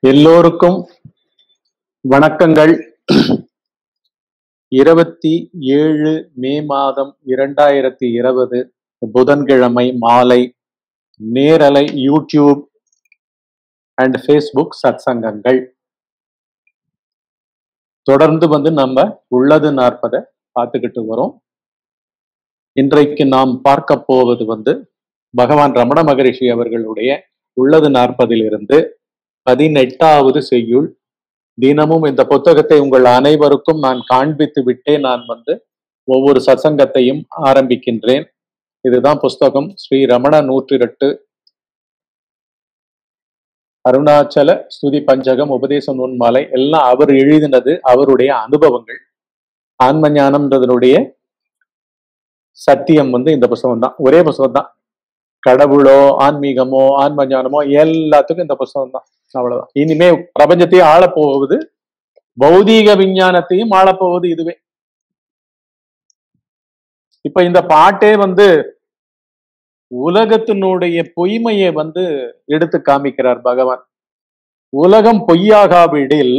எல்லோருக்கும் வணக்கங்கள் இருபத்தி ஏழு மே மாதம் இரண்டாயிரத்தி இருபது புதன்கிழமை மாலை நேரலை யூடியூப் அண்ட் ஃபேஸ்புக் சத்சங்கங்கள் தொடர்ந்து வந்து நம்ம உள்ளது நாற்பதை பார்த்துக்கிட்டு வரோம் இன்றைக்கு நாம் பார்க்க போவது வந்து பகவான் ரமண மகரிஷி அவர்களுடைய உள்ளது நாற்பதிலிருந்து பதினெட்டாவது செய்யுள் தினமும் இந்த புத்தகத்தை உங்கள் அனைவருக்கும் நான் காண்பித்து விட்டே நான் வந்து ஒவ்வொரு சசங்கத்தையும் ஆரம்பிக்கின்றேன் இதுதான் புஸ்தகம் ஸ்ரீ ரமண நூற்றிரட்டு அருணாச்சல ஸ்துதி பஞ்சகம் உபதேச நுண்மாலை எல்லாம் அவர் எழுதினது அவருடைய அனுபவங்கள் ஆன்ம ஞானம்ன்றதனுடைய சத்தியம் வந்து இந்த புஸ்தகம் தான் ஒரே புஸ்தகம் தான் கடவுளோ ஆன்மீகமோ ஆன்ம ஞானமோ எல்லாத்துக்கும் இந்த புஸ்தகம் தான் அவ்வளவுதான் இனிமே பிரபஞ்சத்தையும் ஆளப்போவது பௌதீக விஞ்ஞானத்தையும் ஆளப்போவது இதுவே இப்ப இந்த பாட்டே வந்து உலகத்தினுடைய பொய்மையை வந்து எடுத்து காமிக்கிறார் பகவான் உலகம் பொய்யாகாவிடில்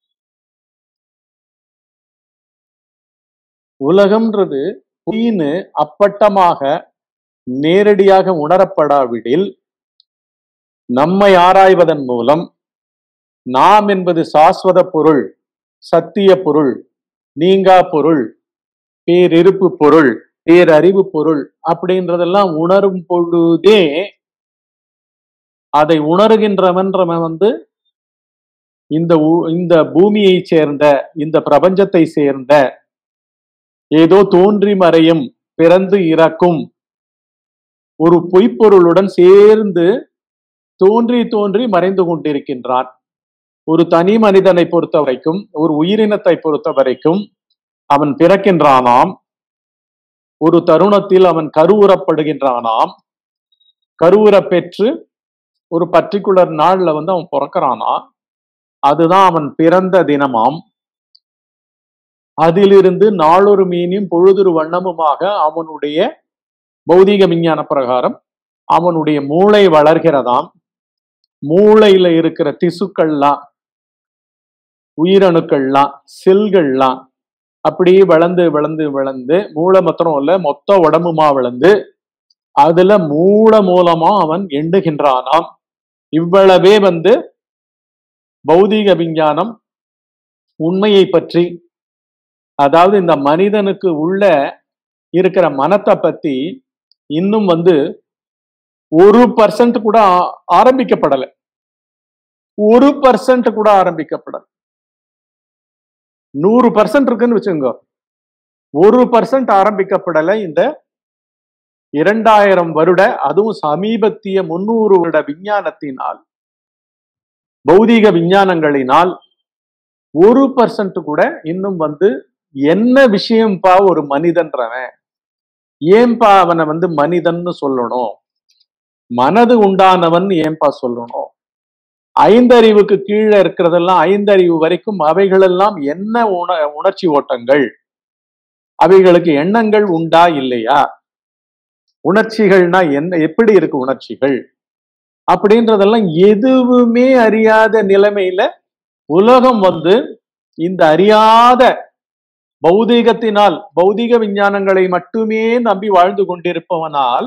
உலகம்ன்றது பொய்னு அப்பட்டமாக நேரடியாக உணரப்படாவிடில் நம்மை ஆராய்வதன் மூலம் நாம் என்பது சாஸ்வத பொருள் சத்திய பொருள் நீங்கா பொருள் பேரிருப்பு பொருள் பேரறிவு பொருள் அப்படின்றதெல்லாம் உணரும் பொழுதே அதை உணர்கின்றவன்றவன் வந்து இந்த இந்த பூமியை சேர்ந்த இந்த பிரபஞ்சத்தை சேர்ந்த ஏதோ தோன்றி மறையும் பிறந்து இறக்கும் ஒரு பொய்ப்பொருளுடன் சேர்ந்து தோன்றி தோன்றி மறைந்து கொண்டிருக்கின்றான் ஒரு தனி மனிதனை பொறுத்த வரைக்கும் ஒரு உயிரினத்தை பொறுத்த வரைக்கும் அவன் பிறக்கின்றானாம் ஒரு தருணத்தில் அவன் கருவுறப்படுகின்றானாம் கருவுற பெற்று ஒரு பர்டிகுலர் நாள்ல வந்து அவன் பிறக்கிறானா அதுதான் அவன் பிறந்த தினமாம் அதிலிருந்து நாளொரு மீனும் பொழுதொரு வண்ணமுமாக அவனுடைய பௌதீக விஞ்ஞான பிரகாரம் அவனுடைய மூளை வளர்கிறதாம் மூளையில இருக்கிற திசுக்கள்லாம் உயிரணுக்கள்லாம் செல்கள்லாம் அப்படியே வளர்ந்து வளர்ந்து வளர்ந்து மூளை மாத்திரம் இல்ல மொத்த உடம்புமா வளர்ந்து அதுல மூல மூலமா அவன் எண்ணுகின்றானாம் இவ்வளவே வந்து பௌதீக விஞ்ஞானம் உண்மையை பற்றி அதாவது இந்த மனிதனுக்கு உள்ள இருக்கிற மனத்தை பத்தி இன்னும் வந்து ஒரு பர்சன்ட் கூட ஆரம்பிக்கப்படலை ஒரு பர்சன்ட் கூட ஆரம்பிக்கப்படல நூறு பர்சன்ட் இருக்குன்னு வச்சுங்க ஒரு பர்சன்ட் ஆரம்பிக்கப்படலை இந்த இரண்டாயிரம் வருட அதுவும் சமீபத்திய முன்னூறு வருட விஞ்ஞானத்தினால் பௌதீக விஞ்ஞானங்களினால் ஒரு பர்சன்ட் கூட இன்னும் வந்து என்ன விஷயம்பா ஒரு மனிதன்றவன் ஏன்பா அவனை வந்து மனிதன்னு சொல்லணும் மனது உண்டானவன் ஏன்பா சொல்லணும் ஐந்தறிவுக்கு கீழே இருக்கிறதெல்லாம் ஐந்தறிவு வரைக்கும் அவைகளெல்லாம் என்ன உண உணர்ச்சி ஓட்டங்கள் அவைகளுக்கு எண்ணங்கள் உண்டா இல்லையா உணர்ச்சிகள்னா என்ன எப்படி இருக்கு உணர்ச்சிகள் அப்படின்றதெல்லாம் எதுவுமே அறியாத நிலைமையில உலகம் வந்து இந்த அறியாத பௌதீகத்தினால் பௌதீக விஞ்ஞானங்களை மட்டுமே நம்பி வாழ்ந்து கொண்டிருப்பவனால்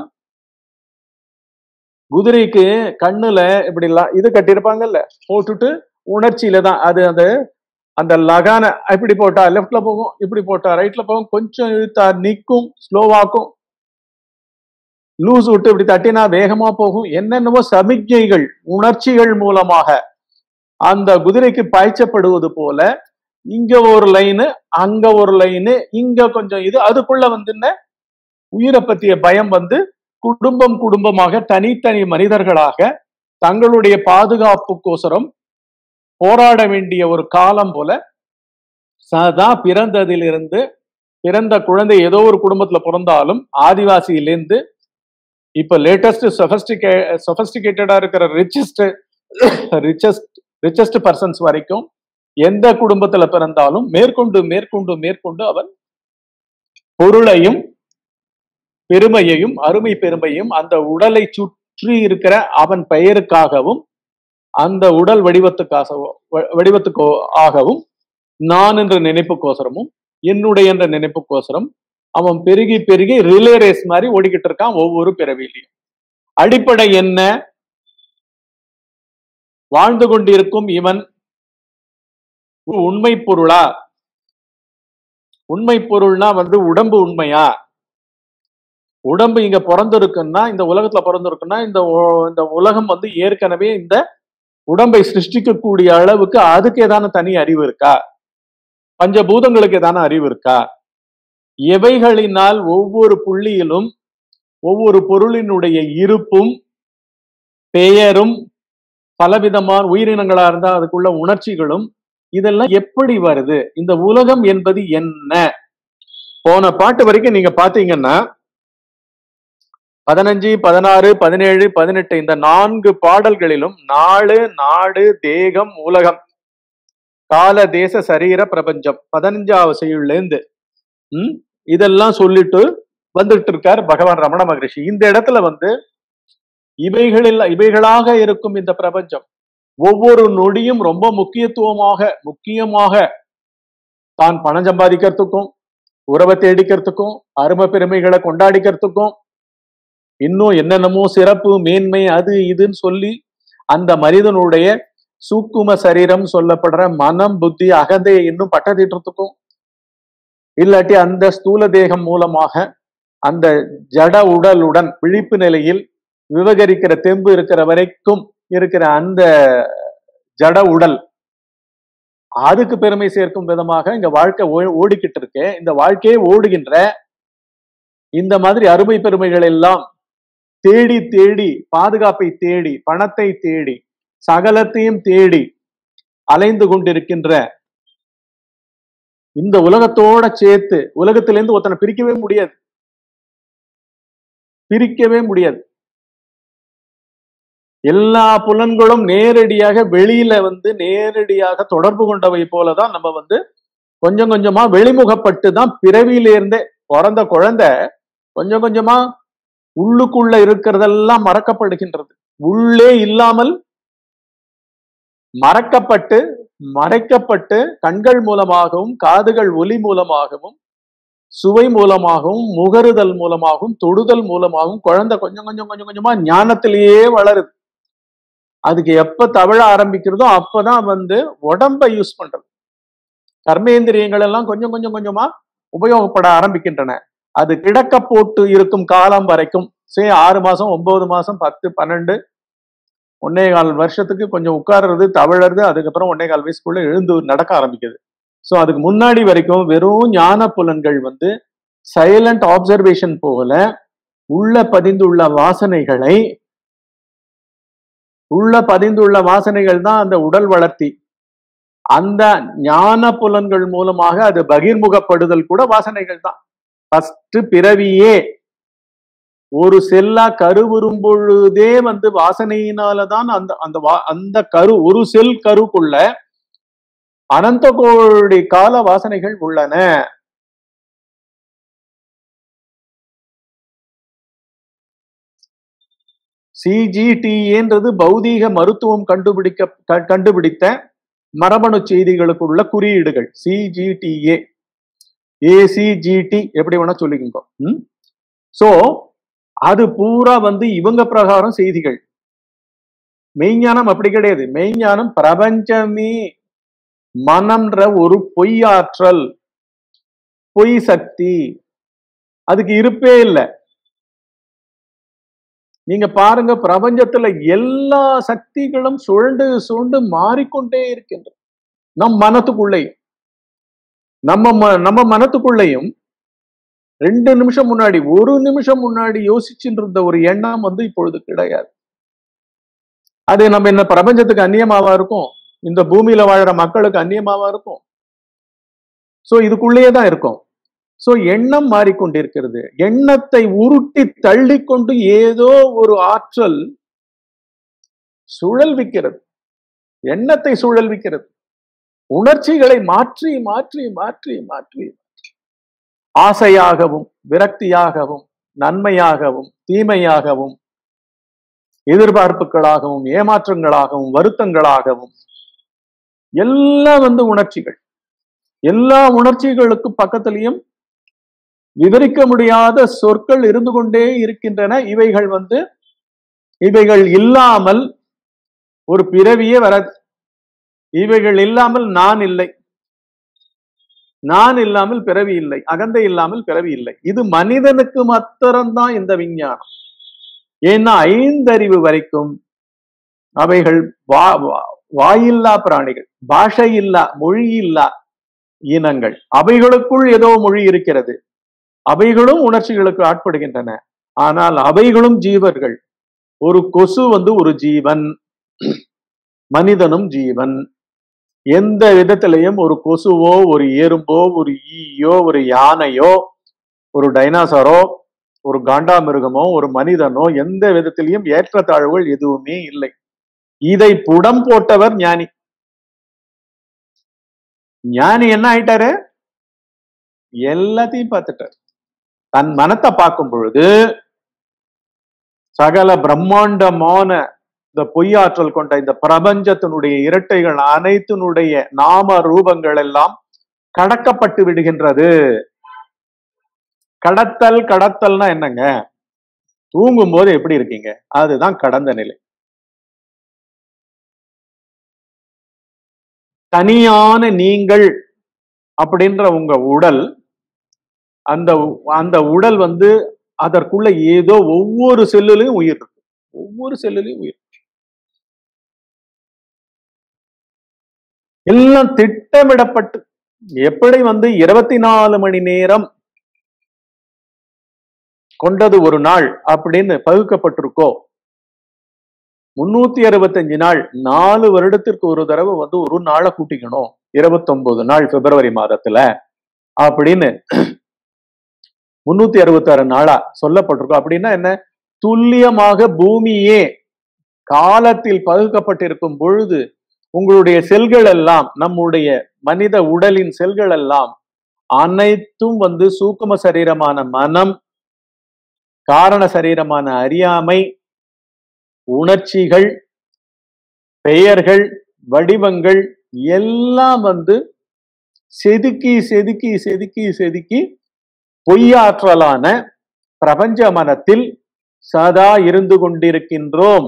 குதிரைக்கு கண்ணுல இப்படி இது கட்டியிருப்பாங்கல்ல போட்டுட்டு உணர்ச்சியில தான் அது அந்த அந்த லகான இப்படி போட்டா லெப்ட்ல போகும் இப்படி போட்டா ரைட்ல போகும் கொஞ்சம் இழுத்தா நிற்கும் ஸ்லோவாக்கும் லூஸ் விட்டு இப்படி தட்டினா வேகமா போகும் என்னென்னவோ சமிக்ஞைகள் உணர்ச்சிகள் மூலமாக அந்த குதிரைக்கு பாய்ச்சப்படுவது போல இங்க ஒரு லைனு அங்க ஒரு லைனு இங்க கொஞ்சம் இது அதுக்குள்ள வந்து உயிரை பத்திய பயம் வந்து குடும்பம் குடும்பமாக தனித்தனி மனிதர்களாக தங்களுடைய பாதுகாப்புக்கோசரம் போராட வேண்டிய ஒரு காலம் போல சதா பிறந்ததிலிருந்து பிறந்த குழந்தை ஏதோ ஒரு குடும்பத்துல பிறந்தாலும் ஆதிவாசியிலேருந்து இப்ப லேட்டஸ்ட் சொபஸ்டிகே சொபஸ்டிகேட்டடா இருக்கிற ரிச்சஸ்ட் ரிச்சஸ்ட் ரிச்சஸ்ட் பர்சன்ஸ் வரைக்கும் எந்த குடும்பத்துல பிறந்தாலும் மேற்கொண்டு மேற்கொண்டு மேற்கொண்டு அவன் பொருளையும் பெருமையையும் அருமை பெருமையும் அந்த உடலை சுற்றி இருக்கிற அவன் பெயருக்காகவும் அந்த உடல் வடிவத்துக்காகவோ வ- வடிவத்துக்கோ ஆகவும் நான் என்ற நினைப்புக்கோசரமும் என்னுடைய என்ற நினைப்புக்கோசரம் அவன் பெருகி பெருகி ரிலே ரேஸ் மாதிரி ஓடிக்கிட்டு இருக்கான் ஒவ்வொரு பிறவிலையும் அடிப்படை என்ன வாழ்ந்து கொண்டிருக்கும் இவன் ஒரு உண்மை பொருளா உண்மை பொருள்னா வந்து உடம்பு உண்மையா உடம்பு இங்க பிறந்திருக்குன்னா இந்த உலகத்துல பிறந்திருக்குன்னா இந்த உ- இந்த உலகம் வந்து ஏற்கனவே இந்த உடம்பை சிருஷ்டிக்கக்கூடிய அளவுக்கு அதுக்கு ஏதான தனி அறிவு இருக்கா பஞ்சபூதங்களுக்கு ஏதான அறிவு இருக்கா எவைகளினால் ஒவ்வொரு புள்ளியிலும் ஒவ்வொரு பொருளினுடைய இருப்பும் பெயரும் பலவிதமான உயிரினங்களா இருந்தா அதுக்குள்ள உணர்ச்சிகளும் இதெல்லாம் எப்படி வருது இந்த உலகம் என்பது என்ன போன பாட்டு வரைக்கும் நீங்க பாத்தீங்கன்னா பதினஞ்சு பதினாறு பதினேழு பதினெட்டு இந்த நான்கு பாடல்களிலும் நாடு நாடு தேகம் உலகம் கால தேச சரீர பிரபஞ்சம் பதினஞ்சாவது செய்யுள்ல இருந்து ம், இதெல்லாம் சொல்லிட்டு வந்துட்டு இருக்கார் பகவான் ரமண மகரிஷி இந்த இடத்துல வந்து இவைகளில் இவைகளாக இருக்கும் இந்த பிரபஞ்சம் ஒவ்வொரு நொடியும் ரொம்ப முக்கியத்துவமாக முக்கியமாக தான் பணம் சம்பாதிக்கிறதுக்கும் உறவை தேடிக்கிறதுக்கும் அருமை பெருமைகளை கொண்டாடிக்கிறதுக்கும் இன்னும் என்னென்னமோ சிறப்பு மேன்மை அது இதுன்னு சொல்லி அந்த மனிதனுடைய சூக்கும சரீரம் சொல்லப்படுற மனம் புத்தி அகந்தையை இன்னும் பட்டதிட்டுறதுக்கும் இல்லாட்டி அந்த ஸ்தூல தேகம் மூலமாக அந்த ஜட உடலுடன் விழிப்பு நிலையில் விவகரிக்கிற தெம்பு இருக்கிற வரைக்கும் இருக்கிற அந்த ஜட உடல் அதுக்கு பெருமை சேர்க்கும் விதமாக இங்க வாழ்க்கை ஓ- ஓடிக்கிட்டு இருக்கு இந்த வாழ்க்கையே ஓடுகின்ற இந்த மாதிரி அருமை பெருமைகள் எல்லாம் தேடி தேடி பாதுகாப்பை தேடி பணத்தை தேடி சகலத்தையும் தேடி அலைந்து கொண்டிருக்கின்ற இந்த உலகத்தோட சேர்த்து உலகத்திலிருந்து ஒருத்தனை பிரிக்கவே முடியாது பிரிக்கவே முடியாது எல்லா புலன்களும் நேரடியாக வெளியில வந்து நேரடியாக தொடர்பு கொண்டவை போலதான் நம்ம வந்து கொஞ்சம் கொஞ்சமா வெளிமுகப்பட்டு தான் பிறவியிலிருந்தே பிறந்த குழந்தை கொஞ்சம் கொஞ்சமா உள்ளுக்குள்ள இருக்கிறதெல்லாம் மறக்கப்படுகின்றது உள்ளே இல்லாமல் மறக்கப்பட்டு மறைக்கப்பட்டு கண்கள் மூலமாகவும் காதுகள் ஒலி மூலமாகவும் சுவை மூலமாகவும் முகருதல் மூலமாகவும் தொடுதல் மூலமாகவும் குழந்தை கொஞ்சம் கொஞ்சம் கொஞ்சம் கொஞ்சமா ஞானத்திலேயே வளருது அதுக்கு எப்ப தவழ ஆரம்பிக்கிறதோ அப்பதான் வந்து உடம்ப யூஸ் பண்றது கர்மேந்திரியங்கள் எல்லாம் கொஞ்சம் கொஞ்சம் கொஞ்சமா உபயோகப்பட ஆரம்பிக்கின்றன அது கிடக்க போட்டு இருக்கும் காலம் வரைக்கும் சே ஆறு மாசம் ஒன்பது மாசம் பத்து பன்னெண்டு ஒன்னே கால் வருஷத்துக்கு கொஞ்சம் உட்கார்றது தவழறது அதுக்கப்புறம் ஒன்னே கால் வயசுக்குள்ள எழுந்து நடக்க ஆரம்பிக்குது ஸோ அதுக்கு முன்னாடி வரைக்கும் வெறும் ஞான புலன்கள் வந்து சைலண்ட் ஆப்சர்வேஷன் போல உள்ள பதிந்துள்ள வாசனைகளை உள்ள பதிந்துள்ள வாசனைகள் தான் அந்த உடல் வளர்த்தி அந்த ஞான புலன்கள் மூலமாக அது பகிர்முகப்படுதல் கூட வாசனைகள் தான் ஃபர்ஸ்ட் பிறவியே ஒரு செல்லா கருவுறும் பொழுதே வந்து வாசனையினாலதான் அந்த அந்த வா- அந்த கரு ஒரு செல் கருக்குள்ள அனந்த கோடி கால வாசனைகள் உள்ளன சிஜிடிஏன்றது பௌதீக மருத்துவம் கண்டுபிடிக்க க- கண்டுபிடித்த மரபணு செய்திகளுக்குள்ள குறியீடுகள் சிஜிடிஏ ஏசிஜிடி எப்படி வேணா சொல்லிக்கோங்க ம் சோ அது பூரா வந்து இவங்க பிரகாரம் செய்திகள் மெய்ஞானம் அப்படி கிடையாது மெய்ஞானம் பிரபஞ்சமே மனம்ன்ற ஒரு பொய்யாற்றல் பொய் சக்தி அதுக்கு இருப்பே இல்லை நீங்க பாருங்க பிரபஞ்சத்துல எல்லா சக்திகளும் சுழண்டு சுழண்டு மாறிக்கொண்டே இருக்கின்றன நம் மனத்துக்குள்ளேயும் நம்ம ம- நம்ம மனத்துக்குள்ளேயும் ரெண்டு நிமிஷம் முன்னாடி ஒரு நிமிஷம் முன்னாடி யோசிச்சுட்டு இருந்த ஒரு எண்ணம் வந்து இப்பொழுது கிடையாது அது நம்ம என்ன பிரபஞ்சத்துக்கு அந்நியமாவா இருக்கும் இந்த பூமியில வாழற மக்களுக்கு அந்நியமாவா இருக்கும் சோ இதுக்குள்ளேயே தான் இருக்கும் சோ எண்ணம் மாறிக்கொண்டிருக்கிறது எண்ணத்தை உருட்டி தள்ளிக்கொண்டு ஏதோ ஒரு ஆற்றல் சுழல்விக்கிறது எண்ணத்தை சுழல்விக்கிறது உணர்ச்சிகளை மாற்றி மாற்றி மாற்றி மாற்றி ஆசையாகவும் விரக்தியாகவும் நன்மையாகவும் தீமையாகவும் எதிர்பார்ப்புகளாகவும் ஏமாற்றங்களாகவும் வருத்தங்களாகவும் எல்லாம் வந்து உணர்ச்சிகள் எல்லா உணர்ச்சிகளுக்கு பக்கத்திலையும் விவரிக்க முடியாத சொற்கள் இருந்து கொண்டே இருக்கின்றன இவைகள் வந்து இவைகள் இல்லாமல் ஒரு பிறவியே வராது இவைகள் இல்லாமல் நான் இல்லை நான் இல்லாமல் பிறவி இல்லை அகந்தை இல்லாமல் பிறவி இல்லை இது மனிதனுக்கு மாத்திரம்தான் இந்த விஞ்ஞானம் ஏன்னா ஐந்தறிவு வரைக்கும் அவைகள் வா வா- வாயில்லா பிராணிகள் பாஷை இல்லா மொழி இல்லா இனங்கள் அவைகளுக்குள் ஏதோ மொழி இருக்கிறது அவைகளும் உணர்ச்சிகளுக்கு ஆட்படுகின்றன ஆனால் அவைகளும் ஜீவர்கள் ஒரு கொசு வந்து ஒரு ஜீவன் மனிதனும் ஜீவன் எந்த விதத்திலையும் ஒரு கொசுவோ ஒரு எறும்போ ஒரு ஈயோ ஒரு யானையோ ஒரு டைனாசரோ ஒரு காண்டாமிருகமோ ஒரு மனிதனோ எந்த விதத்திலையும் ஏற்றத்தாழ்வுகள் எதுவுமே இல்லை இதை புடம் போட்டவர் ஞானி ஞானி என்ன ஆயிட்டாரு எல்லாத்தையும் பார்த்துட்டார் தன் மனத்தை பார்க்கும் பொழுது சகல பிரம்மாண்டமான இந்த பொய்யாற்றல் கொண்ட இந்த பிரபஞ்சத்தினுடைய இரட்டைகள் அனைத்தினுடைய நாம ரூபங்கள் எல்லாம் கடக்கப்பட்டு விடுகின்றது கடத்தல் கடத்தல்னா என்னங்க தூங்கும் போது எப்படி இருக்கீங்க அதுதான் கடந்த நிலை தனியான நீங்கள் அப்படின்ற உங்க உடல் அந்த அந்த உடல் வந்து அதற்குள்ள ஏதோ ஒவ்வொரு செல்லுலையும் உயிர் இருக்கு ஒவ்வொரு செல்லுலையும் உயிர் எல்லாம் திட்டமிடப்பட்டு எப்படி வந்து இருபத்தி நாலு மணி நேரம் கொண்டது ஒரு நாள் அப்படின்னு பகுக்கப்பட்டிருக்கோ முன்னூத்தி அறுபத்தஞ்சு நாள் நாலு வருடத்திற்கு ஒரு தடவை வந்து ஒரு நாளை கூட்டிக்கணும் இருபத்தொன்பது நாள் பிப்ரவரி மாதத்துல அப்படின்னு முன்னூத்தி அறுபத்தாறு நாளா சொல்லப்பட்டிருக்கோம் அப்படின்னா என்ன துல்லியமாக பூமியே காலத்தில் பகுக்கப்பட்டிருக்கும் பொழுது உங்களுடைய செல்கள் எல்லாம் நம்முடைய மனித உடலின் செல்கள் எல்லாம் அனைத்தும் வந்து சூக்கும சரீரமான மனம் காரண சரீரமான அறியாமை உணர்ச்சிகள் பெயர்கள் வடிவங்கள் எல்லாம் வந்து செதுக்கி செதுக்கி செதுக்கி செதுக்கி பொய்யாற்றலான பிரபஞ்ச மனத்தில் சதா இருந்து கொண்டிருக்கின்றோம்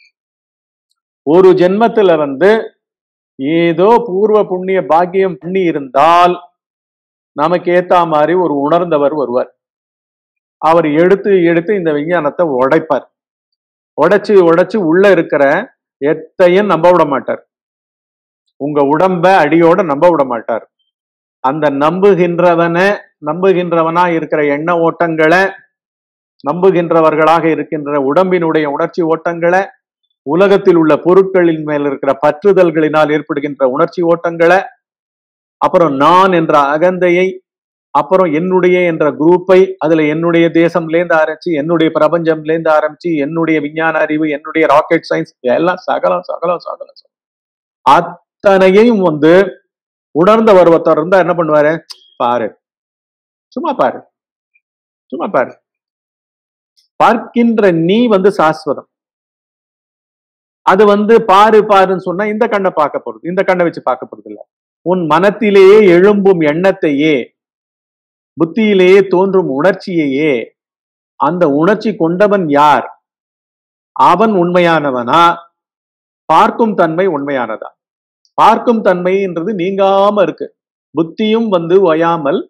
ஒரு ஜென்மத்துல வந்து ஏதோ பூர்வ புண்ணிய பாக்கியம் பண்ணி இருந்தால் நமக்கு ஏத்தா மாதிரி ஒரு உணர்ந்தவர் வருவார் அவர் எடுத்து எடுத்து இந்த விஞ்ஞானத்தை உடைப்பார் உடைச்சு உடைச்சு உள்ள இருக்கிற எத்தையும் நம்ப விட மாட்டார் உங்க உடம்ப அடியோட நம்ப விட மாட்டார் அந்த நம்புகின்றவனை நம்புகின்றவனா இருக்கிற எண்ண ஓட்டங்களை நம்புகின்றவர்களாக இருக்கின்ற உடம்பினுடைய உணர்ச்சி ஓட்டங்களை உலகத்தில் உள்ள பொருட்களின் மேல் இருக்கிற பற்றுதல்களினால் ஏற்படுகின்ற உணர்ச்சி ஓட்டங்களை அப்புறம் நான் என்ற அகந்தையை அப்புறம் என்னுடைய என்ற குரூப்பை அதுல என்னுடைய தேசம்லேருந்து ஆரம்பிச்சு என்னுடைய பிரபஞ்சம்லேருந்து ஆரம்பிச்சு என்னுடைய விஞ்ஞான அறிவு என்னுடைய ராக்கெட் சயின்ஸ் எல்லாம் சகலம் சகலம் சகலம் சகலம். அத்தனையும் வந்து உணர்ந்த ஒருத்தர் இருந்தா என்ன பண்ணுவாரு பாரு சும்மா பாரு சும்மா பாரு பார்க்கின்ற நீ வந்து சாஸ்வதம் அது வந்து பாரு பாருன்னு சொன்னா இந்த கண்ணை பார்க்க போறது இந்த கண்ணை வச்சு பார்க்க போறது இல்ல உன் மனத்திலேயே எழும்பும் எண்ணத்தையே புத்தியிலேயே தோன்றும் உணர்ச்சியையே அந்த உணர்ச்சி கொண்டவன் யார் அவன் உண்மையானவனா பார்க்கும் தன்மை உண்மையானதா பார்க்கும் தன்மைன்றது நீங்காம இருக்கு புத்தியும் வந்து ஒயாமல்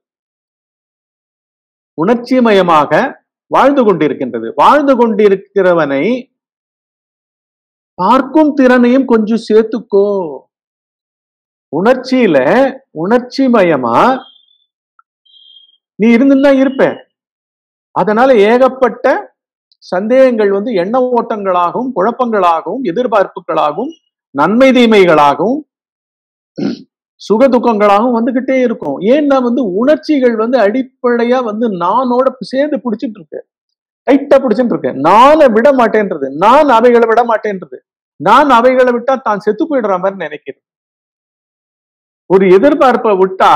உணர்ச்சிமயமாக வாழ்ந்து கொண்டிருக்கின்றது வாழ்ந்து கொண்டிருக்கிறவனை பார்க்கும் திறனையும் கொஞ்சம் சேர்த்துக்கோ உணர்ச்சியில உணர்ச்சிமயமா நீ இருந்துதான் இருப்ப அதனால ஏகப்பட்ட சந்தேகங்கள் வந்து எண்ண ஓட்டங்களாகவும் குழப்பங்களாகவும் எதிர்பார்ப்புகளாகவும் நன்மை தீமைகளாகவும் சுக துக்கங்களாகவும் வந்துகிட்டே இருக்கும் ஏன்னா வந்து உணர்ச்சிகள் வந்து அடிப்படையா வந்து நானோட சேர்ந்து பிடிச்சிட்டு இருக்கு டைட்டா பிடிச்சிட்டு இருக்கு நானை விட மாட்டேன்றது நான் அவைகளை விட மாட்டேன்றது நான் அவைகளை விட்டா தான் செத்து போயிடுற மாதிரி நினைக்கிறேன் ஒரு எதிர்பார்ப்பை விட்டா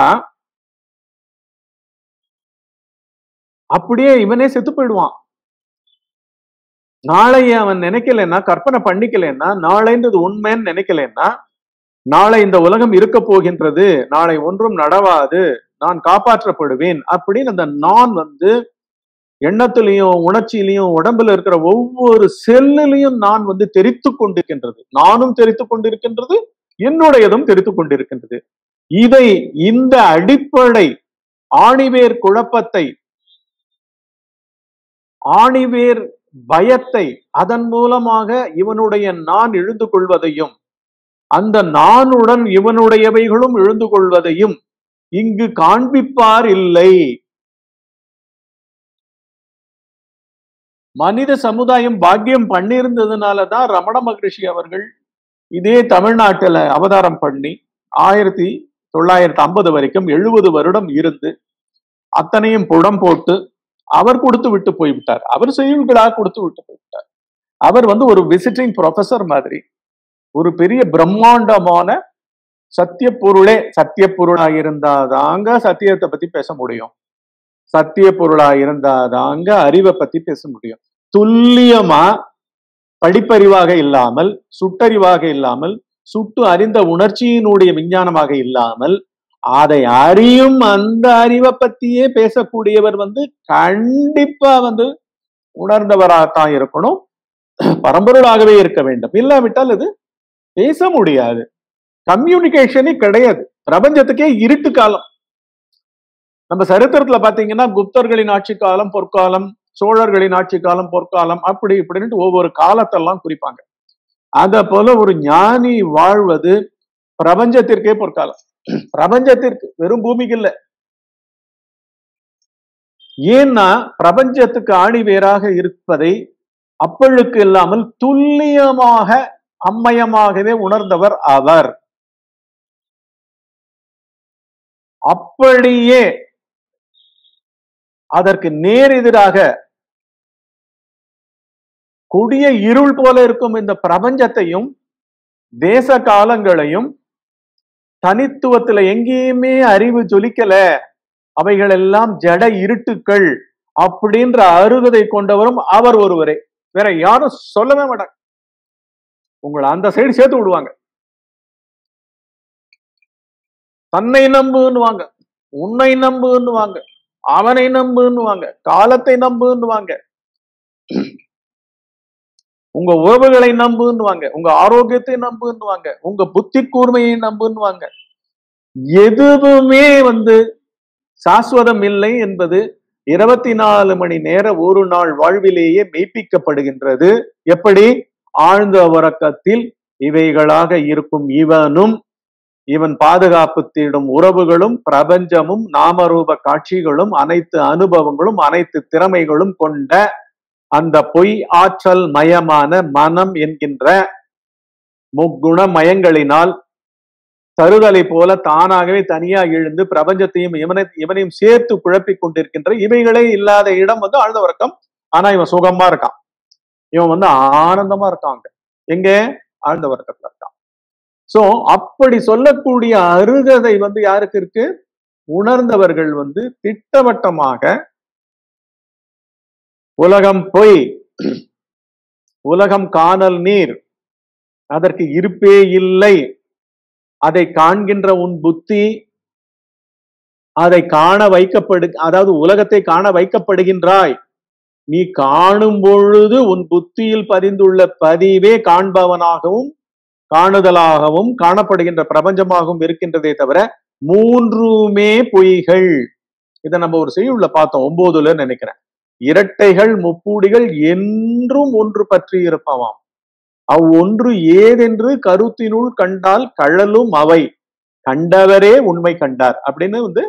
அப்படியே இவனே செத்து போயிடுவான் நாளைய அவன் நினைக்கலன்னா கற்பனை பண்ணிக்கலன்னா நாளைன்றது உண்மைன்னு நினைக்கலன்னா நாளை இந்த உலகம் இருக்க போகின்றது நாளை ஒன்றும் நடவாது நான் காப்பாற்றப்படுவேன் அப்படின்னு அந்த நான் வந்து எண்ணத்திலையும் உணர்ச்சியிலையும் உடம்புல இருக்கிற ஒவ்வொரு செல்லிலையும் நான் வந்து தெரித்து கொண்டிருக்கின்றது நானும் தெரித்து கொண்டிருக்கின்றது என்னுடையதும் தெரித்து கொண்டிருக்கின்றது இதை இந்த அடிப்படை ஆணிவேர் குழப்பத்தை ஆணிவேர் பயத்தை அதன் மூலமாக இவனுடைய நான் எழுந்து கொள்வதையும் அந்த நானுடன் இவனுடையவைகளும் எழுந்து கொள்வதையும் இங்கு காண்பிப்பார் இல்லை மனித சமுதாயம் பாக்கியம் பண்ணியிருந்ததுனாலதான் ரமண மகரிஷி அவர்கள் இதே தமிழ்நாட்டுல அவதாரம் பண்ணி ஆயிரத்தி தொள்ளாயிரத்தி ஐம்பது வரைக்கும் எழுபது வருடம் இருந்து அத்தனையும் புடம் போட்டு அவர் கொடுத்து விட்டு போய்விட்டார் அவர் செய்திகளாக கொடுத்து விட்டு போய்விட்டார் அவர் வந்து ஒரு விசிட்டிங் ப்ரொஃபசர் மாதிரி ஒரு பெரிய பிரம்மாண்டமான சத்திய பொருளே சத்திய பொருளா இருந்தாதாங்க சத்தியத்தை பத்தி பேச முடியும் சத்திய பொருளா இருந்தாதாங்க அறிவை பத்தி பேச முடியும் துல்லியமா படிப்பறிவாக இல்லாமல் சுட்டறிவாக இல்லாமல் சுட்டு அறிந்த உணர்ச்சியினுடைய விஞ்ஞானமாக இல்லாமல் அதை அறியும் அந்த அறிவை பத்தியே பேசக்கூடியவர் வந்து கண்டிப்பா வந்து உணர்ந்தவராகத்தான் இருக்கணும் பரம்பொருளாகவே இருக்க வேண்டும் இல்லாவிட்டால் அது பேச முடியாது கம்யூனிகேஷனே கிடையாது பிரபஞ்சத்துக்கே இருட்டு காலம் நம்ம சரித்திரத்துல பாத்தீங்கன்னா குப்தர்களின் ஆட்சி காலம் பொற்காலம் சோழர்களின் ஆட்சி காலம் பொற்காலம் அப்படி இப்படின்ட்டு ஒவ்வொரு காலத்தெல்லாம் குறிப்பாங்க அத போல ஒரு ஞானி வாழ்வது பிரபஞ்சத்திற்கே பொற்காலம் பிரபஞ்சத்திற்கு வெறும் பூமிக்கு இல்ல ஏன்னா பிரபஞ்சத்துக்கு ஆணி வேறாக இருப்பதை அப்பழுக்கு இல்லாமல் துல்லியமாக அம்மயமாகவே உணர்ந்தவர் அவர் அப்படியே அதற்கு நேர் எதிராக கொடிய இருள் போல இருக்கும் இந்த பிரபஞ்சத்தையும் தேச காலங்களையும் தனித்துவத்துல எங்கேயுமே அறிவு ஜொலிக்கல அவைகள் எல்லாம் ஜட இருட்டுக்கள் அப்படின்ற அருகதை கொண்டவரும் அவர் ஒருவரே வேற யாரும் சொல்லவே மாட்டாங்க உங்களை அந்த சைடு சேர்த்து விடுவாங்க தன்னை நம்புன்னுவாங்க உன்னை நம்புன்னுவாங்க அவனை நம்புன்னுவாங்க காலத்தை நம்புன்னுவாங்க உங்க உறவுகளை நம்புன்னுவாங்க உங்க ஆரோக்கியத்தை நம்புன்னுவாங்க உங்க புத்தி கூர்மையை நம்புன்னுவாங்க எதுவுமே வந்து சாஸ்வதம் இல்லை என்பது இருபத்தி நாலு மணி நேர ஒரு நாள் வாழ்விலேயே மெய்ப்பிக்கப்படுகின்றது எப்படி ஆழ்ந்த உறக்கத்தில் இவைகளாக இருக்கும் இவனும் இவன் பாதுகாப்பு தேடும் உறவுகளும் பிரபஞ்சமும் நாமரூப காட்சிகளும் அனைத்து அனுபவங்களும் அனைத்து திறமைகளும் கொண்ட அந்த பொய் ஆற்றல் மயமான மனம் என்கின்ற முக்குண மயங்களினால் தருதலை போல தானாகவே தனியா எழுந்து பிரபஞ்சத்தையும் இவனை இவனையும் சேர்த்து குழப்பிக் கொண்டிருக்கின்ற இவைகளே இல்லாத இடம் வந்து ஆழ்ந்த உறக்கம் ஆனா இவன் சுகமா இருக்கான் இவன் வந்து ஆனந்தமா இருக்காங்க எங்க ஆழ்ந்த உறக்கத்துல இருக்கான் சோ அப்படி சொல்லக்கூடிய அருகதை வந்து யாருக்கு இருக்கு உணர்ந்தவர்கள் வந்து திட்டவட்டமாக உலகம் பொய் உலகம் காணல் நீர் அதற்கு இருப்பே இல்லை அதை காண்கின்ற உன் புத்தி அதை காண வைக்கப்படு அதாவது உலகத்தை காண வைக்கப்படுகின்றாய் நீ காணும் பொழுது உன் புத்தியில் பதிந்துள்ள பதிவே காண்பவனாகவும் காணுதலாகவும் காணப்படுகின்ற பிரபஞ்சமாகவும் இருக்கின்றதே தவிர மூன்றுமே பொய்கள் இதை நம்ம ஒரு செய்யுள்ள பார்த்தோம் ஒன்பதுல நினைக்கிறேன் இரட்டைகள் முப்பூடிகள் என்றும் ஒன்று பற்றி இருப்பவாம் அவ் ஒன்று ஏதென்று கருத்தினுள் கண்டால் கழலும் அவை கண்டவரே உண்மை கண்டார் அப்படின்னு வந்து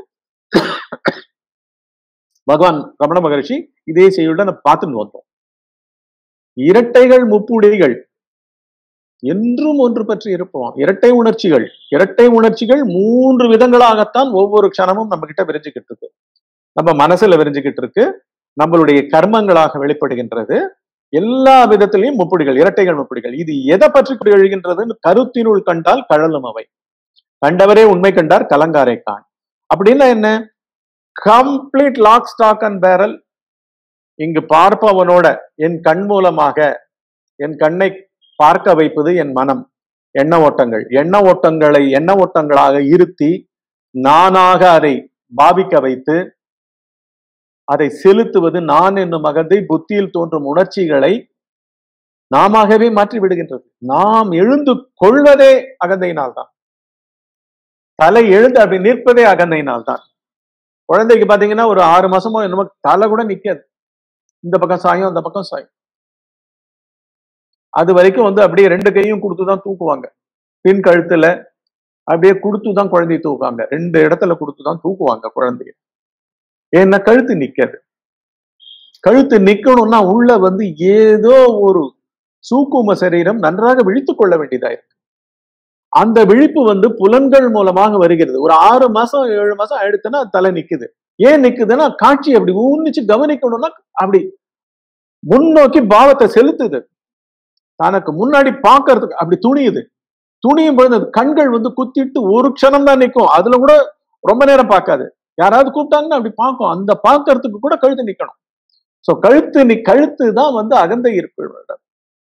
பகவான் ரமண மகரிஷி இதே செய்யுள்ள நம்ம பார்த்துன்னு வந்தோம் இரட்டைகள் முப்புடிகள் என்றும் ஒன்று பற்றி இருப்போம் இரட்டை உணர்ச்சிகள் இரட்டை உணர்ச்சிகள் மூன்று விதங்களாகத்தான் ஒவ்வொரு க்ஷணமும் நம்ம கிட்ட விரிஞ்சுக்கிட்டு இருக்கு நம்ம மனசுல விரிஞ்சுக்கிட்டு இருக்கு நம்மளுடைய கர்மங்களாக வெளிப்படுகின்றது எல்லா விதத்திலையும் முப்புடிகள் இரட்டைகள் முப்புடிகள் இது எதை பற்றி எழுகின்றதுன்னு கருத்தினுள் கண்டால் கழலும் அவை கண்டவரே உண்மை கண்டார் கலங்காரை கான் அப்படின்னா என்ன complete lock stock and barrel இங்கு பார்ப்பவனோட என் கண் மூலமாக என் கண்ணை பார்க்க வைப்பது என் மனம் எண்ண ஓட்டங்கள் எண்ண ஓட்டங்களை எண்ண ஓட்டங்களாக இருத்தி நானாக அதை பாவிக்க வைத்து அதை செலுத்துவது நான் என்னும் அகந்தை புத்தியில் தோன்றும் உணர்ச்சிகளை நாமவே மாற்றி விடுகின்றது நாம் எழுந்து கொள்வதே அகந்தையினால் தான் தலை எழுந்து அப்படி நிற்பதே அகந்தையினால் தான் குழந்தைக்கு பாத்தீங்கன்னா ஒரு ஆறு மாசமோ என்னமோ தலை கூட நிக்காது இந்த பக்கம் சாயும் அந்த பக்கம் சாயும் அது வரைக்கும் வந்து அப்படியே ரெண்டு கையும் கொடுத்துதான் தூக்குவாங்க பின் கழுத்துல அப்படியே கொடுத்துதான் குழந்தைய தூக்குவாங்க ரெண்டு இடத்துல கொடுத்துதான் தூக்குவாங்க குழந்தைய ஏன்னா கழுத்து நிக்காது கழுத்து நிக்கணும்னா உள்ள வந்து ஏதோ ஒரு சூக்கும சரீரம் நன்றாக விழித்துக் கொள்ள வேண்டியதா இருக்கு அந்த விழிப்பு வந்து புலன்கள் மூலமாக வருகிறது ஒரு ஆறு மாசம் ஏழு மாசம் ஆயிடுச்சுன்னா அது தலை நிக்குது ஏன் நிக்குதுன்னா காட்சி அப்படி ஊன்னிச்சு கவனிக்கணும்னா அப்படி முன்னோக்கி பாவத்தை செலுத்துது தனக்கு முன்னாடி பார்க்கறதுக்கு அப்படி துணியுது துணியும் பொழுது அது கண்கள் வந்து குத்திட்டு ஒரு க்ஷணம் தான் நிற்கும் அதுல கூட ரொம்ப நேரம் பார்க்காது யாராவது கூப்பிட்டாங்கன்னா அப்படி பார்க்கும் அந்த பார்க்கறதுக்கு கூட கழுத்து நிக்கணும் சோ கழுத்து நீ கழுத்து தான் வந்து அகந்தை இருப்பு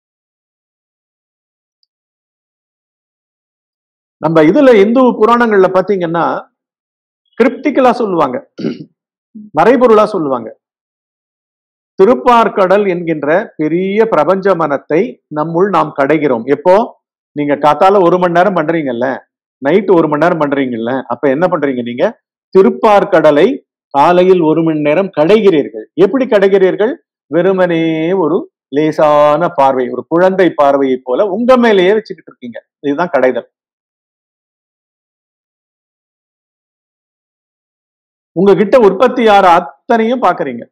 நம்ம இதுல இந்து புராணங்கள்ல பாத்தீங்கன்னா கிரிப்டிக்கலா சொல்லுவாங்க மறைபொருளா சொல்லுவாங்க திருப்பார்கடல் என்கின்ற பெரிய பிரபஞ்ச மனத்தை நம்முள் நாம் கடைகிறோம் எப்போ நீங்க காத்தால ஒரு மணி நேரம் பண்றீங்கல்ல நைட்டு ஒரு மணி நேரம் பண்றீங்கல்ல அப்ப என்ன பண்றீங்க நீங்க திருப்பார்கடலை காலையில் ஒரு மணி நேரம் கடைகிறீர்கள் எப்படி கடைகிறீர்கள் வெறுமனே ஒரு லேசான பார்வை ஒரு குழந்தை பார்வையை போல உங்க மேலேயே வச்சுக்கிட்டு இருக்கீங்க இதுதான் கடைதல் உங்ககிட்ட உற்பத்தி ஆற அத்தனையும் பாக்குறீங்க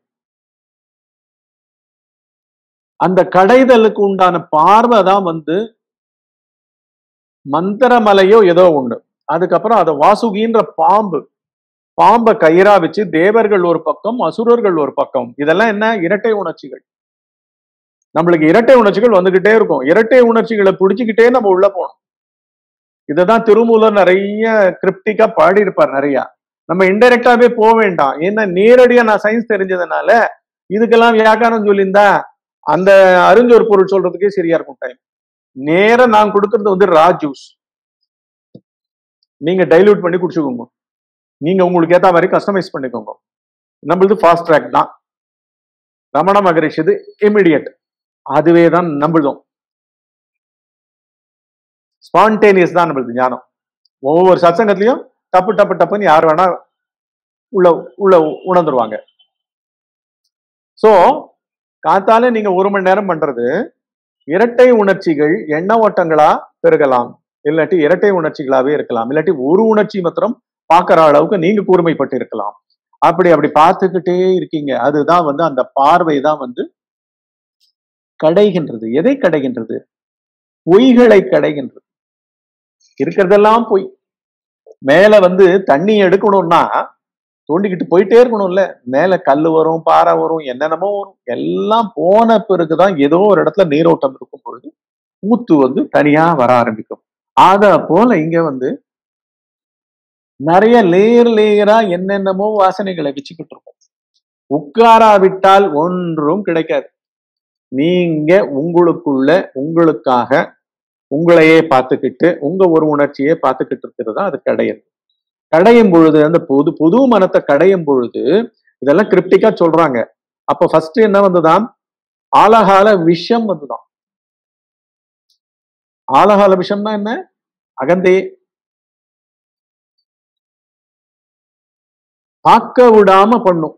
அந்த கடைதலுக்கு உண்டான பார்வை தான் வந்து மந்திரமலையோ ஏதோ ஒண்ணு அதுக்கப்புறம் அதை வாசுகின்ற பாம்பு பாம்பை கயிறா வச்சு தேவர்கள் ஒரு பக்கம் அசுரர்கள் ஒரு பக்கம் இதெல்லாம் என்ன இரட்டை உணர்ச்சிகள் நம்மளுக்கு இரட்டை உணர்ச்சிகள் வந்துகிட்டே இருக்கும் இரட்டை உணர்ச்சிகளை பிடிச்சுக்கிட்டே நம்ம உள்ள போகணும் இததான் திருமூலர் நிறைய கிரிப்டிக்கா பாடி இருப்பார் நிறைய நம்ம இன்டெரக்டாவே போக வேண்டாம் ஏன்னா நேரடியா நான் சயின்ஸ் தெரிஞ்சதுனால இதுக்கெல்லாம் வியாக்காரம் சொல்லியிருந்தா அந்த அறிஞ்சொரு பொருள் சொல்றதுக்கே சரியா இருக்கும் டைம் நேரா நான் கொடுக்கறது வந்து ரா ஜூஸ் நீங்க டைல்யூட் பண்ணி குடிச்சுக்கோங்க நீங்க உங்களுக்கு ஏத்த மாதிரி கஸ்டமைஸ் பண்ணிக்கோங்க நம்மளது ஃபாஸ்ட் ட்ராக் தான் ரமண மகரிஷ் இது இமிடியட் அதுவே தான் நம்மளுதும் ஸ்பான்டேனியஸ் தான் நம்மளுது ஞானம் ஒவ்வொரு சத்சங்கத்திலையும் டப்பு டப்பு டப்புன்னு யார் வேணா உள்ள உள்ள உணர்ந்துருவாங்க சோ காத்தால நீங்க ஒரு மணி நேரம் பண்றது இரட்டை உணர்ச்சிகள் எண்ண ஓட்டங்களா பெருகலாம் இல்லாட்டி இரட்டை உணர்ச்சிகளாவே இருக்கலாம் இல்லாட்டி ஒரு உணர்ச்சி மாத்திரம் பார்க்கிற அளவுக்கு நீங்க கூர்மைப்பட்டு இருக்கலாம் அப்படி அப்படி பார்த்துக்கிட்டே இருக்கீங்க அதுதான் வந்து அந்த பார்வை தான் வந்து கடைகின்றது எதை கடைகின்றது பொய்களை கடைகின்றது இருக்கிறதெல்லாம் பொய் மேல வந்து தண்ணி எடுக்கணும்னா தோண்டிக்கிட்டு போயிட்டே இருக்கணும்ல மேல கல் வரும் பாறை வரும் என்னென்னமோ வரும் எல்லாம் போன பிறகுதான் ஏதோ ஒரு இடத்துல நீரோட்டம் இருக்கும் பொழுது ஊத்து வந்து தனியா வர ஆரம்பிக்கும் அத போல இங்க வந்து நிறைய லேயர் லேயரா என்னென்னமோ வாசனைகளை வச்சுக்கிட்டு இருக்கோம் உட்காராவிட்டால் ஒன்றும் கிடைக்காது நீங்க உங்களுக்குள்ள உங்களுக்காக உங்களையே பார்த்துக்கிட்டு உங்க ஒரு உணர்ச்சியே பார்த்துக்கிட்டு இருக்கிறது தான் அது கிடையாது கடையும் பொழுது அந்த புது புது மனத்தை கடையும் பொழுது இதெல்லாம் கிரிப்டிக்கா சொல்றாங்க அப்ப ஃபர்ஸ்ட் என்ன வந்துதான் ஆலகால விஷம் வந்துதான் ஆலகால விஷம்னா என்ன அகந்தே பார்க்க விடாம பண்ணும்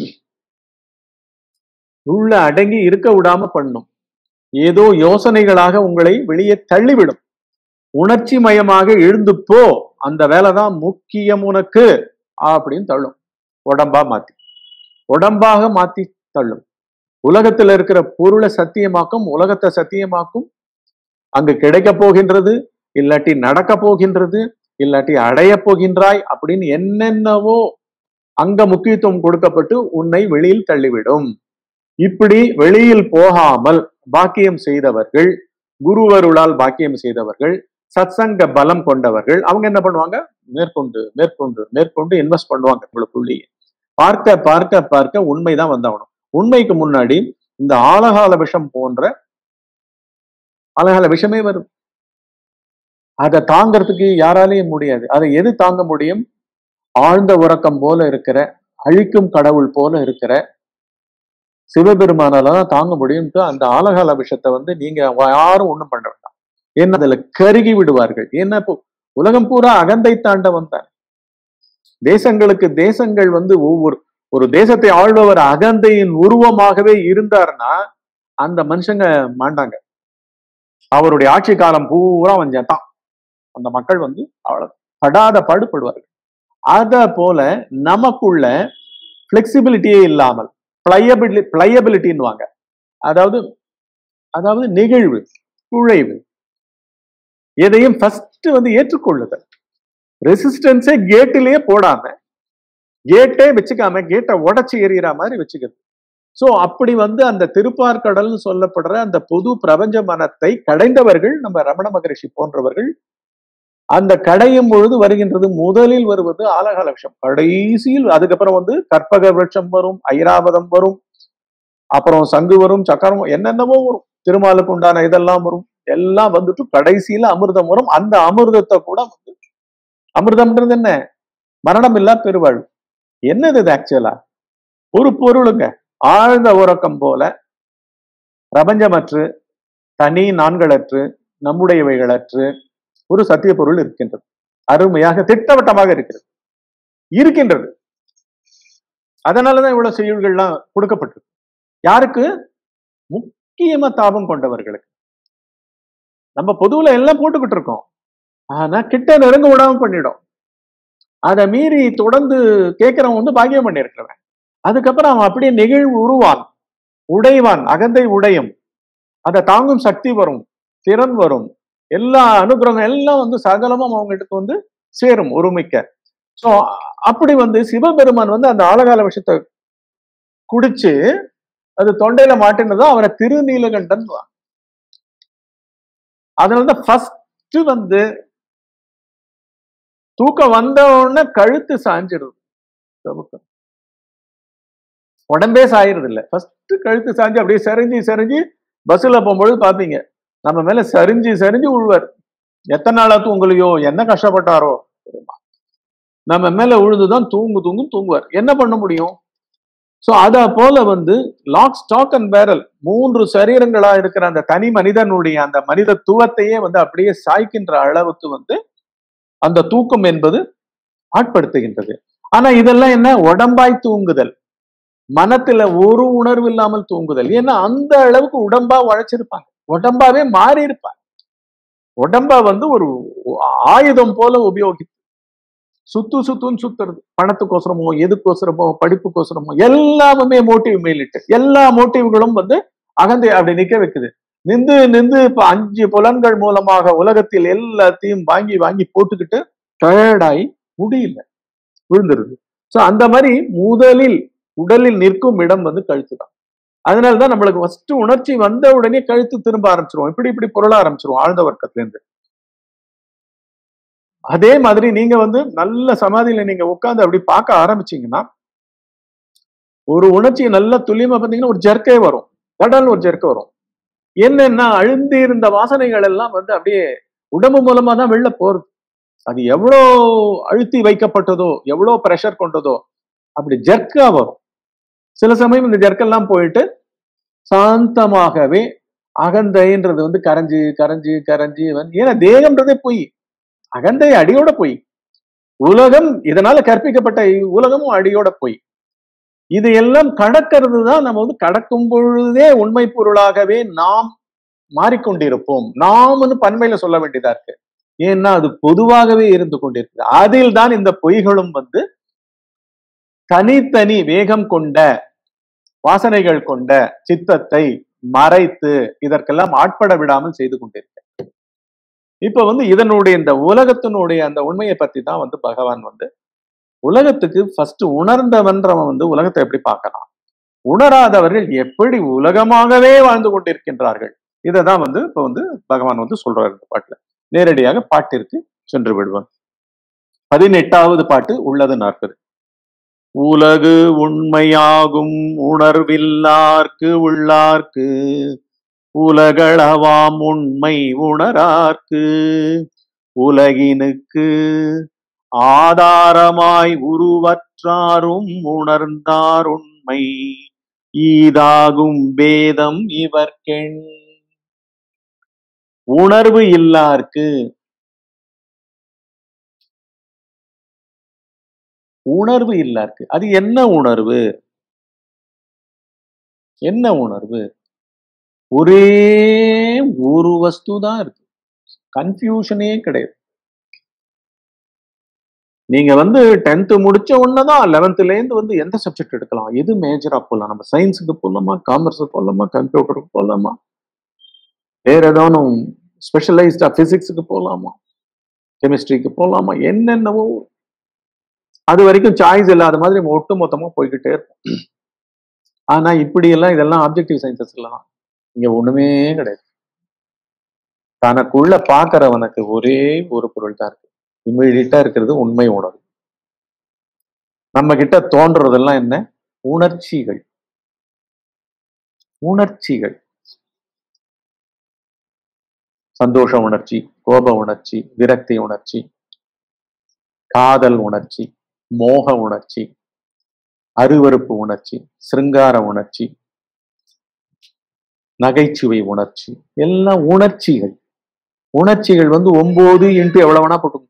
உள்ள அடங்கி இருக்க விடாம பண்ணும் ஏதோ யோசனைகளாக உங்களை வெளியே தள்ளிவிடும் உணர்ச்சி மயமாக எழுந்து போ அந்த வேலை தான் முக்கியம் உனக்கு அப்படின்னு தள்ளும் உடம்பா மாத்தி உடம்பாக மாத்தி தள்ளும் உலகத்துல இருக்கிற பொருளை சத்தியமாக்கும் உலகத்தை சத்தியமாக்கும் அங்கு கிடைக்க போகின்றது இல்லாட்டி நடக்க போகின்றது இல்லாட்டி அடைய போகின்றாய் அப்படின்னு என்னென்னவோ அங்க முக்கியத்துவம் கொடுக்கப்பட்டு உன்னை வெளியில் தள்ளிவிடும் இப்படி வெளியில் போகாமல் பாக்கியம் செய்தவர்கள் குருவருளால் பாக்கியம் செய்தவர்கள் சத்சங்க பலம் கொண்டவர்கள் அவங்க என்ன பண்ணுவாங்க மேற்கொண்டு மேற்கொண்டு மேற்கொண்டு இன்வெஸ்ட் பண்ணுவாங்க உங்களுக்குள்ளேயே பார்க்க பார்க்க பார்க்க உண்மைதான் வந்தாகணும் உண்மைக்கு முன்னாடி இந்த ஆலகால விஷம் போன்ற ஆலகால விஷமே வருது அதை தாங்கறதுக்கு யாராலையும் முடியாது அதை எது தாங்க முடியும் ஆழ்ந்த உறக்கம் போல இருக்கிற அழிக்கும் கடவுள் போல இருக்கிற சிவபெருமானால தான் தாங்க முடியும்ட்டு அந்த ஆலகால விஷத்தை வந்து நீங்க யாரும் ஒண்ணும் பண்ண வேண்டாம் ஏன்னா அதுல கருகி விடுவார்கள் ஏன்னா இப்போ உலகம் பூரா அகந்தை தாண்ட வந்தார் தேசங்களுக்கு தேசங்கள் வந்து ஒவ்வொரு ஒரு தேசத்தை ஆள்பவர் அகந்தையின் உருவமாகவே இருந்தாருன்னா அந்த மனுஷங்க மாண்டாங்க அவருடைய ஆட்சி காலம் பூரா அவன் தான் அந்த மக்கள் வந்து அவ்வளவு படாத பாடுபடுவார்கள் அத போல நமக்குள்ள பிளெக்சிபிலிட்டியே இல்லாமல் பிளையபிலி பிளையபிலிட்டின்வாங்க அதாவது அதாவது நெகிழ்வு குழைவு எதையும் ஃபர்ஸ்ட் வந்து ஏற்றுக்கொள்ளுதல் ரெசிஸ்டன்ஸே கேட்டிலேயே போடாம கேட்டே வச்சுக்காம கேட்டை உடச்சி எறிகிற மாதிரி வச்சுக்கிறது சோ அப்படி வந்து அந்த திருப்பார்கடல்னு சொல்லப்படுற அந்த பொது பிரபஞ்ச மனத்தை கடைந்தவர்கள் நம்ம ரமண மகரிஷி போன்றவர்கள் அந்த கடையும் பொழுது வருகின்றது முதலில் வருவது ஆலகால விஷம் கடைசியில் அதுக்கப்புறம் வந்து கற்பக விருட்சம் வரும் ஐராவதம் வரும் அப்புறம் சங்கு வரும் சக்கரம் என்னென்னவோ வரும் திருமாலுக்கு உண்டான இதெல்லாம் வரும் எல்லாம் வந்துட்டு கடைசியில அமிர்தம் வரும் அந்த அமிர்தத்தை கூட வந்து அமிர்தம்ன்றது என்ன மரணம் இல்லா பெருவாழ்வு என்னது இது ஆக்சுவலா ஒரு பொருளுங்க ஆழ்ந்த உறக்கம் போல பிரபஞ்சமற்று தனி நான்களற்று நம்முடையவைகளற்று ஒரு சத்திய பொருள் இருக்கின்றது அருமையாக திட்டவட்டமாக இருக்கிறது இருக்கின்றது அதனாலதான் இவ்வளவு செய்யுள்கள்லாம் கொடுக்கப்பட்டிருக்கு யாருக்கு முக்கியமா தாபம் கொண்டவர்களுக்கு நம்ம பொதுவுல எல்லாம் போட்டுக்கிட்டு இருக்கோம் ஆனா கிட்ட நெருங்க விடாம பண்ணிடும் அதை மீறி தொடர்ந்து கேட்கிறவன் வந்து பாக்கியம் பண்ணியிருக்கிறவன் அதுக்கப்புறம் அவன் அப்படியே நெகிழ்வு உருவான் உடைவான் அகந்தை உடையும் அதை தாங்கும் சக்தி வரும் திறன் வரும் எல்லா அனுகிரகம் எல்லாம் வந்து சகலமும் அவங்ககிட்ட வந்து சேரும் ஒருமிக்க சோ அப்படி வந்து சிவபெருமான் வந்து அந்த ஆழகால விஷயத்தை குடிச்சு அது தொண்டையில மாட்டினதும் அவரை திருநீலகண்டன் அதனாலதான் ஃபர்ஸ்ட் வந்து தூக்கம் வந்த உடனே கழுத்து சாஞ்சிடுது நமக்கு உடம்பே சாயிறது இல்ல ஃபர்ஸ்ட் கழுத்து சாஞ்சு அப்படியே சரிஞ்சு சரிஞ்சு பஸ்ல போகும்பொழுது பாப்பீங்க நம்ம மேல சரிஞ்சு சரிஞ்சு உழுவார் எத்தனை நாளா தூங்கலையோ என்ன கஷ்டப்பட்டாரோ நம்ம மேல உழுதுதான் தூங்கு தூங்கும் தூங்குவார் என்ன பண்ண முடியும் சோ அத போல வந்து லாக் ஸ்டாக் அண்ட் பேரல் மூன்று சரீரங்களா இருக்கிற அந்த தனி மனிதனுடைய அந்த மனிதத்துவத்தையே வந்து அப்படியே சாய்க்கின்ற அளவுக்கு வந்து அந்த தூக்கம் என்பது ஆட்படுத்துகின்றது ஆனா இதெல்லாம் என்ன உடம்பாய் தூங்குதல் மனத்துல ஒரு உணர்வு இல்லாமல் தூங்குதல் ஏன்னா அந்த அளவுக்கு உடம்பா உழைச்சிருப்பாங்க உடம்பாவே மாறி இருப்பாங்க உடம்பா வந்து ஒரு ஆயுதம் போல உபயோகித்து சுத்து சுத்துன்னு சுத்துறது பணத்துக்கோசரமோ எதுக்கோசரமோ படிப்புக்கோசரமோ எல்லாமே மோட்டிவ் மேலிட்டு எல்லா மோட்டிவ்களும் வந்து அகந்தை அப்படி நிக்க வைக்குது நின்று நின்று இப்ப அஞ்சு புலன்கள் மூலமாக உலகத்தில் எல்லாத்தையும் வாங்கி வாங்கி போட்டுக்கிட்டு டயர்டாகி முடியல விழுந்துருது சோ அந்த மாதிரி முதலில் உடலில் நிற்கும் இடம் வந்து கழுத்து தான் அதனாலதான் நம்மளுக்கு ஃபர்ஸ்ட் உணர்ச்சி வந்த உடனே கழுத்து திரும்ப ஆரம்பிச்சிருவோம் இப்படி இப்படி பொருள ஆரம்பிச்சிருவோம் ஆழ்ந்த வர்க்கத்துல இருந்து அதே மாதிரி நீங்க வந்து நல்ல சமாதியில நீங்க உட்கார்ந்து அப்படி பார்க்க ஆரம்பிச்சீங்கன்னா ஒரு உணர்ச்சி நல்ல துல்லியமா பார்த்தீங்கன்னா ஒரு ஜெர்க்கே வரும் கடல் ஒரு ஜெர்க்க வரும் என்னன்னா அழுந்தி இருந்த வாசனைகள் எல்லாம் வந்து அப்படியே உடம்பு மூலமா தான் வெளில போறது அது எவ்வளோ அழுத்தி வைக்கப்பட்டதோ எவ்வளோ ப்ரெஷர் கொண்டதோ அப்படி ஜெர்க்கா வரும் சில சமயம் இந்த ஜெர்க்கெல்லாம் போயிட்டு சாந்தமாகவே அகந்தைன்றது வந்து கரைஞ்சு கரைஞ்சு கரைஞ்சு வந்து ஏன்னா தேகம்ன்றதே பொய் அகந்தை அடியோட பொய் உலகம் இதனால கற்பிக்கப்பட்ட உலகமும் அடியோட பொய் இது எல்லாம் கடக்கிறது தான் நம்ம வந்து கடக்கும் பொழுதே உண்மை பொருளாகவே நாம் மாறிக்கொண்டிருப்போம் நாம்னு பன்மையில சொல்ல வேண்டியதா இருக்கு ஏன்னா அது பொதுவாகவே இருந்து கொண்டிருக்கு அதில் தான் இந்த பொய்களும் வந்து தனித்தனி வேகம் கொண்ட வாசனைகள் கொண்ட சித்தத்தை மறைத்து இதற்கெல்லாம் ஆட்பட விடாமல் செய்து கொண்டிருக்க இப்ப வந்து இதனுடைய இந்த உலகத்தினுடைய அந்த உண்மையை பத்தி தான் வந்து பகவான் வந்து உலகத்துக்கு ஃபர்ஸ்ட் உணர்ந்தவன்றவன் வந்து உலகத்தை எப்படி பார்க்கலாம் உணராதவர்கள் எப்படி உலகமாகவே வாழ்ந்து கொண்டிருக்கின்றார்கள் இதை தான் வந்து இப்ப வந்து பகவான் வந்து சொல்றாரு இந்த பாட்டுல நேரடியாக பாட்டிற்கு சென்று விடுவான் பதினெட்டாவது பாட்டு உள்ளது நாற்பது உலகு உண்மையாகும் உணர்வில்லார்க்கு உள்ளார்க்கு உலகளவாம் உண்மை உணரார்க்கு உலகினுக்கு ஆதாரமாய் உருவற்றாரும் உணர்ந்தார் உண்மை ஈதாகும் வேதம் இவர்கெண் உணர்வு இல்லார்க்கு உணர்வு இல்லார்க்கு அது என்ன உணர்வு என்ன உணர்வு ஒரே ஒரு வஸ்து தான் இருக்கு கன்ஃபியூஷனே கிடையாது நீங்க வந்து டென்த் முடிச்ச உடனேதான் லெவன்த்ல இருந்து வந்து எந்த சப்ஜெக்ட் எடுக்கலாம் எது மேஜரா போகலாம் நம்ம சயின்ஸுக்கு போகலாமா காமர்ஸுக்கு போகலாமா கம்ப்யூட்டருக்கு போகலாமா வேற ஏதாவது ஸ்பெஷலைஸ்டா பிசிக்ஸுக்கு போகலாமா கெமிஸ்ட்ரிக்கு போகலாமா என்னென்னவோ அது வரைக்கும் சாய்ஸ் இல்லாத மாதிரி நம்ம ஒட்டு மொத்தமா போய்கிட்டே இருப்போம் ஆனா இப்படி எல்லாம் இதெல்லாம் ஆப்ஜெக்டிவ் சயின்சஸ் எல்லாம் இங்க ஒண்ணுமே கிடையாது தனக்குள்ள பாக்குறவனுக்கு ஒரே ஒரு பொருள் தான் இருக்கு இம்மீடியட்டா இருக்கிறது உண்மை உணர்வு நம்ம கிட்ட தோன்றதெல்லாம் என்ன உணர்ச்சிகள் உணர்ச்சிகள் சந்தோஷ உணர்ச்சி கோப உணர்ச்சி விரக்தி உணர்ச்சி காதல் உணர்ச்சி மோக உணர்ச்சி அருவருப்பு உணர்ச்சி சிருங்கார உணர்ச்சி நகைச்சுவை உணர்ச்சி எல்லாம் உணர்ச்சிகள் உணர்ச்சிகள் வந்து ஒன்பது இன்ட்டு எவ்வளவு வேணா போட்டு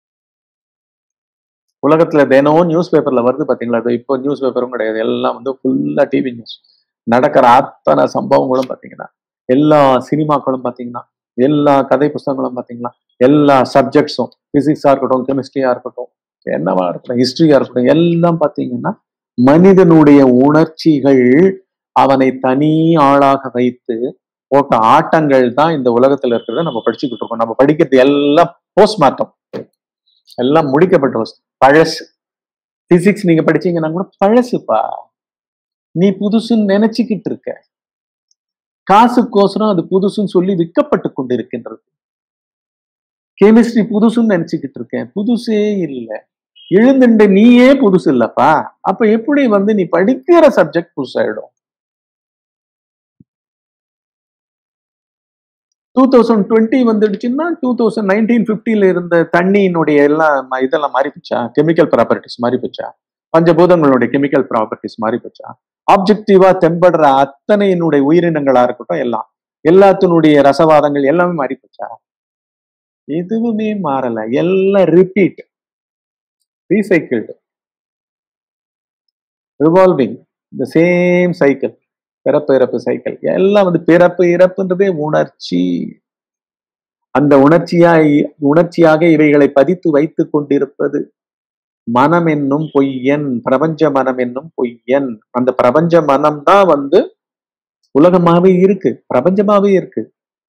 உலகத்துல தினம் நியூஸ் பேப்பர்ல வருது பாத்தீங்களா அது இப்போ நியூஸ் பேப்பரும் கிடையாது எல்லாம் வந்து ஃபுல்லா டிவி நியூஸ் நடக்கிற அத்தனை சம்பவங்களும் பாத்தீங்கன்னா எல்லா சினிமாக்களும் பாத்தீங்கன்னா எல்லா கதை புஸ்தகங்களும் பாத்தீங்கன்னா எல்லா சப்ஜெக்ட்ஸும் பிசிக்ஸா இருக்கட்டும் கெமிஸ்ட்ரியா இருக்கட்டும் என்னவா இருக்கட்டும் ஹிஸ்டரியா இருக்கட்டும் எல்லாம் பாத்தீங்கன்னா மனிதனுடைய உணர்ச்சிகள் அவனை தனி ஆளாக வைத்து போட்ட ஆட்டங்கள் தான் இந்த உலகத்துல இருக்கிறத நம்ம படிச்சுக்கிட்டு இருக்கோம் நம்ம படிக்கிறது எல்லாம் போஸ்ட்மார்ட்டம் எல்லாம் முடிக்கப்பட்ட வஸ்து பழசு பிசிக்ஸ் நீங்க படிச்சீங்கன்னா கூட பழசுப்பா நீ புதுசுன்னு நினைச்சுக்கிட்டு இருக்க காசுக்கோசரம் அது புதுசுன்னு சொல்லி விற்கப்பட்டு கொண்டிருக்கின்றது கெமிஸ்ட்ரி புதுசுன்னு நினைச்சுக்கிட்டு இருக்கேன் புதுசே இல்லை எழுந்துண்டு நீயே புதுசு இல்லப்பா அப்ப எப்படி வந்து நீ படிக்கிற சப்ஜெக்ட் புதுசாயிடும் டூ தௌசண்ட் டுவெண்ட்டி வந்துடுச்சுன்னா டூ தௌசண்ட் நைன்டீன் ஃபிஃப்டில இருந்த தண்ணியினுடைய எல்லாம் ம- இதெல்லாம் மாறி போச்சா கெமிக்கல் ப்ராப்பர்ட்டிஸ் மாறி போச்சா பஞ்சபூதங்களுடைய கெமிக்கல் ப்ராப்பர்ட்டிஸ் மாறி போச்சா ஆப்ஜெக்டிவா தென்படுற அத்தனையினுடைய உயிரினங்களா இருக்கட்டும் எல்லாம் எல்லாத்தினுடைய ரசவாதங்கள் எல்லாமே மாறி போச்சா எதுவுமே மாறல எல்லாம் repeat recycled revolving the same cycle பிறப்பு இறப்பு சைக்கிள் எல்லாம் வந்து பிறப்பு இறப்புன்றதே உணர்ச்சி அந்த உணர்ச்சியா உணர்ச்சியாக இவைகளை பதித்து வைத்துக் கொண்டிருப்பது மனம் என்னும் பொய்யன் பிரபஞ்ச மனம் என்னும் பொய்யன் அந்த பிரபஞ்ச மனம் தான் வந்து உலகமாவே இருக்கு பிரபஞ்சமாவே இருக்கு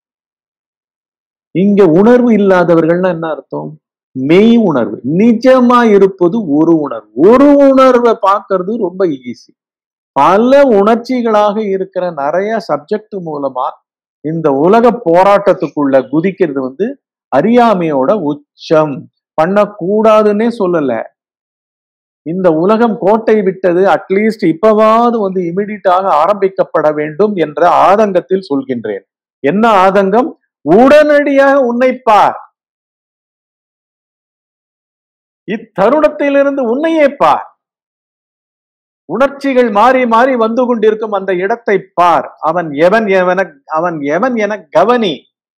இங்க உணர்வு இல்லாதவர்கள்னா என்ன அர்த்தம் மெய் உணர்வு நிஜமா இருப்பது ஒரு உணர்வு ஒரு உணர்வை பார்க்கிறது ரொம்ப ஈஸி பல உணர்ச்சிகளாக இருக்கிற நிறைய சப்ஜெக்ட் மூலமா இந்த உலக போராட்டத்துக்குள்ள குதிக்கிறது வந்து அறியாமையோட உச்சம் பண்ணக்கூடாதுன்னே சொல்லல இந்த உலகம் கோட்டை விட்டது அட்லீஸ்ட் இப்பவாவது வந்து இமிடியட்டாக ஆரம்பிக்கப்பட வேண்டும் என்ற ஆதங்கத்தில் சொல்கின்றேன் என்ன ஆதங்கம் உடனடியாக உன்னை பார் இத்தருணத்திலிருந்து உன்னையே பார் உணர்ச்சிகள் மாறி மாறி வந்து கொண்டிருக்கும் அந்த இடத்தை பார் அவன் எவன் எவன அவன் எவன் என கவனி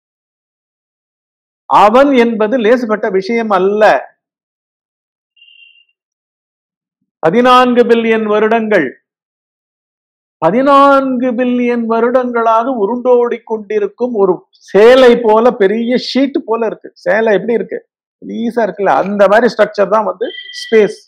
அவன் என்பது லேசுபட்ட விஷயம் அல்ல பதினான்கு பில்லியன் வருடங்கள் பதினான்கு பில்லியன் வருடங்களாக உருண்டோடி கொண்டிருக்கும் ஒரு சேலை போல பெரிய ஷீட் போல இருக்கு சேலை எப்படி இருக்கு ஈஸா இருக்குல்ல அந்த மாதிரி ஸ்ட்ரக்சர் தான் வந்து ஸ்பேஸ்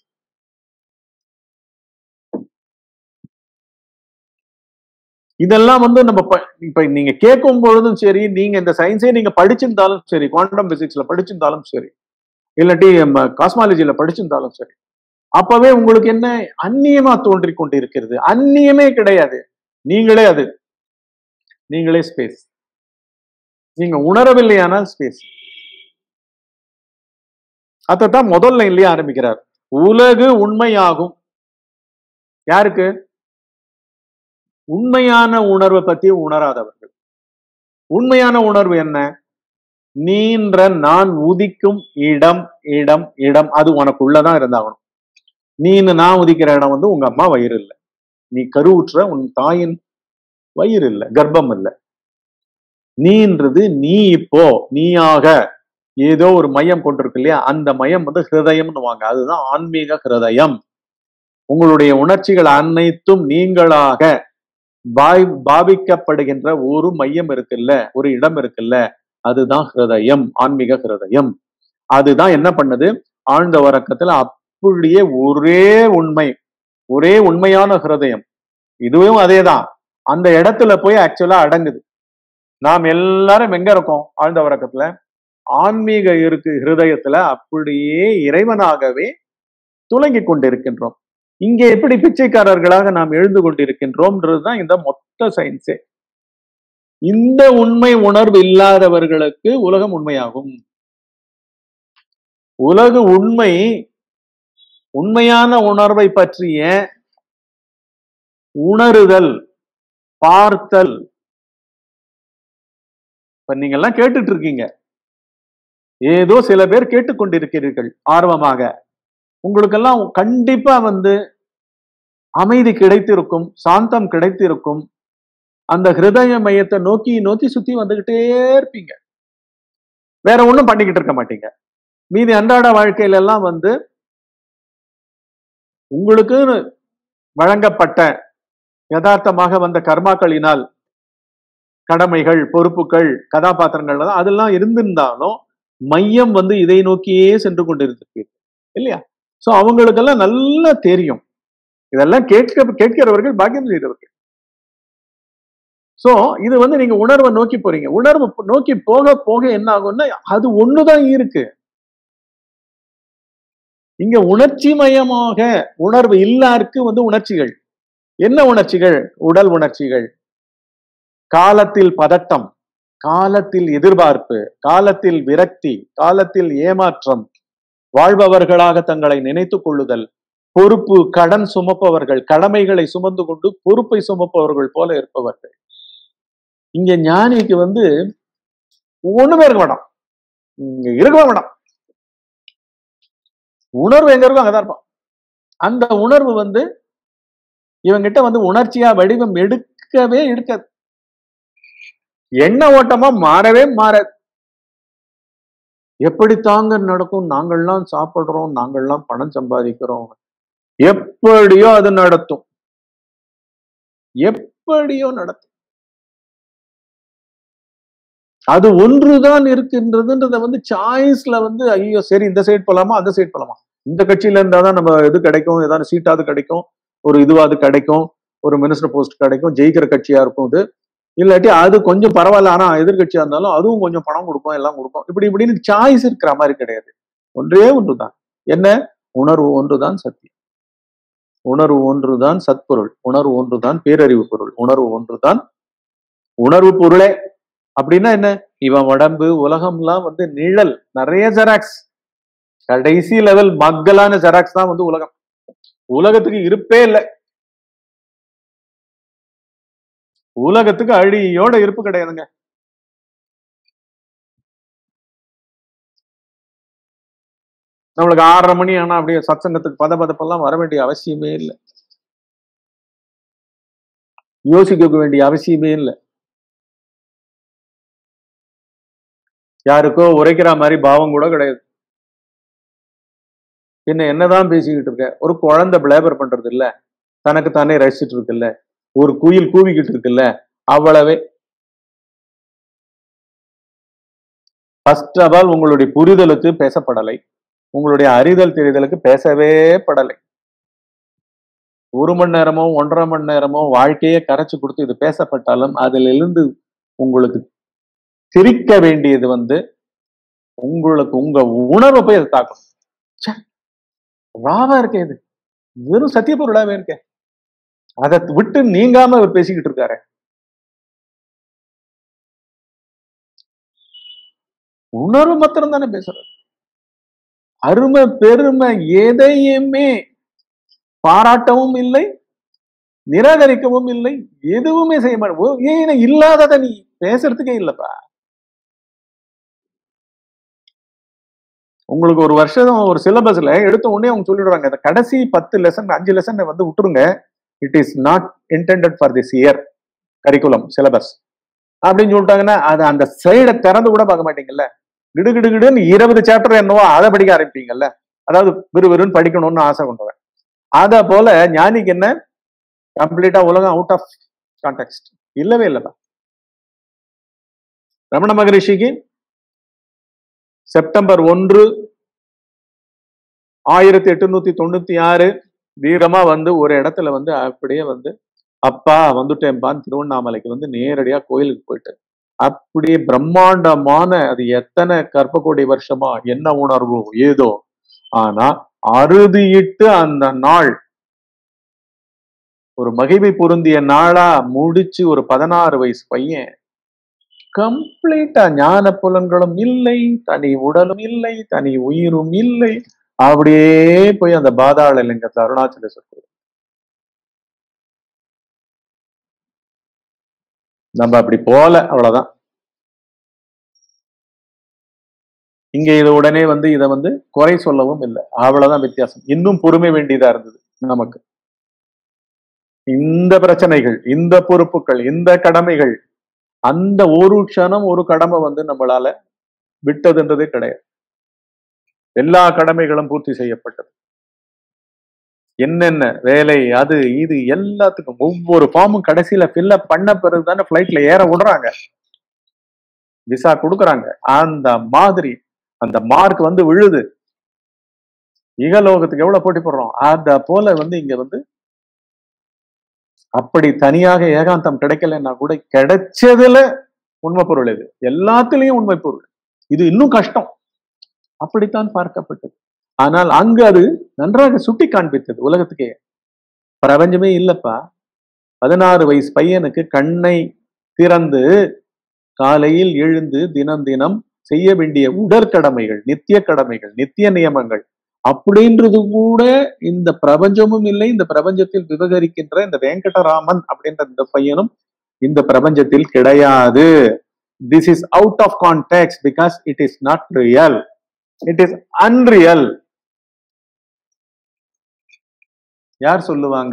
இதெல்லாம் வந்து நம்ம ப- இப்ப நீங்க கேட்கும் பொழுதும் சரி நீங்க இந்த சயின்ஸே நீங்க படிச்சிருந்தாலும் சரி குவாண்டம் பிசிக்ஸ்ல படிச்சிருந்தாலும் சரி இல்லாட்டி காஸ்மாலஜில படிச்சிருந்தாலும் சரி அப்பவே உங்களுக்கு என்ன அந்நியமா தோன்றி கொண்டு இருக்கிறது அந்நியமே கிடையாது நீங்களே அது நீங்களே ஸ்பேஸ் நீங்க உணரவில்லையானால் ஸ்பேஸ் அதைத்தான் முதல் லைன்லயே ஆரம்பிக்கிறார் உலகு உண்மையாகும் யாருக்கு உண்மையான உணர்வை பத்தி உணராதவர்கள் உண்மையான உணர்வு என்ன நீன்ற நான் உதிக்கும் இடம் இடம் இடம் அது உனக்குள்ளதான் இருந்தாகணும் நீன்னு நான் உதிக்கிற இடம் வந்து உங்க அம்மா வயிறு இல்லை நீ கருவுற்ற உன் தாயின் வயிறு இல்லை கர்ப்பம் இல்லை நீன்றது நீ இப்போ நீயாக ஏதோ ஒரு மையம் கொண்டிருக்கு இல்லையா அந்த மையம் வந்து ஹிருதயம்னு வாங்க அதுதான் ஆன்மீக ஹிருதயம் உங்களுடைய உணர்ச்சிகள் அனைத்தும் நீங்களாக பாய் பாவிக்கப்படுகின்ற ஒரு மையம் இருக்குல்ல ஒரு இடம் இருக்குல்ல அதுதான் ஹிருதயம் ஆன்மீக ஹிருதயம் அதுதான் என்ன பண்ணுது ஆழ்ந்த உறக்கத்துல அப்படியே ஒரே உண்மை ஒரே உண்மையான ஹிருதயம் இதுவும் அதேதான் அந்த இடத்துல போய் ஆக்சுவலா அடங்குது நாம் எல்லாரும் எங்க இருக்கோம் ஆழ்ந்த உறக்கத்துல ஆன்மீக இருக்கு ஹிருதயத்துல அப்படியே இறைவனாகவே துலங்கி கொண்டிருக்கின்றோம் இங்கே எப்படி பிச்சைக்காரர்களாக நாம் எழுந்து கொண்டிருக்கின்றோம்ன்றதுதான் இந்த மொத்த சயின்ஸே இந்த உண்மை உணர்வு இல்லாதவர்களுக்கு உலகம் உண்மையாகும் உலக உண்மை உண்மையான உணர்வை பற்றிய உணருதல் பார்த்தல் இப்ப நீங்க எல்லாம் கேட்டுட்டு இருக்கீங்க ஏதோ சில பேர் கேட்டுக்கொண்டிருக்கிறீர்கள் ஆர்வமாக உங்களுக்கெல்லாம் கண்டிப்பா வந்து அமைதி கிடைத்திருக்கும் சாந்தம் கிடைத்திருக்கும் அந்த ஹிருதய மையத்தை நோக்கி நோக்கி சுத்தி வந்துகிட்டே இருப்பீங்க வேற ஒண்ணும் பண்ணிக்கிட்டு இருக்க மாட்டீங்க மீதி அன்றாட வாழ்க்கையில எல்லாம் வந்து உங்களுக்கு வழங்கப்பட்ட யதார்த்தமாக வந்த கர்மாக்களினால் கடமைகள் பொறுப்புகள் கதாபாத்திரங்கள் தான் அதெல்லாம் இருந்திருந்தாலும் மையம் வந்து இதை நோக்கியே சென்று கொண்டிருக்கு இல்லையா சோ அவங்களுக்கெல்லாம் நல்லா தெரியும் இதெல்லாம் கேட்க கேட்கிறவர்கள் பாக்கியம் செய்தவர்கள் சோ இது வந்து நீங்க உணர்வை நோக்கி போறீங்க உணர்வு நோக்கி போக போக என்ன ஆகும்னா அது ஒண்ணுதான் இருக்கு இங்க உணர்ச்சி மயமாக உணர்வு இல்லாருக்கு வந்து உணர்ச்சிகள் என்ன உணர்ச்சிகள் உடல் உணர்ச்சிகள் காலத்தில் பதட்டம் காலத்தில் எதிர்பார்ப்பு காலத்தில் விரக்தி காலத்தில் ஏமாற்றம் வாழ்பவர்களாக தங்களை நினைத்துக் கொள்ளுதல் பொறுப்பு கடன் சுமப்பவர்கள் கடமைகளை சுமந்து கொண்டு பொறுப்பை சுமப்பவர்கள் போல இருப்பவர்கள் இங்க ஞானிக்கு வந்து ஒண்ணுமே இருக்க வேண்டாம் இங்க இருக்கவே வேண்டாம் உணர்வு எங்க இருக்கும் அங்கதான் இருப்பான் அந்த உணர்வு வந்து இவங்கிட்ட வந்து உணர்ச்சியா வடிவம் எடுக்கவே எடுக்காது எண்ண ஓட்டமா மாறவே மாறாது எப்படி தாங்க நடக்கும் நாங்கள்லாம் சாப்பிடுறோம் நாங்கள்லாம் பணம் சம்பாதிக்கிறோம் எப்படியோ அது நடத்தும் எப்படியோ நடத்தும் அது ஒன்றுதான் இருக்கின்றதுன்றத வந்து சாய்ஸ்ல வந்து ஐயோ சரி இந்த சைடு போலாமா அந்த சைடு போலாமா இந்த கட்சியில இருந்தாதான் நம்ம இது கிடைக்கும் ஏதாவது சீட்டாவது கிடைக்கும் ஒரு இதுவாது கிடைக்கும் ஒரு மினிஸ்டர் போஸ்ட் கிடைக்கும் ஜெயிக்கிற கட்சியா இருக்கும் இது இல்லாட்டி அது கொஞ்சம் பரவாயில்ல ஆனா எதிர்கட்சியா இருந்தாலும் அதுவும் கொஞ்சம் பணம் கொடுக்கும் எல்லாம் கொடுக்கும் இப்படி இப்படின்னு சாய்ஸ் இருக்கிற மாதிரி கிடையாது ஒன்றே ஒன்றுதான் என்ன உணர்வு ஒன்றுதான் சத்தியம் உணர்வு ஒன்றுதான் சத்பொருள் உணர்வு ஒன்றுதான் பேரறிவு பொருள் உணர்வு ஒன்றுதான் உணர்வு பொருளே அப்படின்னா என்ன இவன் உடம்பு உலகம்லாம் வந்து நிழல் நிறைய ஜெராக்ஸ் கடைசி லெவல் மக்களான ஜெராக்ஸ் தான் வந்து உலகம் உலகத்துக்கு இருப்பே இல்லை உலகத்துக்கு அழியோட இருப்பு கிடையாதுங்க நம்மளுக்கு ஆறரை மணி ஆனா அப்படியே சத்சங்கத்துக்கு பத பதப்பெல்லாம் வர வேண்டிய அவசியமே இல்லை யோசிக்க வேண்டிய அவசியமே இல்லை யாருக்கோ உரைக்கிற மாதிரி பாவம் கூட கிடையாது பின்ன என்னதான் பேசிக்கிட்டு இருக்க ஒரு குழந்தை பிளேபர் பண்றது இல்ல தனக்கு தானே ரசிச்சுட்டு இருக்குல்ல ஒரு குயில் கூவிக்கிட்டு இருக்குல்ல அவ்வளவே ஃபர்ஸ்ட் ஆஃப் ஆல் உங்களுடைய புரிதலுக்கு பேசப்படலை உங்களுடைய அறிதல் தெரிதலுக்கு பேசவே படலை ஒரு மணி நேரமோ ஒன்றரை மணி நேரமோ வாழ்க்கையே கரைச்சு கொடுத்து இது பேசப்பட்டாலும் அதிலிருந்து உங்களுக்கு திரிக்க வேண்டியது வந்து உங்களுக்கு உங்க உணர்வை போய் அதை தாக்கும் ச்சே, ராவா இருக்கே இது வெறும் சத்திய பொருளாவே இருக்கே அதை விட்டு நீங்காம அவர் பேசிக்கிட்டு இருக்காரு உணர்வு மாத்திரம் தானே பேசுறாரு அருமை பெருமை எதையுமே பாராட்டவும் இல்லை நிராகரிக்கவும் இல்லை எதுவுமே செய்ய மாட்டேன் ஏன் இல்லாதத நீ பேசுறதுக்கே இல்லப்பா உங்களுக்கு ஒரு வருஷம் ஒரு சிலபஸ்ல எடுத்த உடனே அவங்க சொல்லிடுறாங்க இந்த கடைசி பத்து லெசன் அஞ்சு லெசன் வந்து விட்டுருங்க it is not intended for this year curriculum syllabus அப்படின்னு சொல்லிட்டாங்கன்னா அது அந்த சைடை திறந்து கூட பார்க்க மாட்டீங்கல்ல கிடு கிடு கிடுன்னு இருபது சாப்டர் என்னவோ அதை படிக்க ஆரம்பிப்பீங்கல்ல அதாவது விறுவிறுன்னு படிக்கணும்னு ஆசை கொண்டவன் அத போல ஞானிக்கு என்ன கம்ப்ளீட்டா உலகம் அவுட் ஆஃப் கான்டெக்ட் இல்லவே இல்லப்பா ரமண மகரிஷிக்கு செப்டம்பர் ஒன்று ஆயிரத்தி எட்டுநூத்தி தொண்ணூத்தி ஆறு வீரமா வந்து ஒரு இடத்துல வந்து அப்படியே வந்து அப்பா வந்துட்டேன்பான் திருவண்ணாமலைக்கு வந்து நேரடியா கோயிலுக்கு போயிட்டு அப்படியே பிரம்மாண்டமான அது எத்தனை கற்ப வருஷமா என்ன உணர்வோ ஏதோ ஆனா அறுதியிட்டு அந்த நாள் ஒரு மகிமை பொருந்திய நாளா முடிச்சு ஒரு பதினாறு வயசு பையன் கம்ப்ளீட்டா ஞான புலன்களும் இல்லை தனி உடலும் இல்லை தனி உயிரும் இல்லை அப்படியே போய் அந்த பாதாள லிங்கத்தை அருணாச்சலேஸ்வரர் நம்ம அப்படி போல அவ்வளவுதான் இங்க இதை உடனே வந்து இதை வந்து குறை சொல்லவும் இல்லை அவ்வளவுதான் வித்தியாசம் இன்னும் பொறுமை வேண்டியதா இருந்தது நமக்கு இந்த பிரச்சனைகள் இந்த பொறுப்புகள் இந்த கடமைகள் அந்த ஒரு க்ஷணம் ஒரு கடமை வந்து நம்மளால விட்டதுன்றதே கிடையாது எல்லா கடமைகளும் பூர்த்தி செய்யப்பட்டது என்னென்ன வேலை அது இது எல்லாத்துக்கும் ஒவ்வொரு ஃபார்மும் கடைசியில ஃபில்அப் பண்ண பிறகு தானே ஃபிளைட்ல ஏற விடுறாங்க விசா கொடுக்குறாங்க அந்த மாதிரி அந்த மார்க் வந்து விழுது இகலோகத்துக்கு எவ்வளவு போட்டி போடுறோம் அத போல வந்து இங்க வந்து அப்படி தனியாக ஏகாந்தம் கிடைக்கலன்னா கூட கிடைச்சதுல உண்மை பொருள் இது எல்லாத்துலயும் உண்மை பொருள் இது இன்னும் கஷ்டம் அப்படித்தான் பார்க்கப்பட்டது ஆனால் அங்கு அது நன்றாக சுட்டி காண்பித்தது உலகத்துக்கே பிரபஞ்சமே இல்லப்பா பதினாறு வயசு பையனுக்கு கண்ணை திறந்து காலையில் எழுந்து தினம் தினம் செய்ய வேண்டிய உடற்கடமைகள் நித்திய கடமைகள் நித்திய நியமங்கள் அப்படின்றது கூட இந்த பிரபஞ்சமும் இல்லை இந்த பிரபஞ்சத்தில் விவகரிக்கின்ற இந்த வெங்கடராமன் அப்படின்ற இந்த பையனும் இந்த பிரபஞ்சத்தில் கிடையாது this is out of context because it is not real it is unreal யார் சொல்லுவாங்க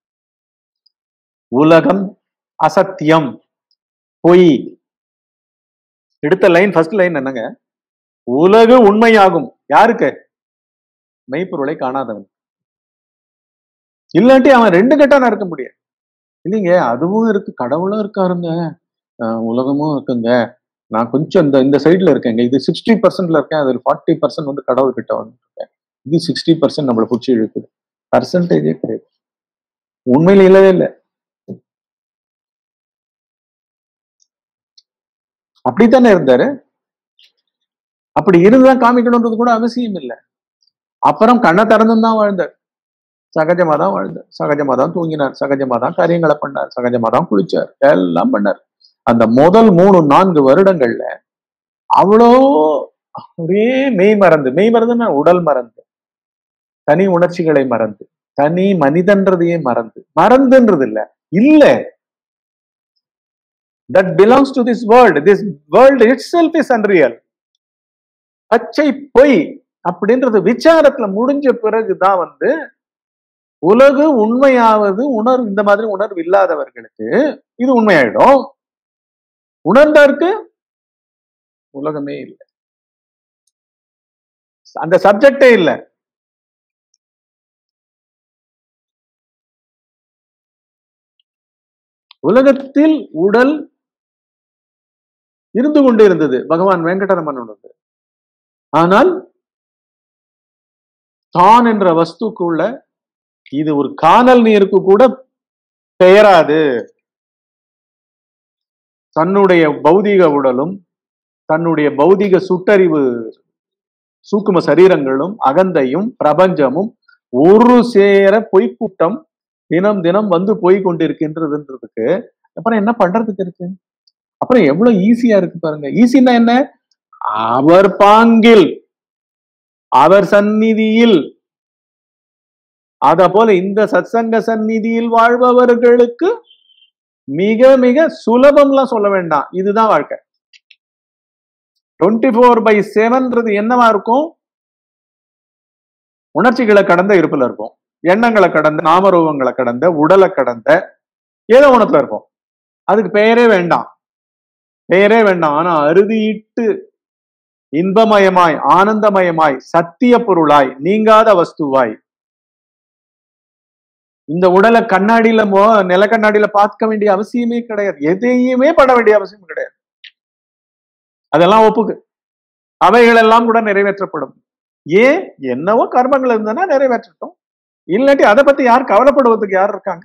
உலகம் அசத்தியம் பொய் எடுத்த லைன் ஃபர்ஸ்ட் லைன் என்னங்க உலகு உண்மையாகும் யாருக்கு மெய்ப்பொருளை காணாதவன் இல்லாட்டி அவன் ரெண்டு கட்டான இருக்க முடியாது இல்லைங்க அதுவும் இருக்கு கடவுளும் இருக்காருங்க அஹ் உலகமும் இருக்குங்க நான் கொஞ்சம் இந்த இந்த சைட்ல இருக்கேங்க இது சிக்ஸ்டி பர்சன்ட்ல இருக்கேன் அதில் ஃபார்ட்டி பர்சன்ட் வந்து கடவுள் கிட்ட வந்துருக்கேன் இது சிக்ஸ்டி பர்சன்ட் நம்மளை பிடிச்சி இழுக்குது பர்சன்டேஜே கிடையாது உண்மையில இல்லவே இல்லை அப்படித்தானே இருந்தாரு அப்படி இருந்துதான் காமிக்கணும்ன்றது கூட அவசியம் இல்லை அப்புறம் கண்ணை திறந்தும் தான் வாழ்ந்தார் சகஜமா தான் வாழ்ந்தார் சகஜமா தான் தூங்கினார் சகஜமா தான் காரியங்களை பண்ணார் சகஜமா தான் குளிச்சார் எல்லாம் பண்ணார் அந்த முதல் மூணு நான்கு வருடங்கள்ல அவ்வளோ ஒரே மெய் மறந்து மெய் மறந்துன்னா உடல் மறந்து தனி உணர்ச்சிகளை மறந்து தனி மனிதன்றதையே மறந்து மறந்துன்றது இல்ல இல்ல that belongs to this world this world itself is unreal பச்சை பொய் அப்படின்றது விசாரத்துல முடிஞ்ச பிறகுதான் வந்து உலகு உண்மையாவது உணர்வு இந்த மாதிரி உணர்வு இல்லாதவர்களுக்கு இது உண்மையாயிடும் உணர்ந்தாருக்கு உலகமே இல்லை அந்த சப்ஜெக்டே இல்லை உலகத்தில் உடல் இருந்து கொண்டு இருந்தது பகவான் வெங்கடரமனோடது ஆனால் தான் என்ற வஸ்துக்குள்ள இது ஒரு காணல் நீருக்கு கூட பெயராது தன்னுடைய பௌதிக உடலும் தன்னுடைய பௌதிக சுட்டறிவு சூக்கும சரீரங்களும் அகந்தையும் பிரபஞ்சமும் ஒரு சேர பொய்க்கூட்டம் தினம் தினம் வந்து போய் கொண்டிருக்கின்றதுன்றதுக்கு அப்புறம் என்ன பண்றதுக்கு இருக்கு அப்புறம் எவ்வளவு ஈஸியா இருக்கு பாருங்க ஈஸின்னா என்ன அவர் பாங்கில் அவர் சந்நிதியில் அத போல இந்த சத்சங்க சந்நிதியில் வாழ்பவர்களுக்கு மிக மிக சுலபம்லாம் சொல்ல வேண்டாம் இதுதான் வாழ்க்கை டுவெண்ட்டி ஃபோர் பை செவன்றது என்னவா இருக்கும் உணர்ச்சிகளை கடந்த இருப்புல இருக்கும் எண்ணங்களை கடந்த நாமரூபங்களை கடந்த உடலை கடந்த ஏதோ உணத்துல இருக்கும் அதுக்கு பெயரே வேண்டாம் பெயரே வேண்டாம் ஆனா அறுதியிட்டு இன்பமயமாய் ஆனந்தமயமாய் சத்திய பொருளாய் நீங்காத வஸ்துவாய் இந்த உடலை கண்ணாடியில மோ நில கண்ணாடியில பார்க்க வேண்டிய அவசியமே கிடையாது எதையுமே பட வேண்டிய அவசியம் கிடையாது அதெல்லாம் ஒப்புக்கு அவைகள் எல்லாம் கூட நிறைவேற்றப்படும் ஏன் என்னவோ கர்மங்கள் இருந்ததுன்னா நிறைவேற்றட்டும் இல்லாட்டி அதை பத்தி யார் கவலைப்படுவதற்கு யார் இருக்காங்க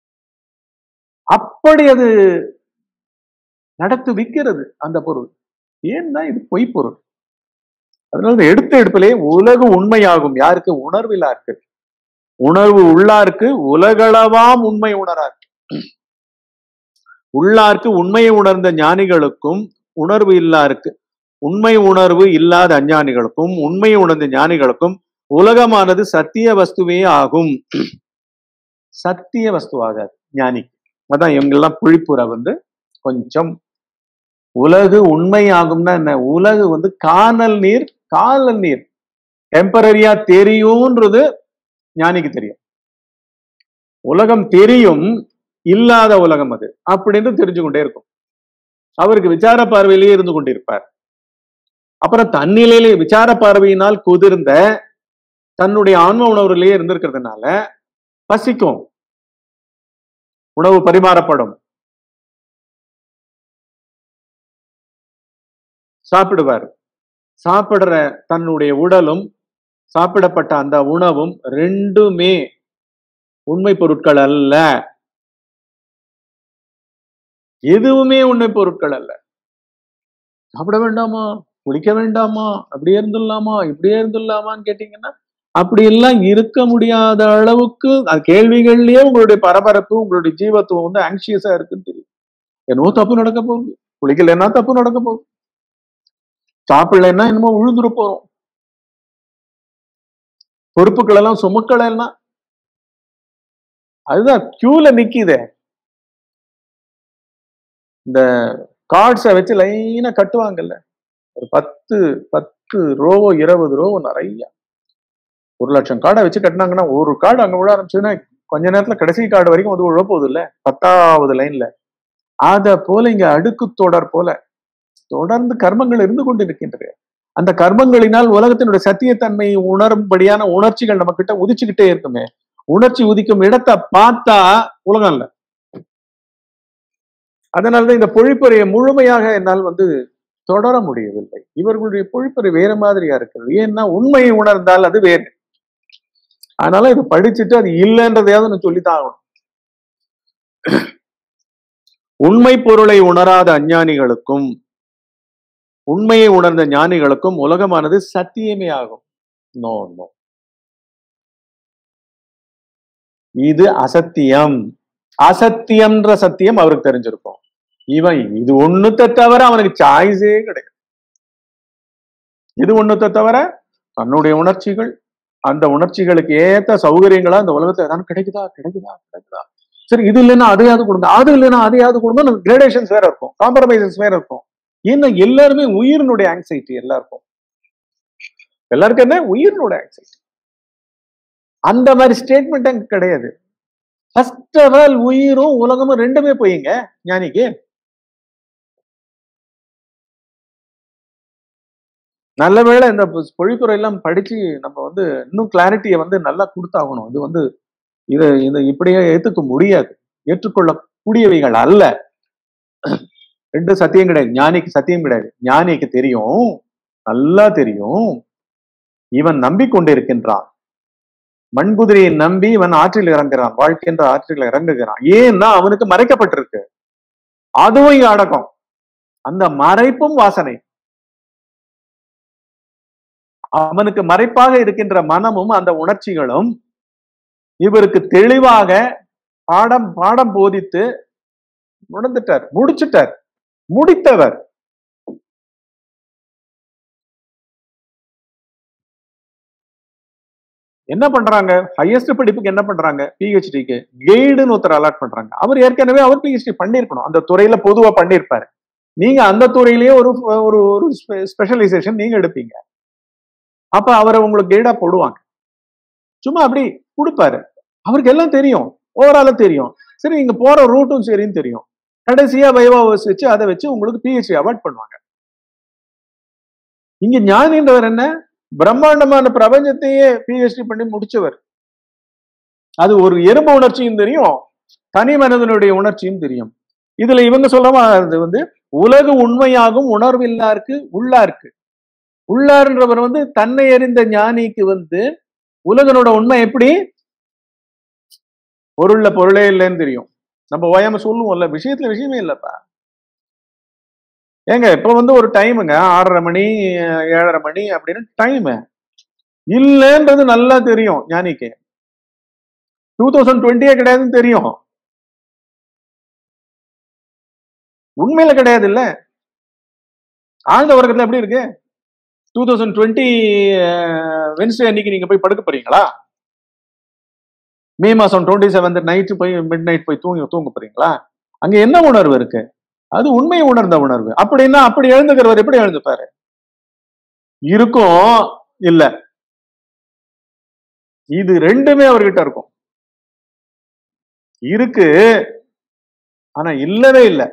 அப்படி அது நடத்து விற்கிறது அந்த பொருள் ஏன்னா இது பொய் பொருள் அதனால இந்த எடுத்த எடுப்பிலே உலகு உண்மையாகும் யாருக்கு உணர்விலாருக்கு உணர்வு உள்ளாருக்கு உலகளவாம் உண்மை உணராருக்கு உள்ளார்க்கு உண்மையை உணர்ந்த ஞானிகளுக்கும் உணர்வு இல்லாருக்கு உண்மை உணர்வு இல்லாத அஞ்ஞானிகளுக்கும் உண்மை உணர்ந்த ஞானிகளுக்கும் உலகமானது சத்திய வஸ்துவே ஆகும் சத்திய வஸ்துவாகாது ஞானி அதான் இவங்கெல்லாம் புழிப்புற வந்து கொஞ்சம் உலகு உண்மை ஆகும்னா என்ன உலகு வந்து காணல் நீர் காணல் நீர் டெம்பரரியா தெரியும்ன்றது ஞானிக்கு தெரியும் உலகம் தெரியும் இல்லாத உலகம் அது அப்படின்னு தெரிஞ்சு கொண்டே இருக்கும் அவருக்கு விசார பார்வையிலேயே இருந்து கொண்டிருப்பார் அப்புறம் தன்னிலையிலே விசார பார்வையினால் குதிர்ந்த தன்னுடைய ஆன்ம உணர்வுலயே இருந்திருக்கிறதுனால பசிக்கும் உணவு பரிமாறப்படும் சாப்பிடுவார் சாப்பிடுற தன்னுடைய உடலும் சாப்பிடப்பட்ட அந்த உணவும் ரெண்டுமே உண்மை பொருட்கள் அல்ல எதுவுமே உண்மை பொருட்கள் அல்ல சாப்பிட வேண்டாமா குளிக்க வேண்டாமா அப்படியே இருந்துடலாமா இப்படியே இருந்துடலாமான்னு கேட்டீங்கன்னா அப்படி எல்லாம் இருக்க முடியாத அளவுக்கு அது கேள்விகள்லயே உங்களுடைய பரபரப்பு உங்களுடைய ஜீவத்துவம் வந்து ஆங்ஷியஸா இருக்குன்னு தெரியும் என்னவோ தப்பு நடக்க போகுது குளிக்கலைன்னா தப்பு நடக்க போகுது சாப்பிடலைன்னா என்னமோ விழுந்துட போறோம் பொறுப்புகள் எல்லாம் சுமக்கள் எல்லாம் அதுதான் கியூல நிக்குதே இந்த கார்ட்ஸை வச்சு லைனா கட்டுவாங்கல்ல ஒரு பத்து பத்து ரோவோ இருபது ரோவோ நிறைய ஒரு லட்சம் கார்டை வச்சு கட்டினாங்கன்னா ஒரு கார்டு அங்க விழ ஆரம்பிச்சதுன்னா கொஞ்ச நேரத்துல கடைசி கார்டு வரைக்கும் வந்து விழ போகுது இல்ல பத்தாவது லைன்ல அத போல இங்க அடுக்கு தொடர் போல தொடர்ந்து கர்மங்கள் இருந்து கொண்டு இருக்கின்றது அந்த கர்மங்களினால் உலகத்தினுடைய சத்தியத்தன்மை உணரும்படியான உணர்ச்சிகள் நம்ம கிட்ட உதிச்சுக்கிட்டே இருக்குமே உணர்ச்சி உதிக்கும் இடத்தை பார்த்தா உலகம் இல்ல அதனாலதான் இந்த பொழிப்புரையை முழுமையாக என்னால் வந்து தொடர முடியவில்லை இவர்களுடைய பொழிப்புரை வேற மாதிரியா இருக்கிறது ஏன்னா உண்மையை உணர்ந்தால் அது வேறு அதனால இது படிச்சுட்டு அது இல்லைன்றதையாவது நான் சொல்லித்தான் ஆகணும் உண்மை பொருளை உணராத அஞ்ஞானிகளுக்கும் உண்மையை உணர்ந்த ஞானிகளுக்கும் உலகமானது சத்தியமே ஆகும் நோ நோ இது அசத்தியம் அசத்தியம்ன்ற சத்தியம் அவருக்கு தெரிஞ்சிருக்கும் இவன் இது ஒண்ணுத்தை தவிர அவனுக்கு சாய்ஸே கிடையாது இது ஒண்ணுத்தை தவிர தன்னுடைய உணர்ச்சிகள் அந்த உணர்ச்சிகளுக்கு ஏத்த சௌகரியங்களா அந்த உலகத்துல ஏதாவது கிடைக்குதா கிடைக்குதா கிடைக்குதா சரி இது இல்லைன்னா அதையாவது கொடுங்க அது இல்லைன்னா அதையாவது கொடுங்க கிரேடேஷன்ஸ் வேற இருக்கும் காம்ப்ரமைசஸ் வேற இருக்கும் ஏன்னா எல்லாருமே உயிரினுடைய ஆங்ஸைட்டி எல்லாருக்கும் எல்லாருக்கும் என்ன உயிரினுடைய ஆங்ஸைட்டி அந்த மாதிரி ஸ்டேட்மெண்ட் அங்க கிடையாது ஃபர்ஸ்ட் ஆஃப் ஆல் உயிரும் உலகமும் ரெண்டுமே போயிங்க ஞானிக்கு நல்ல வேளை இந்த பொழிப்புரை எல்லாம் படிச்சு நம்ம வந்து இன்னும் கிளாரிட்டியை வந்து நல்லா கொடுத்தாகணும் இது வந்து இதை இதை இப்படியே ஏத்துக்க முடியாது ஏற்றுக்கொள்ளக்கூடியவைகள் அல்ல ரெண்டு சத்தியம் கிடையாது ஞானிக்கு சத்தியம் கிடையாது ஞானிக்கு தெரியும் நல்லா தெரியும் இவன் நம்பிக்கொண்டிருக்கின்றான் மண்குதிரையை நம்பி இவன் ஆற்றில் இறங்குறான் வாழ்க்கைன்ற ஆற்றில் இறங்குகிறான் ஏன்னா அவனுக்கு மறைக்கப்பட்டிருக்கு அதுவும் இங்க அடக்கம் அந்த மறைப்பும் வாசனை அவனுக்கு மறைப்பாக இருக்கின்ற மனமும் அந்த உணர்ச்சிகளும் இவருக்கு தெளிவாக பாடம் பாடம் போதித்து உணர்ந்துட்டார் முடிச்சிட்டார் முடித்தவர் என்ன பண்றாங்க ஹையஸ்ட் படிப்புக்கு என்ன பண்றாங்க பிஹெச்டிக்கு கைடுன்னு ஒருத்தர் அலாட் பண்றாங்க அவர் ஏற்கனவே அவர் பிஹெச்டி பண்ணியிருக்கணும் அந்த துறையில பொதுவா பண்ணியிருப்பாரு நீங்க அந்த துறையிலேயே ஒரு ஒரு ஒரு ஸ்பெஷலைசேஷன் நீங்க எடுப்பீங்க அப்ப அவரை உங்களுக்கு கைடா போடுவாங்க சும்மா அப்படி கொடுப்பாரு அவருக்கு எல்லாம் தெரியும் ஓவரால தெரியும் சரி நீங்க போற ரூட்டும் சரின்னு தெரியும் கடைசியா வைவாவஸ் வச்சு அதை வச்சு உங்களுக்கு பிஹெச்டி அவார்ட் பண்ணுவாங்க இங்க ஞானின்றவர் என்ன பிரம்மாண்டமான பிரபஞ்சத்தையே பிஹெச்டி பண்ணி முடிச்சவர் அது ஒரு எறும்பு உணர்ச்சியும் தெரியும் தனி மனிதனுடைய உணர்ச்சியும் தெரியும் இதுல இவங்க சொல்றது வந்து உலகு உண்மையாகும் உணர்வில்லாருக்கு உள்ளாருக்கு உள்ளார்ன்றவர் வந்து தன்னை அறிந்த ஞானிக்கு வந்து உலகனோட உண்மை எப்படி பொருள்ல பொருளே இல்லைன்னு தெரியும் நம்ம ஓயாம சொல்லுவோம்ல விஷயத்துல விஷயமே இல்லப்பா ஏங்க இப்ப வந்து ஒரு டைமுங்க ஆறரை மணி ஏழரை மணி அப்படின்னு டைம் இல்லைன்றது நல்லா தெரியும் ஞானிக்கு டூ தௌசண்ட் டுவெண்ட்டியே கிடையாதுன்னு தெரியும் உண்மையில கிடையாது இல்ல ஆழ்ந்த வர்க்கத்துல எப்படி இருக்கு டூ தௌசண்ட் டுவெண்ட்டி வென்ஸ்டே அன்னைக்கு நீங்க போய் படுக்க போறீங்களா மே மாசம் டுவெண்ட்டி செவன்த் நைட்டு போய் மிட் நைட் போய் தூங்கி தூங்க போறீங்களா அங்க என்ன உணர்வு இருக்கு அது உண்மையை உணர்ந்த உணர்வு அப்படின்னா அப்படி எழுந்துக்கிறவர் எப்படி எழுந்துப்பாரு இருக்கும் இல்ல இது ரெண்டுமே அவர்கிட்ட இருக்கும் இருக்கு ஆனா இல்லவே இல்லை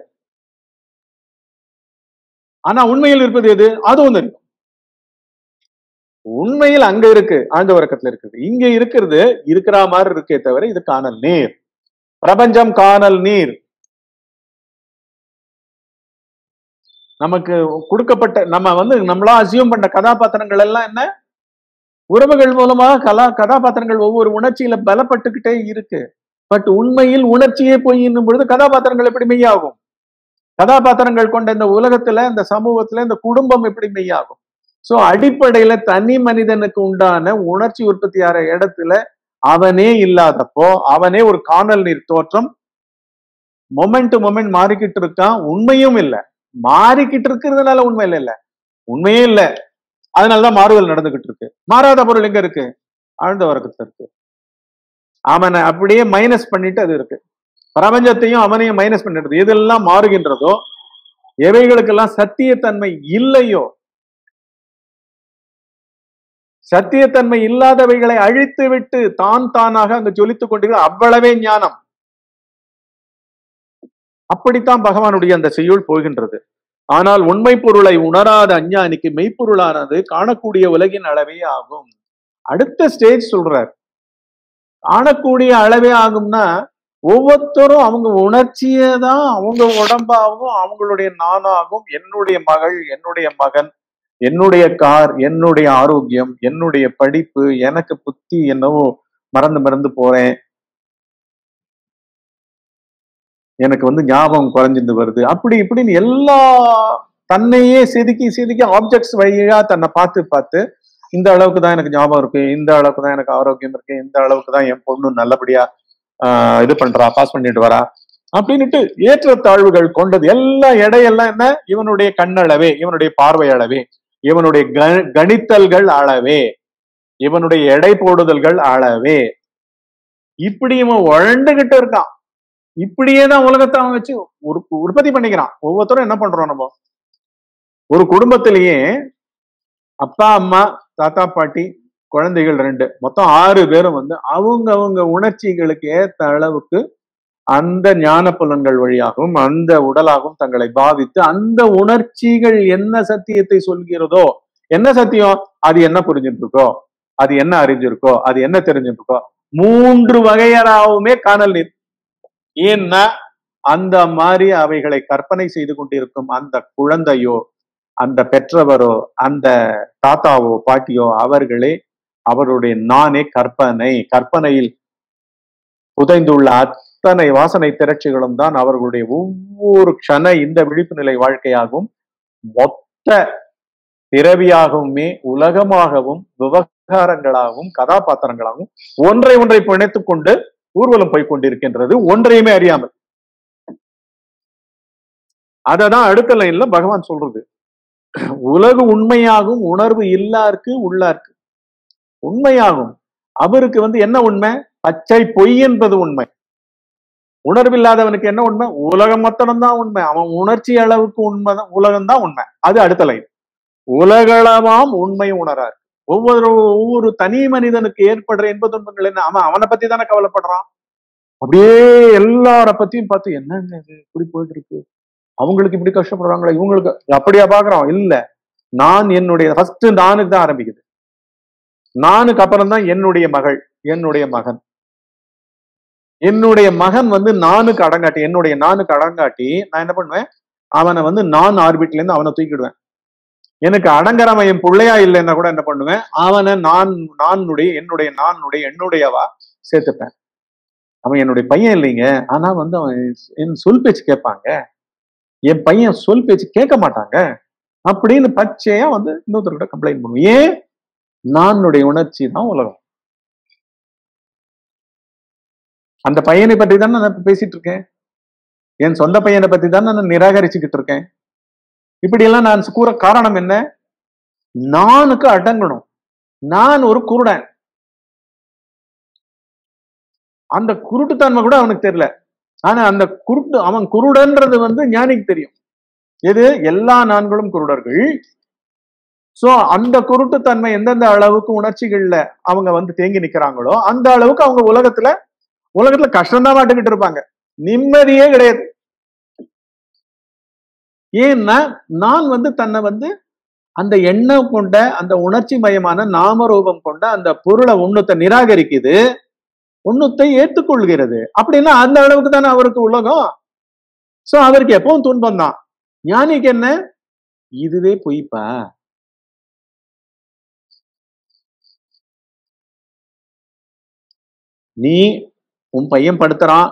ஆனா உண்மையில் இருப்பது எது அதுவும் தெரியும் உண்மையில் அங்க இருக்கு ஆழ்ந்த உறக்கத்துல இருக்குது இங்க இருக்கிறது இருக்கிற மாதிரி இருக்கே தவிர இது காணல் நீர் பிரபஞ்சம் காணல் நீர் நமக்கு கொடுக்கப்பட்ட நம்ம வந்து நம்மளா அசியூம் பண்ண கதாபாத்திரங்கள் எல்லாம் என்ன உறவுகள் மூலமா கலா கதாபாத்திரங்கள் ஒவ்வொரு உணர்ச்சியில பலப்பட்டுக்கிட்டே இருக்கு பட் உண்மையில் உணர்ச்சியே போய் இன்னும் பொழுது கதாபாத்திரங்கள் எப்படி மெய்யாகும் கதாபாத்திரங்கள் கொண்ட இந்த உலகத்துல இந்த சமூகத்துல இந்த குடும்பம் எப்படி மெய்யாகும் சோ அடிப்படையில தனி மனிதனுக்கு உண்டான உணர்ச்சி உற்பத்தி ஆகிற இடத்துல அவனே இல்லாதப்போ அவனே ஒரு காணல் நீர் தோற்றம் மொமெண்ட் மொமெண்ட் மாறிக்கிட்டு இருக்கான் உண்மையும் இல்லை மாறிக்கிட்டு இருக்கிறதுனால உண்மை இல்லை இல்ல உண்மையே இல்லை அதனாலதான் மாறுதல் நடந்துகிட்டு இருக்கு மாறாத பொருள் எங்க இருக்கு ஆழ்ந்த வர்க்கத்துல இருக்கு அவனை அப்படியே மைனஸ் பண்ணிட்டு அது இருக்கு பிரபஞ்சத்தையும் அவனையும் மைனஸ் பண்ணிடுது எதெல்லாம் மாறுகின்றதோ எவைகளுக்கெல்லாம் சத்தியத்தன்மை இல்லையோ சத்தியத்தன்மை இல்லாதவைகளை அழித்து விட்டு தான் தானாக அங்கு ஜொலித்துக் கொண்டிருக்கிற அவ்வளவே ஞானம் அப்படித்தான் பகவானுடைய அந்த செய்யுள் போகின்றது ஆனால் உண்மை பொருளை உணராத அஞ்ஞானிக்கு மெய்ப்பொருளானது காணக்கூடிய உலகின் அளவே ஆகும் அடுத்த ஸ்டேஜ் சொல்றார் காணக்கூடிய அளவே ஆகும்னா ஒவ்வொருத்தரும் அவங்க உணர்ச்சியை தான் அவங்க உடம்பாகவும் அவங்களுடைய நானாகும் என்னுடைய மகள் என்னுடைய மகன் என்னுடைய கார் என்னுடைய ஆரோக்கியம் என்னுடைய படிப்பு எனக்கு புத்தி என்னவோ மறந்து மறந்து போறேன் எனக்கு வந்து ஞாபகம் குறைஞ்சிட்டு வருது அப்படி இப்படின்னு எல்லா தன்னையே செதுக்கி செதுக்கி ஆப்ஜெக்ட்ஸ் வழியா தன்னை பார்த்து பார்த்து இந்த அளவுக்கு தான் எனக்கு ஞாபகம் இருக்கு இந்த அளவுக்கு தான் எனக்கு ஆரோக்கியம் இருக்கு இந்த அளவுக்கு தான் என் பொண்ணு நல்லபடியா ஆஹ் இது பண்றா பாஸ் பண்ணிட்டு வரா அப்படின்னுட்டு ஏற்றத்தாழ்வுகள் கொண்டது எல்லா எடையெல்லாம் என்ன இவனுடைய கண்ணளவே இவனுடைய பார்வை அளவே இவனுடைய க- கணித்தல்கள் அளவே இவனுடைய எடை போடுதல்கள் அளவே இப்படி இவன் உழண்டுகிட்டு இருக்கான் இப்படியே தான் உலகத்தை அவன் வச்சு உற்ப- உற்பத்தி பண்ணிக்கிறான் ஒவ்வொருத்தரும் என்ன பண்றோம் நம்ம ஒரு குடும்பத்திலேயே அப்பா அம்மா தாத்தா பாட்டி குழந்தைகள் ரெண்டு மொத்தம் ஆறு பேரும் வந்து அவங்க அவங்க உணர்ச்சிகளுக்கு ஏத்த அளவுக்கு அந்த ஞான புலன்கள் வழியாகவும் அந்த உடலாகவும் தங்களை பாவித்து அந்த உணர்ச்சிகள் என்ன சத்தியத்தை சொல்கிறதோ என்ன சத்தியம் அது என்ன புரிஞ்சுட்டு இருக்கோ அது என்ன அறிஞ்சிருக்கோ அது என்ன தெரிஞ்சுட்டு இருக்கோ மூன்று வகையராகவுமே காணல் நீர் ஏன்னா அந்த மாதிரி அவைகளை கற்பனை செய்து கொண்டிருக்கும் அந்த குழந்தையோ அந்த பெற்றவரோ அந்த தாத்தாவோ பாட்டியோ அவர்களே அவருடைய நானே கற்பனை கற்பனையில் புதைந்துள்ள அத்தனை வாசனை திரட்சிகளும் தான் அவர்களுடைய ஒவ்வொரு க்ஷண இந்த விழிப்பு நிலை வாழ்க்கையாகவும் மொத்த பிறவியாகவுமே உலகமாகவும் விவகாரங்களாகவும் கதாபாத்திரங்களாகவும் ஒன்றை ஒன்றை பிணைத்துக் கொண்டு ஊர்வலம் போய் கொண்டிருக்கின்றது ஒன்றையுமே அறியாமல் அததான் அடுத்த லைன்ல பகவான் சொல்றது உலகு உண்மையாகும் உணர்வு இல்லாருக்கு உள்ளாருக்கு உண்மையாகும் அவருக்கு வந்து என்ன உண்மை பச்சை பொய் என்பது உண்மை உணர்வில்லாதவனுக்கு என்ன உண்மை உலகம் மொத்தம் தான் உண்மை அவன் உணர்ச்சி அளவுக்கு உண்மை உலகம் தான் உண்மை அது அடுத்த லைன் உலகளவாம் உண்மை உணரார் ஒவ்வொரு ஒவ்வொரு தனி மனிதனுக்கு ஏற்படுற இன்ப துன்பங்கள் என்ன அவன் அவனை பத்தி தானே கவலைப்படுறான் அப்படியே எல்லார பத்தியும் பார்த்து என்னங்க இது இப்படி போயிட்டு இருக்கு அவங்களுக்கு இப்படி கஷ்டப்படுறாங்களா இவங்களுக்கு அப்படியா பாக்குறோம் இல்ல நான் என்னுடைய ஃபர்ஸ்ட் நானுக்கு தான் ஆரம்பிக்குது நானுக்கு அப்புறம் தான் என்னுடைய மகள் என்னுடைய மகன் என்னுடைய மகன் வந்து நானுக்கு அடங்காட்டி என்னுடைய நானுக்கு அடங்காட்டி நான் என்ன பண்ணுவேன் அவனை வந்து நான் ஆர்பிட்ல இருந்து அவனை தூக்கிடுவேன் எனக்கு அடங்கறவன் என் பிள்ளையா இல்லைன்னா கூட என்ன பண்ணுவேன் அவனை நான் நானுடைய என்னுடைய நானுடைய என்னுடையவா சேர்த்துப்பேன் அவன் என்னுடைய பையன் இல்லைங்க ஆனா வந்து அவன் என் சொல் பேச்சு கேட்பாங்க என் பையன் சொல் பேச்சு கேட்க மாட்டாங்க அப்படின்னு பச்சையா வந்து இன்னொருத்தர்கிட்ட கம்ப்ளைண்ட் பண்ணுவோம் ஏன் நானுடைய உணர்ச்சி தான் உலகம் அந்த பையனை பற்றி தான் நான் இப்ப பேசிட்டு இருக்கேன் என் சொந்த பையனை பத்தி தான் நான் நிராகரிச்சுக்கிட்டு இருக்கேன் இப்படியெல்லாம் நான் கூற காரணம் என்ன நானுக்கு அடங்கணும் நான் ஒரு குருடன் அந்த குருட்டுத்தன்மை கூட அவனுக்கு தெரியல ஆனா அந்த குருட்டு அவன் குருடன்றது வந்து ஞானிக்கு தெரியும் எது எல்லா நான்களும் குருடர்கள் சோ அந்த குருட்டுத்தன்மை எந்தெந்த அளவுக்கு உணர்ச்சிகள்ல அவங்க வந்து தேங்கி நிக்கிறாங்களோ அந்த அளவுக்கு அவங்க உலகத்துல உலகத்துல கஷ்டம்தான் மாட்டுக்கிட்டு இருப்பாங்க நிம்மதியே கிடையாது ஏன்னா நான் வந்து தன்னை வந்து அந்த எண்ணம் கொண்ட அந்த உணர்ச்சி மயமான நாமரூபம் கொண்ட அந்த பொருளை உண்ணுத்தை நிராகரிக்குது உண்ணுத்தை ஏற்றுக்கொள்கிறது அப்படின்னா அந்த அளவுக்கு தானே அவருக்கு உலகம் சோ அவருக்கு எப்பவும் துன்பம் தான் ஞானிக்கு என்ன இதுவே பொய்ப்பா நீ உன் பையன் படுத்துறான்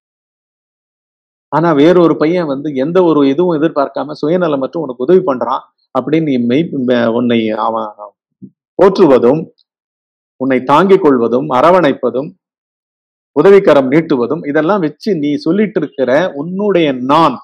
ஆனா வேறொரு பையன் வந்து எந்த ஒரு இதுவும் எதிர்பார்க்காம சுயநலமற்ற உனக்கு உதவி பண்றான் அப்படின்னு நீ மெய் உன்னை அவன் போற்றுவதும் உன்னை தாங்கிக் கொள்வதும் அரவணைப்பதும் உதவிக்கரம் நீட்டுவதும் இதெல்லாம் வச்சு நீ சொல்லிட்டு இருக்கிற உன்னுடைய நான்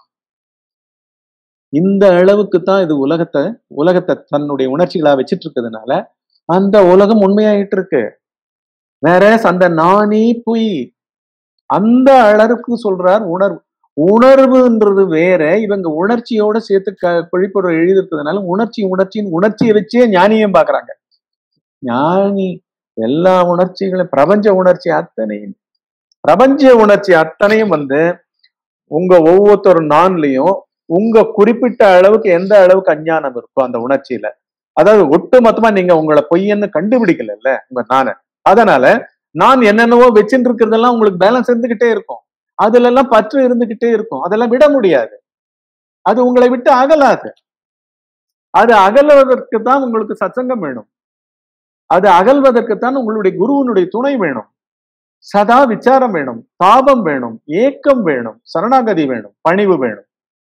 இந்த அளவுக்கு தான் இது உலகத்தை உலகத்தை தன்னுடைய உணர்ச்சிகளா வச்சிட்டு இருக்கிறதுனால அந்த உலகம் உண்மையாயிட்டு இருக்கு வேற அந்த நானே பொய் அந்த அளவுக்கு சொல்றார் உணர்வு உணர்வுன்றது வேற இவங்க உணர்ச்சியோட சேர்த்து க கொழிப்புற எழுதிருக்கிறதுனால உணர்ச்சி உணர்ச்சின்னு உணர்ச்சியை வச்சே ஞானியும் பாக்குறாங்க ஞானி எல்லா உணர்ச்சிகளும் பிரபஞ்ச உணர்ச்சி அத்தனையும் பிரபஞ்ச உணர்ச்சி அத்தனையும் வந்து உங்க ஒவ்வொருத்தர் நான்லயும் உங்க குறிப்பிட்ட அளவுக்கு எந்த அளவுக்கு அஞ்ஞானம் இருக்கோ அந்த உணர்ச்சியில அதாவது ஒட்டு மொத்தமா நீங்க உங்களை பொய்யன்னு கண்டுபிடிக்கல உங்க நான அதனால நான் என்னென்னவோ வச்சுட்டு இருக்கிறதெல்லாம் உங்களுக்கு பேலன்ஸ் இருந்துகிட்டே இருக்கும் அதுல எல்லாம் பற்று இருந்துகிட்டே இருக்கும் அதெல்லாம் விட முடியாது அது உங்களை விட்டு அகலாது அது அகலுவதற்கு தான் உங்களுக்கு சத்சங்கம் வேணும் அது அகல்வதற்கு தான் உங்களுடைய குருவனுடைய துணை வேணும் சதா விசாரம் வேணும் தாபம் வேணும் ஏக்கம் வேணும் சரணாகதி வேணும் பணிவு வேணும்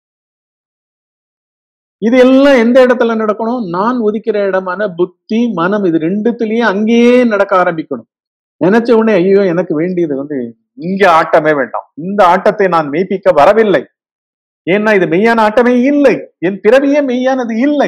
இது எல்லாம் எந்த இடத்துல நடக்கணும் நான் ஒதுக்கிற இடமான புத்தி மனம் இது ரெண்டுத்துலயும் அங்கேயே நடக்க ஆரம்பிக்கணும் நினைச்ச உடனே ஐயோ எனக்கு வேண்டியது வந்து இங்க ஆட்டமே வேண்டாம் இந்த ஆட்டத்தை நான் மெய்ப்பிக்க வரவில்லை ஏன்னா இது மெய்யான ஆட்டமே இல்லை என் பிறவியே மெய்யானது இல்லை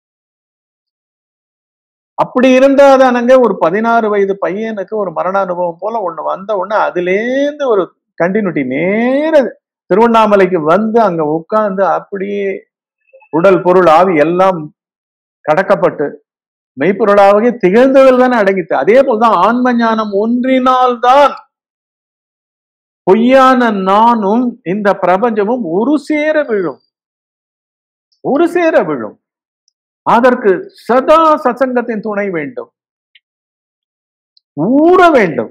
அப்படி இருந்தாதானங்க ஒரு பதினாறு வயது பையனுக்கு ஒரு மரண அனுபவம் போல ஒண்ணு வந்த உடனே அதுலேருந்து ஒரு கண்டினியூட்டி நேர திருவண்ணாமலைக்கு வந்து அங்க உட்கார்ந்து அப்படியே உடல் பொருள் ஆவி எல்லாம் கடக்கப்பட்டு மெய்ப்பொருளாகவே திகழ்ந்ததில் தானே அடங்கித்து அதே போல்தான் ஆன்ம ஞானம் ஒன்றினால்தான் பொய்யான நானும் இந்த பிரபஞ்சமும் ஒரு சேர விழும் ஒரு சேர விழும் அதற்கு சதா சசங்கத்தின் துணை வேண்டும் ஊற வேண்டும்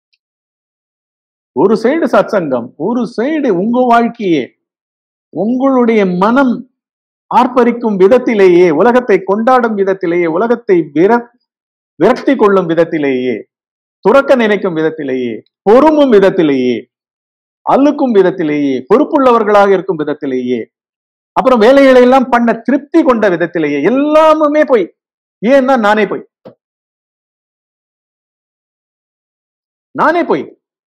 ஒரு சைடு சத்சங்கம் ஒரு சைடு உங்க வாழ்க்கையே உங்களுடைய மனம் ஆர்ப்பரிக்கும் விதத்திலேயே உலகத்தை கொண்டாடும் விதத்திலேயே உலகத்தை விர விரக்தி கொள்ளும் விதத்திலேயே துறக்க நினைக்கும் விதத்திலேயே பொறுமும் விதத்திலேயே அழுக்கும் விதத்திலேயே பொறுப்புள்ளவர்களாக இருக்கும் விதத்திலேயே அப்புறம் வேலைகளை எல்லாம் பண்ண திருப்தி கொண்ட விதத்திலேயே எல்லாமுமே போய் ஏன்னா நானே போய் நானே போய்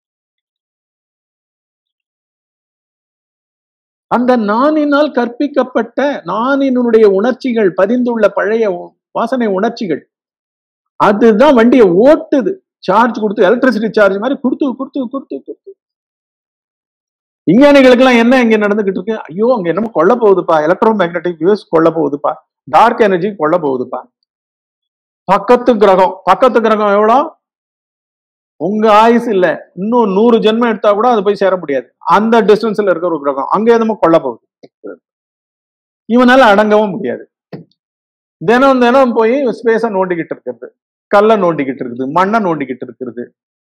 அந்த நானினால் கற்பிக்கப்பட்ட நானினுடைய உணர்ச்சிகள் பதிந்துள்ள பழைய வாசனை உணர்ச்சிகள் அதுதான் வண்டியை ஓட்டுது சார்ஜ் கொடுத்து எலக்ட்ரிசிட்டி சார்ஜ் மாதிரி கொடுத்து கொடுத்து கொடுத்து கொடுத்து விஞ்ஞானிகளுக்கு எல்லாம் என்ன இங்க நடந்துகிட்டு இருக்கு ஐயோ அங்க என்னமோ கொல்ல போகுதுப்பா எலக்ட்ரோ மேக்னட்டிக் வியூஸ் கொல்ல போகுதுப்பா டார்க் எனர்ஜி கொல்ல போகுதுப்பா பக்கத்து கிரகம் பக்கத்து கிரகம் எவ்வளோ உங்க ஆயுசு இல்ல இன்னும் நூறு ஜென்மம் எடுத்தா கூட அது போய் சேர முடியாது அந்த டிஸ்டன்ஸ்ல இருக்க ஒரு கிரகம் அங்க என்னமோ கொல்ல போகுது இவனால அடங்கவும் முடியாது தினம் தினம் போய் ஸ்பேஸ நோண்டிக்கிட்டு இருக்கிறது கல்லை நோண்டிக்கிட்டு இருக்குது மண்ணை நோண்டிக்கிட்டு இருக்கிறது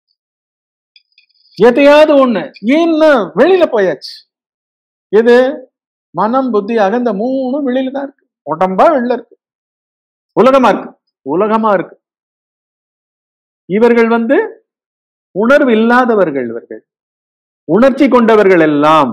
எதையாவது ஒண்ணு ஏன்னா வெளியில போயாச்சு எது மனம் புத்தி அகந்த மூணும் வெளியில தான் இருக்கு உடம்பா வெளில இருக்கு உலகமா இருக்கு உலகமா இருக்கு இவர்கள் வந்து உணர்வு இல்லாதவர்கள் இவர்கள் உணர்ச்சி கொண்டவர்கள் எல்லாம்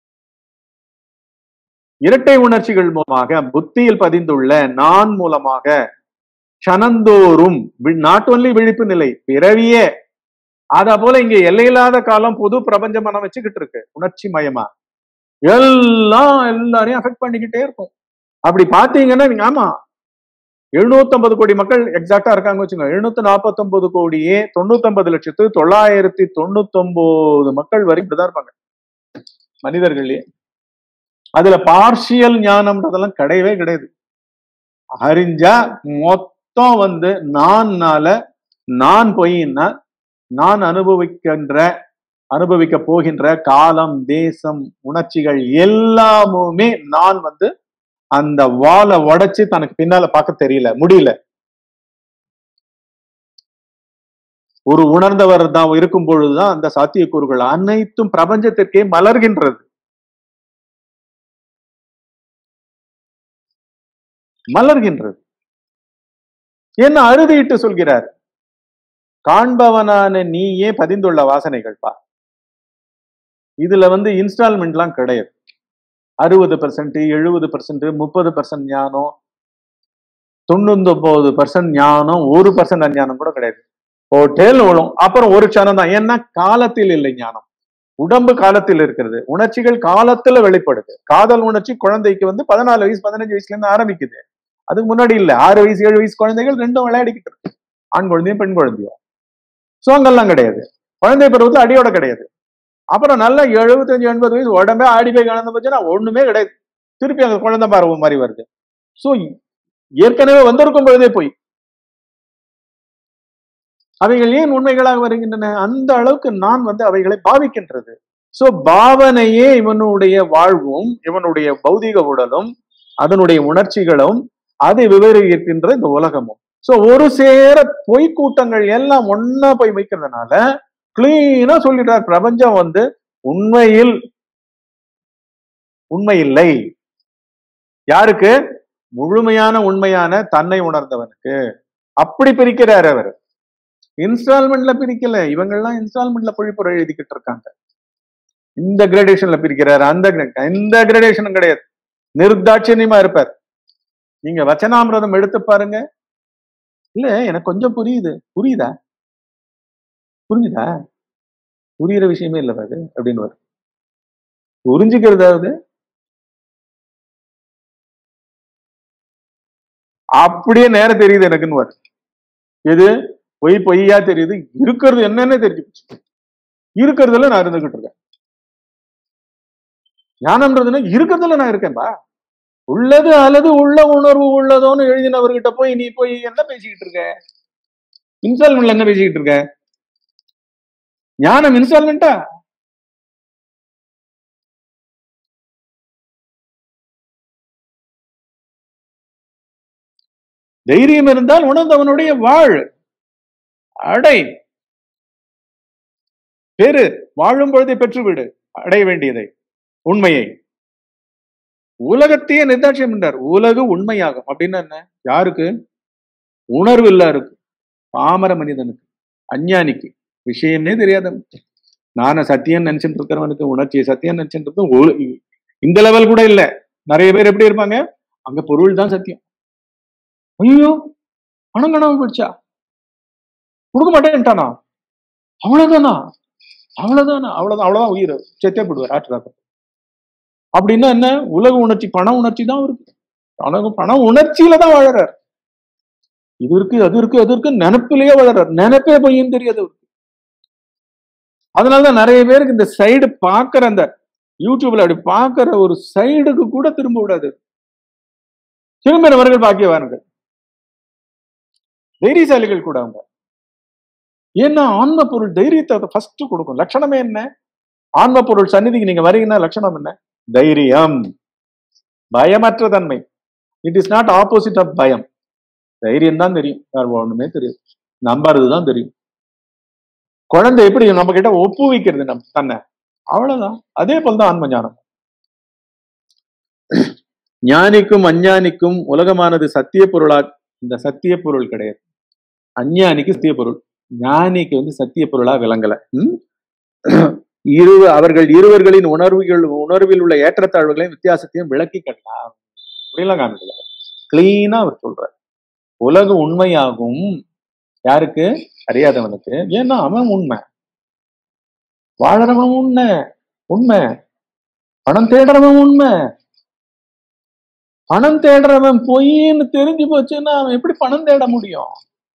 இரட்டை உணர்ச்சிகள் மூலமாக புத்தியில் பதிந்துள்ள நான் மூலமாக க்ஷணந்தோறும் நாட் ஒன்லி விழிப்பு நிலை பிறவியே அத போல இங்க எல்லையில்லாத காலம் புது பிரபஞ்ச மனம் வச்சுக்கிட்டு இருக்கு உணர்ச்சி மயமா எல்லாம் எல்லாரையும் அஃபெக்ட் பண்ணிக்கிட்டே இருக்கும் அப்படி பாத்தீங்கன்னா நீங்க ஆமா எழுநூத்தம்பது கோடி மக்கள் எக்ஸாக்டா இருக்காங்க வச்சுங்க எழுநூத்தி நாற்பத்தொன்பது கோடியே தொண்ணூத்தொன்பது லட்சத்து தொள்ளாயிரத்தி தொண்ணூத்தொன்பது மக்கள் வரை இப்படிதான் இருப்பாங்க மனிதர்களே அதுல பார்ஷியல் ஞானம்ன்றதெல்லாம் கிடையவே கிடையாது அறிஞ்சா மொத்தம் வந்து நான்னால நான் பொய்னா நான் அனுபவிக்கின்ற அனுபவிக்க போகின்ற காலம் தேசம் உணர்ச்சிகள் எல்லாமுமே நான் வந்து அந்த வாலை உடைச்சு தனக்கு பின்னால பார்க்க தெரியல முடியல ஒரு உணர்ந்தவர் தான் இருக்கும் பொழுதுதான் அந்த சாத்தியக்கூறுகள் அனைத்தும் பிரபஞ்சத்திற்கே மலர்கின்றது மலர்கின்றது என்ன அறுதியிட்டு சொல்கிறார் காண்பவனான நீயே பதிந்துள்ள வாசனைகள் பா இதுல வந்து இன்ஸ்டால்மெண்ட்லாம் கிடையாது அறுபது பர்சன்ட் எழுபது பர்சன்ட் முப்பது பர்சன்ட் ஞானம் தொண்ணூத்தொன்பது பர்சன்ட் ஞானம் ஒரு பர்சன்ட் அஞ்ஞானம் கூட கிடையாது ஹோட்டல் விழும் அப்புறம் ஒரு க்ஷணம் தான் ஏன்னா காலத்தில் இல்லை ஞானம் உடம்பு காலத்தில் இருக்கிறது உணர்ச்சிகள் காலத்துல வெளிப்படுது காதல் உணர்ச்சி குழந்தைக்கு வந்து பதினாலு வயசு பதினஞ்சு வயசுல இருந்து ஆரம்பிக்குது அதுக்கு முன்னாடி இல்ல ஆறு வயசு ஏழு வயசு குழந்தைகள் ரெண்டும் விளையாடிக்கிட்டு இருக்கு ஆண் குழந்தையும் பெண் குழந்தையும் சோங்கெல்லாம் கிடையாது குழந்தை பருவத்துல அடியோட கிடையாது அப்புறம் நல்ல எழுபத்தஞ்சு எண்பது வயசு உடம்பே ஆடி போய் கலந்து போச்சுன்னா ஒண்ணுமே கிடையாது திருப்பி அங்க குழந்தை பருவம் மாதிரி வருது சோ ஏற்கனவே வந்திருக்கும் பொழுதே போய் அவைகள் ஏன் உண்மைகளாக வருகின்றன அந்த அளவுக்கு நான் வந்து அவைகளை பாவிக்கின்றது சோ பாவனையே இவனுடைய வாழ்வும் இவனுடைய பௌதிக உடலும் அதனுடைய உணர்ச்சிகளும் அதை விவரிக்கின்ற இந்த உலகமும் சோ ஒரு சேர பொய்க்கூட்டங்கள் எல்லாம் ஒன்னா போய் வைக்கிறதுனால கிளீனா சொல்லிட்டார் பிரபஞ்சம் வந்து உண்மையில் உண்மை இல்லை யாருக்கு முழுமையான உண்மையான தன்னை உணர்ந்தவனுக்கு அப்படி பிரிக்கிறார் அவர் இன்ஸ்டால்மெண்ட்ல பிரிக்கல இவங்கெல்லாம் இன்ஸ்டால்மெண்ட்ல பொழிப்புரை எழுதிக்கிட்டு இருக்காங்க இந்த கிரடேஷன்ல பிரிக்கிறார் அந்த grade- எந்த கிரடேஷனும் கிடையாது நிர்தாட்சியமா இருப்பார் நீங்க வச்சனாமிரதம் எடுத்து பாருங்க இல்ல எனக்கு கொஞ்சம் புரியுது புரியுதா புரிஞ்சுதா புரியுற விஷயமே இல்ல அது அப்படின்னு வரும் புரிஞ்சுக்கிறதாவது அப்படியே நேரம் தெரியுது எனக்குன்னு வரும் எது பொய் பொய்யா தெரியுது இருக்கிறது என்னன்னு தெரிஞ்சு போச்சு இருக்கிறதுல நான் இருந்துகிட்டு இருக்கேன் ஞானம்ன்றதுன்னா இருக்கிறதுல நான் இருக்கேன்பா உள்ளது அல்லது உள்ள உணர்வு உள்ளதோன்னு எழுதினவர்கிட்ட போய் நீ போய் என்ன பேசிக்கிட்டு இருக்க இன்ஸ்டால்மெண்ட்ல என்ன பேசிக்கிட்டு இருக்க ஞானம் இன்ஸ்டால்மெண்டா தைரியம் இருந்தால் உணர்ந்தவனுடைய வாழ் அடை பெரு வாழும் பொழுதே பெற்றுவிடு அடைய வேண்டியதை உண்மையை உலகத்தையே நிர்தாட்சியம் என்றார் உலகு உண்மையாகும் அப்படின்னா என்ன யாருக்கு உணர்வு இல்லாருக்கு பாமர மனிதனுக்கு அஞ்ஞானிக்கு விஷயமே தெரியாதவனுக்கு நான சத்தியம் நினைச்சிட்டு இருக்கிறவனுக்கு உணர்ச்சியை சத்தியம் நினைச்சிட்டு இருக்கோம் ஒரு- இந்த லெவல் கூட இல்ல நிறைய பேர் எப்படி இருப்பாங்க அங்க பொருள் தான் சத்தியம் ஐயோ பணம் கனவு போயிடுச்சா கொடுக்க மாட்டேன்ட்டானா அவ்வளவுதானா அவ்வளவுதானா அவ்வளவுதான் அவ்வளவுதான் உயிர் செத்தே போடுவார் ஆற்றுறாங்க அப்படின்னா என்ன உலக உணர்ச்சி பண உணர்ச்சி தான் இருக்கு பணம் பண உணர்ச்சியில தான் வாழறார் இது இருக்கு அது இருக்கு அது இருக்கு நினைப்பிலேயே வளர்றாரு நினைப்பே பையன் தெரியாது அவருக்கு அதனாலதான் நிறைய பேருக்கு இந்த சைடு பாக்குற அந்த யூடியூப்ல அப்படி பாக்குற ஒரு சைடுக்கு கூட திரும்ப விடாது திரும்பினவர்கள் பாக்கியவான்கள் தைரியசாலிகள் கூட அவங்க ஏன்னா ஆன்ம பொருள் தைரியத்தை ஃபர்ஸ்ட் கொடுக்கும் லட்சணமே என்ன ஆன்ம பொருள் சந்நிதிக்கு நீங்க வரீங்கன்னா லட்சணம் என்ன தைரியம் பயமற்ற தன்மை it is not opposite of பயம் தைரியம் தான் தெரியும் வேற ஒண்ணுமே தெரியும் நம்புறது தான் தெரியும் குழந்தை எப்படி நம்ம கிட்ட ஒப்புவிக்கிறது நம் தன்னை அவ்வளவுதான் அதே போலதான் ஆன்ம ஞானம் ஞானிக்கும் அஞ்ஞானிக்கும் உலகமானது சத்திய பொருளா இந்த சத்திய பொருள் கிடையாது அஞ்ஞானிக்கு சத்திய பொருள் ஞானிக்கு வந்து சத்திய பொருளா விளங்கல ம்? இரு அவர்கள் இருவர்களின் உணர்வுகள் உணர்வில் உள்ள ஏற்றத்தாழ்வுகளையும் வித்தியாசத்தையும் விளக்கி கட்டலாம் அப்படிலாம் காமிக்கல கிளீனா அவர் சொல்றார் உலகம் உண்மையாகும் யாருக்கு அறியாதவனுக்கு ஏன்னா அவன் உண்மை வாழறவன் உண்மை உண்மை பணம் தேடுறவன் உண்மை பணம் தேடுறவன் பொய்ன்னு தெரிஞ்சு போச்சுன்னா அவன் எப்படி பணம் தேட முடியும்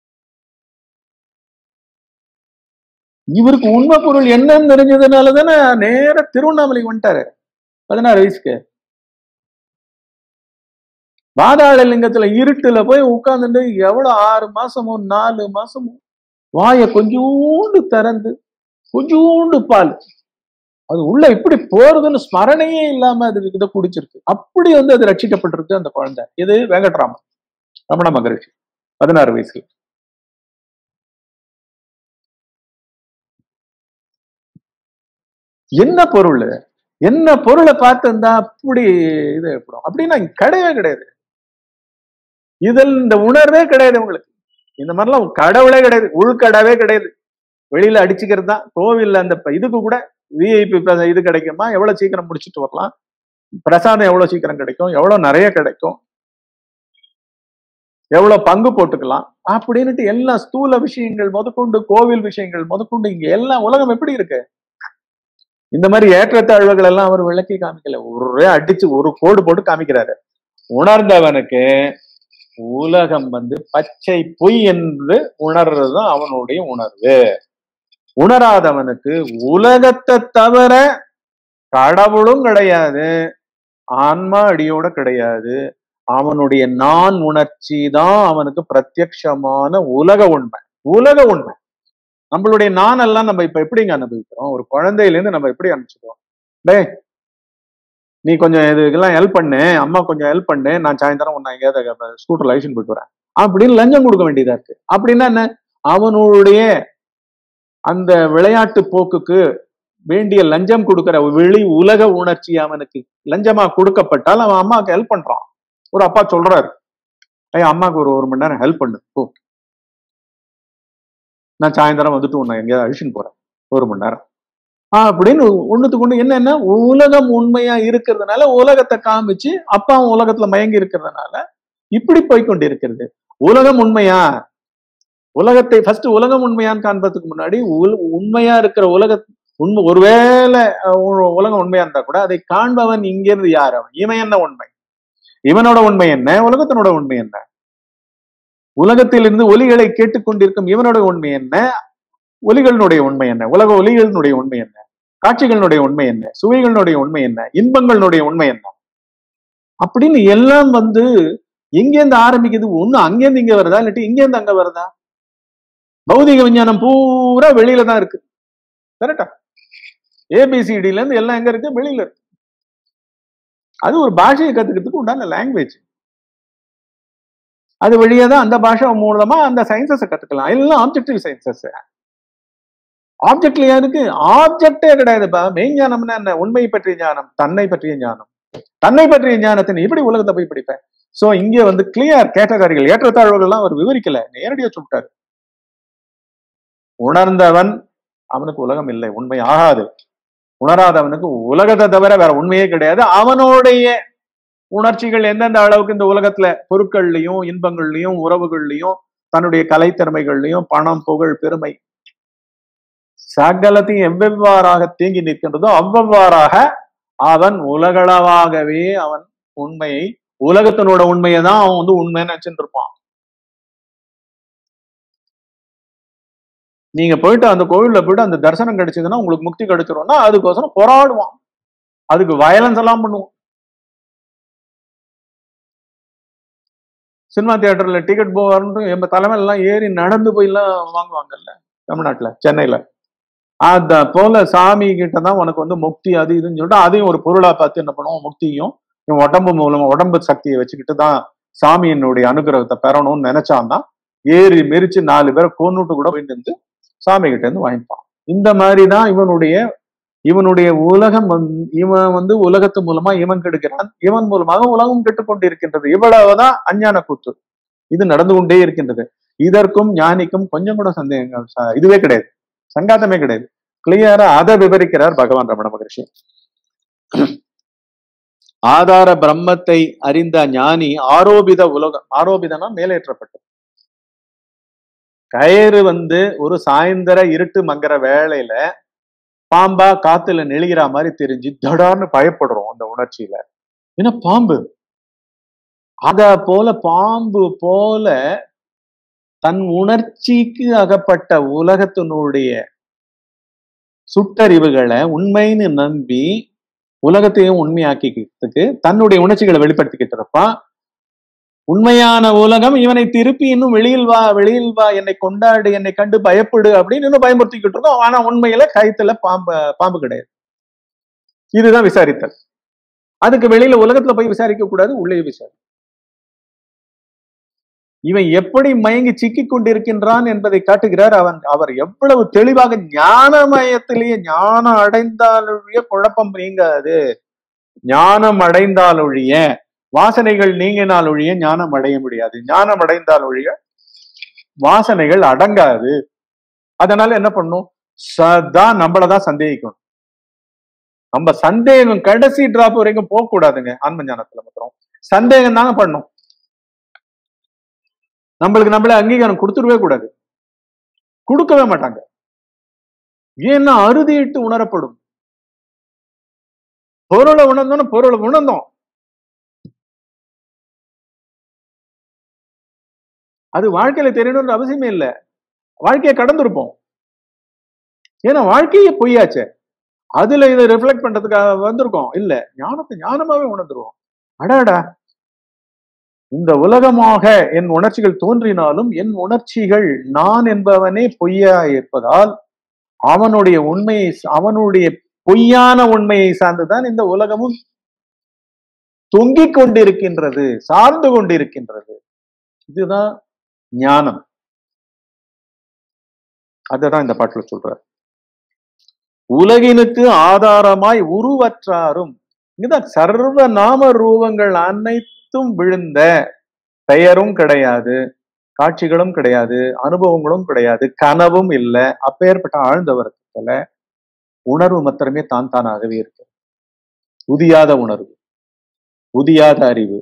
இவருக்கு உண்மை பொருள் என்னன்னு தெரிஞ்சதுனால தானே நேர திருவண்ணாமலைக்கு வந்துட்டாரு பதினாறு வயசுக்கு பாதாள லிங்கத்துல இருட்டுல போய் உட்கார்ந்துட்டு எவ்வளவு ஆறு மாசமோ நாலு மாசமோ வாய கொஞ்சோண்டு திறந்து கொஞ்சோண்டு பால் அது உள்ள இப்படி போறதுன்னு ஸ்மரணையே இல்லாம அது இதை குடிச்சிருக்கு அப்படி வந்து அது ரட்சிக்கப்பட்டிருக்கு அந்த குழந்தை இது வெங்கட்ராமன் ரமண மகரிஷி பதினாறு வயசுல என்ன பொருள் என்ன பொருளை பார்த்திருந்தா அப்படி இது ஏற்படும் அப்படின்னா இங்க கிடையவே கிடையாது இதில் இந்த உணர்வே கிடையாது உங்களுக்கு இந்த மாதிரிலாம் கடவுளே கிடையாது உள்கடவே கிடையாது வெளியில அடிச்சுக்கிறது தான் கோவில்ல அந்த ப- இதுக்கு கூட விஐபி இது கிடைக்குமா எவ்வளவு சீக்கிரம் முடிச்சுட்டு வரலாம் பிரசாதம் எவ்வளவு சீக்கிரம் கிடைக்கும் எவ்வளவு நிறைய கிடைக்கும் எவ்வளவு பங்கு போட்டுக்கலாம் அப்படின்னுட்டு எல்லா ஸ்தூல விஷயங்கள் முதற்கொண்டு கோவில் விஷயங்கள் முதற்கொண்டு இங்க எல்லாம் உலகம் எப்படி இருக்கு இந்த மாதிரி ஏற்றத்தாழ்வுகள் எல்லாம் அவர் விளக்கி காமிக்கல ஒரே அடிச்சு ஒரு கோடு போட்டு காமிக்கிறாரு உணர்ந்தவனுக்கு உலகம் வந்து பச்சை பொய் என்று உணர்றதுதான் அவனுடைய உணர்வு உணராதவனுக்கு உலகத்தை தவிர கடவுளும் கிடையாது ஆன்மா அடியோட கிடையாது அவனுடைய நான் உணர்ச்சி தான் அவனுக்கு பிரத்யக்ஷமான உலக உண்மை உலக உண்மை நம்மளுடைய நான் எல்லாம் நம்ம இப்ப எப்படிங்க அனுபவிக்கிறோம் ஒரு குழந்தையில இருந்து நம்ம எப்படி அனுப்பிச்சிடுவோம் டேய் நீ கொஞ்சம் இதுக்கெல்லாம் ஹெல்ப் பண்ணு அம்மா கொஞ்சம் ஹெல்ப் பண்ணு நான் சாயந்தரம் உன்னை எங்கேயாவது ஸ்கூட்டர் லைசன்ஸ் போயிட்டு வரேன் அப்படின்னு லஞ்சம் கொடுக்க வேண்டியதா இருக்கு அப்படின்னா என்ன அவனுடைய அந்த விளையாட்டு போக்குக்கு வேண்டிய லஞ்சம் கொடுக்கிற வெளி உலக உணர்ச்சி அவனுக்கு லஞ்சமா கொடுக்கப்பட்டால் அவன் அம்மாவுக்கு ஹெல்ப் பண்றான் ஒரு அப்பா சொல்றாரு ஐயா அம்மாவுக்கு ஒரு ஒரு மணி நேரம் ஹெல்ப் பண்ணு போ நான் சாயந்தரம் வந்துட்டு உன்னை எங்கேயாவது அழிச்சுன்னு போறேன் ஒரு மணி நேரம் ஆஹ் அப்படின்னு ஒண்ணுத்துக்கு ஒண்ணு என்னன்னா உலகம் உண்மையா இருக்கிறதுனால உலகத்தை காமிச்சு அப்பாவும் உலகத்துல மயங்கி இருக்கிறதுனால இப்படி போய்க்கொண்டு இருக்கிறது உலகம் உண்மையா உலகத்தை ஃபர்ஸ்ட் உலகம் உண்மையான்னு காண்பதுக்கு முன்னாடி உல்- உண்மையா இருக்கிற உலக உண்மை ஒருவேளை அஹ், உ- உலகம் உண்மையா இருந்தா கூட அதை காண்பவன் இங்கிருந்து யார் அவன் இவன் என்ன உண்மை இவனோட உண்மை என்ன உலகத்தினோட உண்மை என்ன உலகத்திலிருந்து ஒலிகளை கேட்டுக்கொண்டிருக்கும் இவனோட உண்மை என்ன ஒலிகளினுடைய உண்மை என்ன உலக ஒலிகளினுடைய உண்மை என்ன காட்சிகளினுடைய உண்மை என்ன சுவைகளினுடைய உண்மை என்ன இன்பங்களினுடைய உண்மை என்ன அப்படின்னு எல்லாம் வந்து எங்கேருந்து ஆரம்பிக்குது ஒண்ணு அங்கேருந்து இங்க வருதா இல்லாட்டி இங்கேருந்து அங்க வருதா பௌதிக விஞ்ஞானம் பூரா வெளியில தான் இருக்கு கரெக்டா ஏபிசிடில இருந்து எல்லாம் எங்க இருக்கு வெளியில இருக்கு அது ஒரு பாஷையை கத்துக்கிறதுக்கு உண்டான லாங்குவேஜ் அது வழியா தான் அந்த பாஷை மூலமா அந்த சயின்சஸை கத்துக்கலாம் எல்லாம் ஆப்ஜெக்டிவ் சயின்சஸ் ஆப்ஜெக்ட்லயா இருக்கு ஆப்ஜெக்டே கிடையாதுப்பா மெய்ஞானம்னா என்ன உண்மை பற்றிய ஞானம் தன்னை பற்றிய ஞானம் தன்னை பற்றிய ஞானத்தை நீ எப்படி உலகத்தை போய் படிப்பேன் சோ இங்க வந்து கிளியர் கேட்டகாரிகள் ஏற்றத்தாழ்வுகள்லாம் அவர் விவரிக்கல நேரடியா சொல்லிட்டாரு உணர்ந்தவன் அவனுக்கு உலகம் இல்லை உண்மை ஆகாது உணராதவனுக்கு உலகத்தை தவிர வேற உண்மையே கிடையாது அவனுடைய உணர்ச்சிகள் எந்தெந்த அளவுக்கு இந்த உலகத்துல பொருட்கள்லயும் இன்பங்கள்லயும் உறவுகள்லயும் தன்னுடைய கலைத்திறமைகள்லயும் பணம் புகழ் பெருமை சகலத்தையும் எவ்வெவ்வாறாக தேங்கி நிற்கின்றதோ அவ்வவ்வாறாக அவன் உலகளவாகவே அவன் உண்மையை உலகத்தினோட உண்மையை தான் அவன் வந்து உண்மைன்னு நினைச்சுட்டு இருப்பான் நீங்க போயிட்டு அந்த கோவில்ல போயிட்டு அந்த தரிசனம் கிடைச்சதுன்னா உங்களுக்கு முக்தி கிடைச்சிரும்னா அதுக்கோசரம் போராடுவான் அதுக்கு வயலன்ஸ் எல்லாம் பண்ணுவோம் சினிமா தியேட்டர்ல டிக்கெட் போவாருன்னு எங்க தலைமையில எல்லாம் ஏறி நடந்து போய் எல்லாம் வாங்குவாங்கல்ல தமிழ்நாட்டுல சென்னையில அத போல சாமி கிட்ட தான் உனக்கு வந்து முக்தி அது இதுன்னு சொல்லிட்டு அதையும் ஒரு பொருளா பார்த்து என்ன பண்ணுவோம் முக்தியும் இவன் உடம்பு மூலமா உடம்பு சக்தியை வச்சுக்கிட்டு தான் சாமியினுடைய அனுகிரகத்தை பெறணும்னு நினைச்சான்னா ஏறி மெரிச்சு நாலு பேரை கொன்னுட்டு கூட போயிட்டு இருந்து சாமி கிட்ட இருந்து வாங்கிப்பான் இந்த மாதிரி தான் இவனுடைய இவனுடைய உலகம் வந்து இவன் வந்து உலகத்து மூலமா இவன் கெடுக்கிறான் இவன் மூலமாக உலகம் கெட்டுக்கொண்டு இருக்கின்றது இவ்வளவுதான் அஞ்ஞான கூத்து இது நடந்து கொண்டே இருக்கின்றது இதற்கும் ஞானிக்கும் கொஞ்சம் கூட சந்தேகம் ச- இதுவே கிடையாது சங்காத்தமே கிடையாது கிளியரா அதை விவரிக்கிறார் பகவான் ரமண மகரிஷி ஆதார பிரம்மத்தை அறிந்த ஞானி ஆரோபித உலகம் ஆரோபிதனா மேலேற்றப்பட்டது கயிறு வந்து ஒரு சாயந்தர இருட்டு மங்கிற வேளையில பாம்பா காத்துல நெளிகிற மாதிரி தெரிஞ்சு தடார்னு பயப்படுறோம் அந்த உணர்ச்சியில ஏன்னா பாம்பு அத போல பாம்பு போல தன் உணர்ச்சிக்கு அகப்பட்ட உலகத்தினுடைய சுட்டறிவுகளை உண்மைன்னு நம்பி உலகத்தையும் உண்மையாக்கிக்கிறதுக்கு தன்னுடைய உணர்ச்சிகளை வெளிப்படுத்திக்கிட்டு இருப்பான் உண்மையான உலகம் இவனை திருப்பி இன்னும் வெளியில் வா வெளியில் வா என்னை கொண்டாடு என்னை கண்டு பயப்படு அப்படின்னு இன்னும் பயமுறுத்திக்கிட்டு இருக்கோம் ஆனா உண்மையில கயத்துல பாம்பு பாம்பு கிடையாது இதுதான் விசாரித்தல் அதுக்கு வெளியில உலகத்துல போய் விசாரிக்க கூடாது உள்ளே விசாரி இவன் எப்படி மயங்கி சிக்கிக் கொண்டிருக்கின்றான் என்பதை காட்டுகிறார் அவன் அவர் எவ்வளவு தெளிவாக ஞானமயத்திலேயே ஞானம் அடைந்தாலொழிய குழப்பம் நீங்காது ஞானம் அடைந்தாலொழிய வாசனைகள் நீங்கினால் ஒழிய ஞானம் அடைய முடியாது ஞானம் அடைந்தால் ஒழிய வாசனைகள் அடங்காது அதனால என்ன பண்ணும் சதா நம்மளதான் சந்தேகிக்கணும் நம்ம சந்தேகம் கடைசி டிராப் வரைக்கும் போக கூடாதுங்க ஆன்ம ஞானத்துல மாத்திரம் சந்தேகம் தாங்க பண்ணும் நம்மளுக்கு நம்மளே அங்கீகாரம் கொடுத்துடவே கூடாது கொடுக்கவே மாட்டாங்க ஏன்னா அறுதியிட்டு உணரப்படும் பொருளை உணர்ந்தோம்னா பொருளை உணர்ந்தோம் அது வாழ்க்கையில தெரியணும்ன்ற அவசியமே இல்லை வாழ்க்கையை கடந்திருப்போம் ஏன்னா வாழ்க்கையே பொய்யாச்சே அதுல இதை ரிஃப்ளெக்ட் பண்றதுக்காக வந்திருக்கோம் இல்ல ஞானத்தை ஞானமாவே உணர்ந்துருவோம் அடாடா இந்த உலகமாக என் உணர்ச்சிகள் தோன்றினாலும் என் உணர்ச்சிகள் நான் என்பவனே பொய்யா இருப்பதால் அவனுடைய உண்மையை அவனுடைய பொய்யான உண்மையை சார்ந்துதான் இந்த உலகமும் தொங்கிக் கொண்டிருக்கின்றது சார்ந்து கொண்டிருக்கின்றது இதுதான் ஞானம் அததான் இந்த பாட்டுல சொல்றார் உலகினுக்கு ஆதாரமாய் உருவற்றாரும் இங்கதான் சர்வ நாம ரூபங்கள் அனைத்தும் விழுந்த பெயரும் கிடையாது காட்சிகளும் கிடையாது அனுபவங்களும் கிடையாது கனவும் இல்லை அப்பேற்பட்ட ஆழ்ந்த வருத்தத்துல உணர்வு மாத்திரமே தான் தானாகவே இருக்கு உதியாத உணர்வு உதியாத அறிவு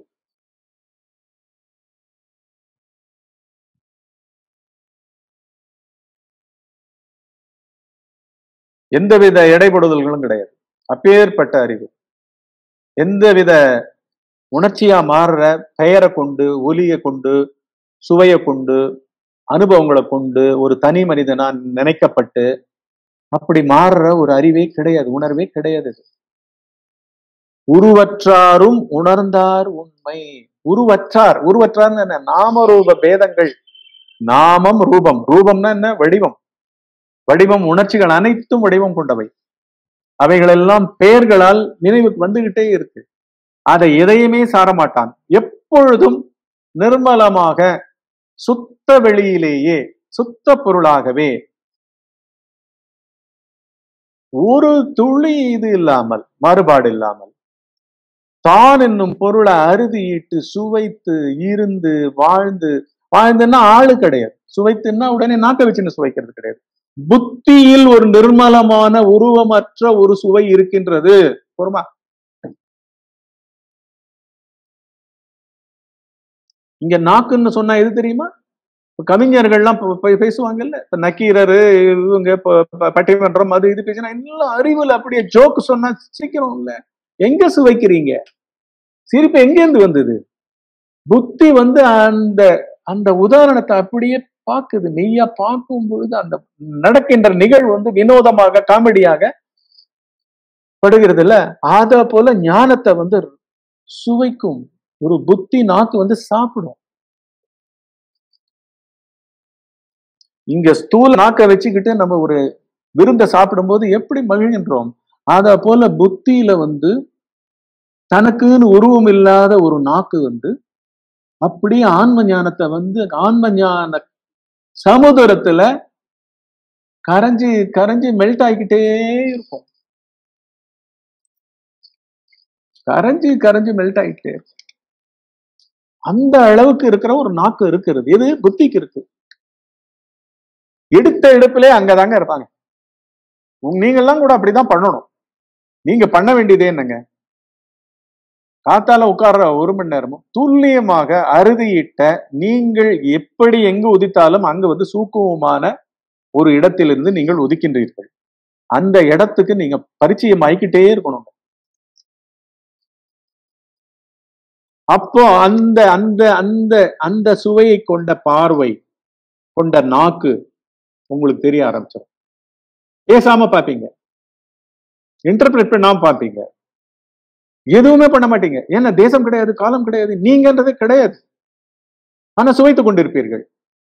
எந்தவித எடைபடுதல்களும் கிடையாது அப்பேற்பட்ட அறிவு எந்தவித உணர்ச்சியா மாறுற பெயரை கொண்டு ஒலியை கொண்டு சுவையை கொண்டு அனுபவங்களை கொண்டு ஒரு தனி மனிதனா நினைக்கப்பட்டு அப்படி மாறுற ஒரு அறிவே கிடையாது உணர்வே கிடையாது இது. உருவற்றாரும் உணர்ந்தார் உண்மை உருவற்றார் உருவற்றார்னு என்ன நாமரூப பேதங்கள் நாமம் ரூபம் ரூபம்னா என்ன வடிவம் வடிவம் உணர்ச்சிகள் அனைத்தும் வடிவம் கொண்டவை அவைகளெல்லாம் பெயர்களால் நினைவுக்கு வந்துகிட்டே இருக்கு அதை எதையுமே சாரமாட்டான் எப்பொழுதும் நிர்மலமாக சுத்த வெளியிலேயே சுத்த பொருளாகவே ஒரு துளி இது இல்லாமல் மாறுபாடு இல்லாமல் தான் என்னும் பொருளை அறுதியிட்டு சுவைத்து இருந்து வாழ்ந்து வாழ்ந்துன்னா ஆளு கிடையாது சுவைத்துன்னா உடனே நாக்க வச்சுன்னு சுவைக்கிறது கிடையாது புத்தியில் ஒரு நிர்மலமான உருவமற்ற ஒரு சுவை இருக்கின்றது பொறுமா இங்க நாக்குன்னு சொன்னா எது தெரியுமா இப்ப கவிஞர்கள்லாம் ப- ப- பேசுவாங்கல்ல இப்ப நக்கீரரு இவங்க ப- ப- பட்டிமன்றம் அது இது பேசினா எல்லாம் அறிவுல அப்படியே ஜோக்கு சொன்னா சீக்கிரம் இல்ல எங்க சுவைக்கிறீங்க சிரிப்பு எங்க இருந்து வந்தது புத்தி வந்து அந்த அந்த உதாரணத்தை அப்படியே பார்க்குது மெய்யா பார்க்கும் பொழுது அந்த நடக்கின்ற நிகழ்வு வந்து வினோதமாக காமெடியாக படுகிறது இல்ல அத போல ஞானத்தை வந்து சுவைக்கும் ஒரு புத்தி நாக்கு வந்து சாப்பிடும் இங்க ஸ்தூல நாக்க வச்சுக்கிட்டு நம்ம ஒரு விருந்த சாப்பிடும்போது எப்படி மகிழ்கின்றோம் அத போல புத்தியில வந்து தனக்குன்னு உருவம் இல்லாத ஒரு நாக்கு வந்து அப்படியே ஆன்ம ஞானத்தை வந்து ஆன்ம ஞான சமுதிரத்துல கரைஞ்சி கரைஞ்சி மெல்ட் ஆகிக்கிட்டே இருக்கும் கரைஞ்சி கரைஞ்சி மெல்ட் ஆகிக்கிட்டே இருக்கும் அந்த அளவுக்கு இருக்கிற ஒரு நாக்கு இருக்கிறது இது புத்திக்கு இருக்கு எடுத்த எடுப்பிலே அங்கதாங்க இருப்பாங்க உங்க- நீங்கெல்லாம் கூட அப்படிதான் பண்ணணும் நீங்க பண்ண வேண்டியதே என்னங்க காத்தால உட்கார்ற ஒரு மணி நேரமும் துல்லியமாக அறுதியிட்ட நீங்கள் எப்படி எங்கு உதித்தாலும் அங்க வந்து சூக்குமமான ஒரு இடத்திலிருந்து நீங்கள் உதிக்கின்றீர்கள் அந்த இடத்துக்கு நீங்க பரிச்சயம் ஆயிக்கிட்டே இருக்கணும் அப்போ அந்த அந்த அந்த அந்த சுவையை கொண்ட பார்வை கொண்ட நாக்கு உங்களுக்கு தெரிய ஆரம்பிச்சிடும் பேசாம பார்ப்பீங்க இன்டர்பிரேட் பண்ணாம பார்ப்பீங்க எதுவுமே பண்ண மாட்டீங்க ஏன்னா தேசம் கிடையாது காலம் கிடையாது நீங்கன்றது கிடையாது ஆனா சுவைத்துக் கொண்டிருப்பீர்கள்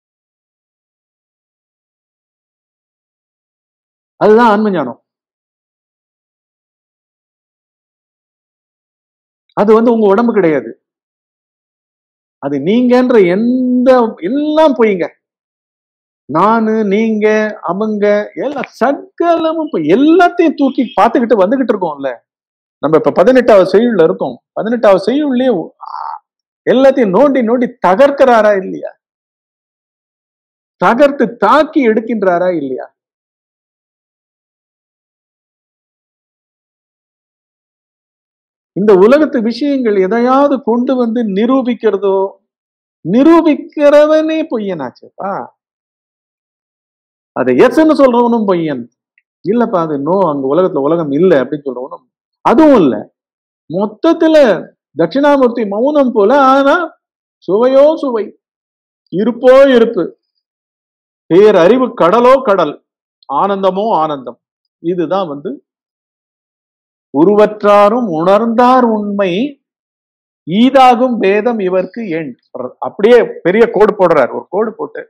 அதுதான் ஆன்ம ஞானம் அது வந்து உங்க உடம்பு கிடையாது அது நீங்கன்ற எந்த எல்லாம் போயிங்க நானு நீங்க அவங்க எல்லாம் சகலமும் போய் எல்லாத்தையும் தூக்கி பார்த்துக்கிட்டு வந்துகிட்டு இருக்கோம்ல நம்ம இப்ப பதினெட்டாவது செய்யுள்ல இருக்கோம் பதினெட்டாவது செய்யுள்ளே எல்லாத்தையும் நோண்டி நோண்டி தகர்க்கிறாரா இல்லையா தகர்த்து தாக்கி எடுக்கின்றாரா இல்லையா இந்த உலகத்து விஷயங்கள் எதையாவது கொண்டு வந்து நிரூபிக்கிறதோ நிரூபிக்கிறவனே பொய்யனாச்சுப்பா அதை எஸ்ன்னு சொல்றவனும் பொய்யன் இல்லப்பா அது நோ அங்க உலகத்துல உலகம் இல்லை அப்படின்னு சொல்றவனும் அதுவும் இல்ல மொத்தத்துல தட்சிணாமூர்த்தி மௌனம் போல ஆனா சுவையோ சுவை இருப்போ இருப்பு பேரறிவு கடலோ கடல் ஆனந்தமோ ஆனந்தம் இதுதான் வந்து உருவற்றாரும் உணர்ந்தார் உண்மை ஈதாகும் பேதம் இவர்க்கு எண் அப்படியே பெரிய கோடு போடுறார் ஒரு கோடு போட்டு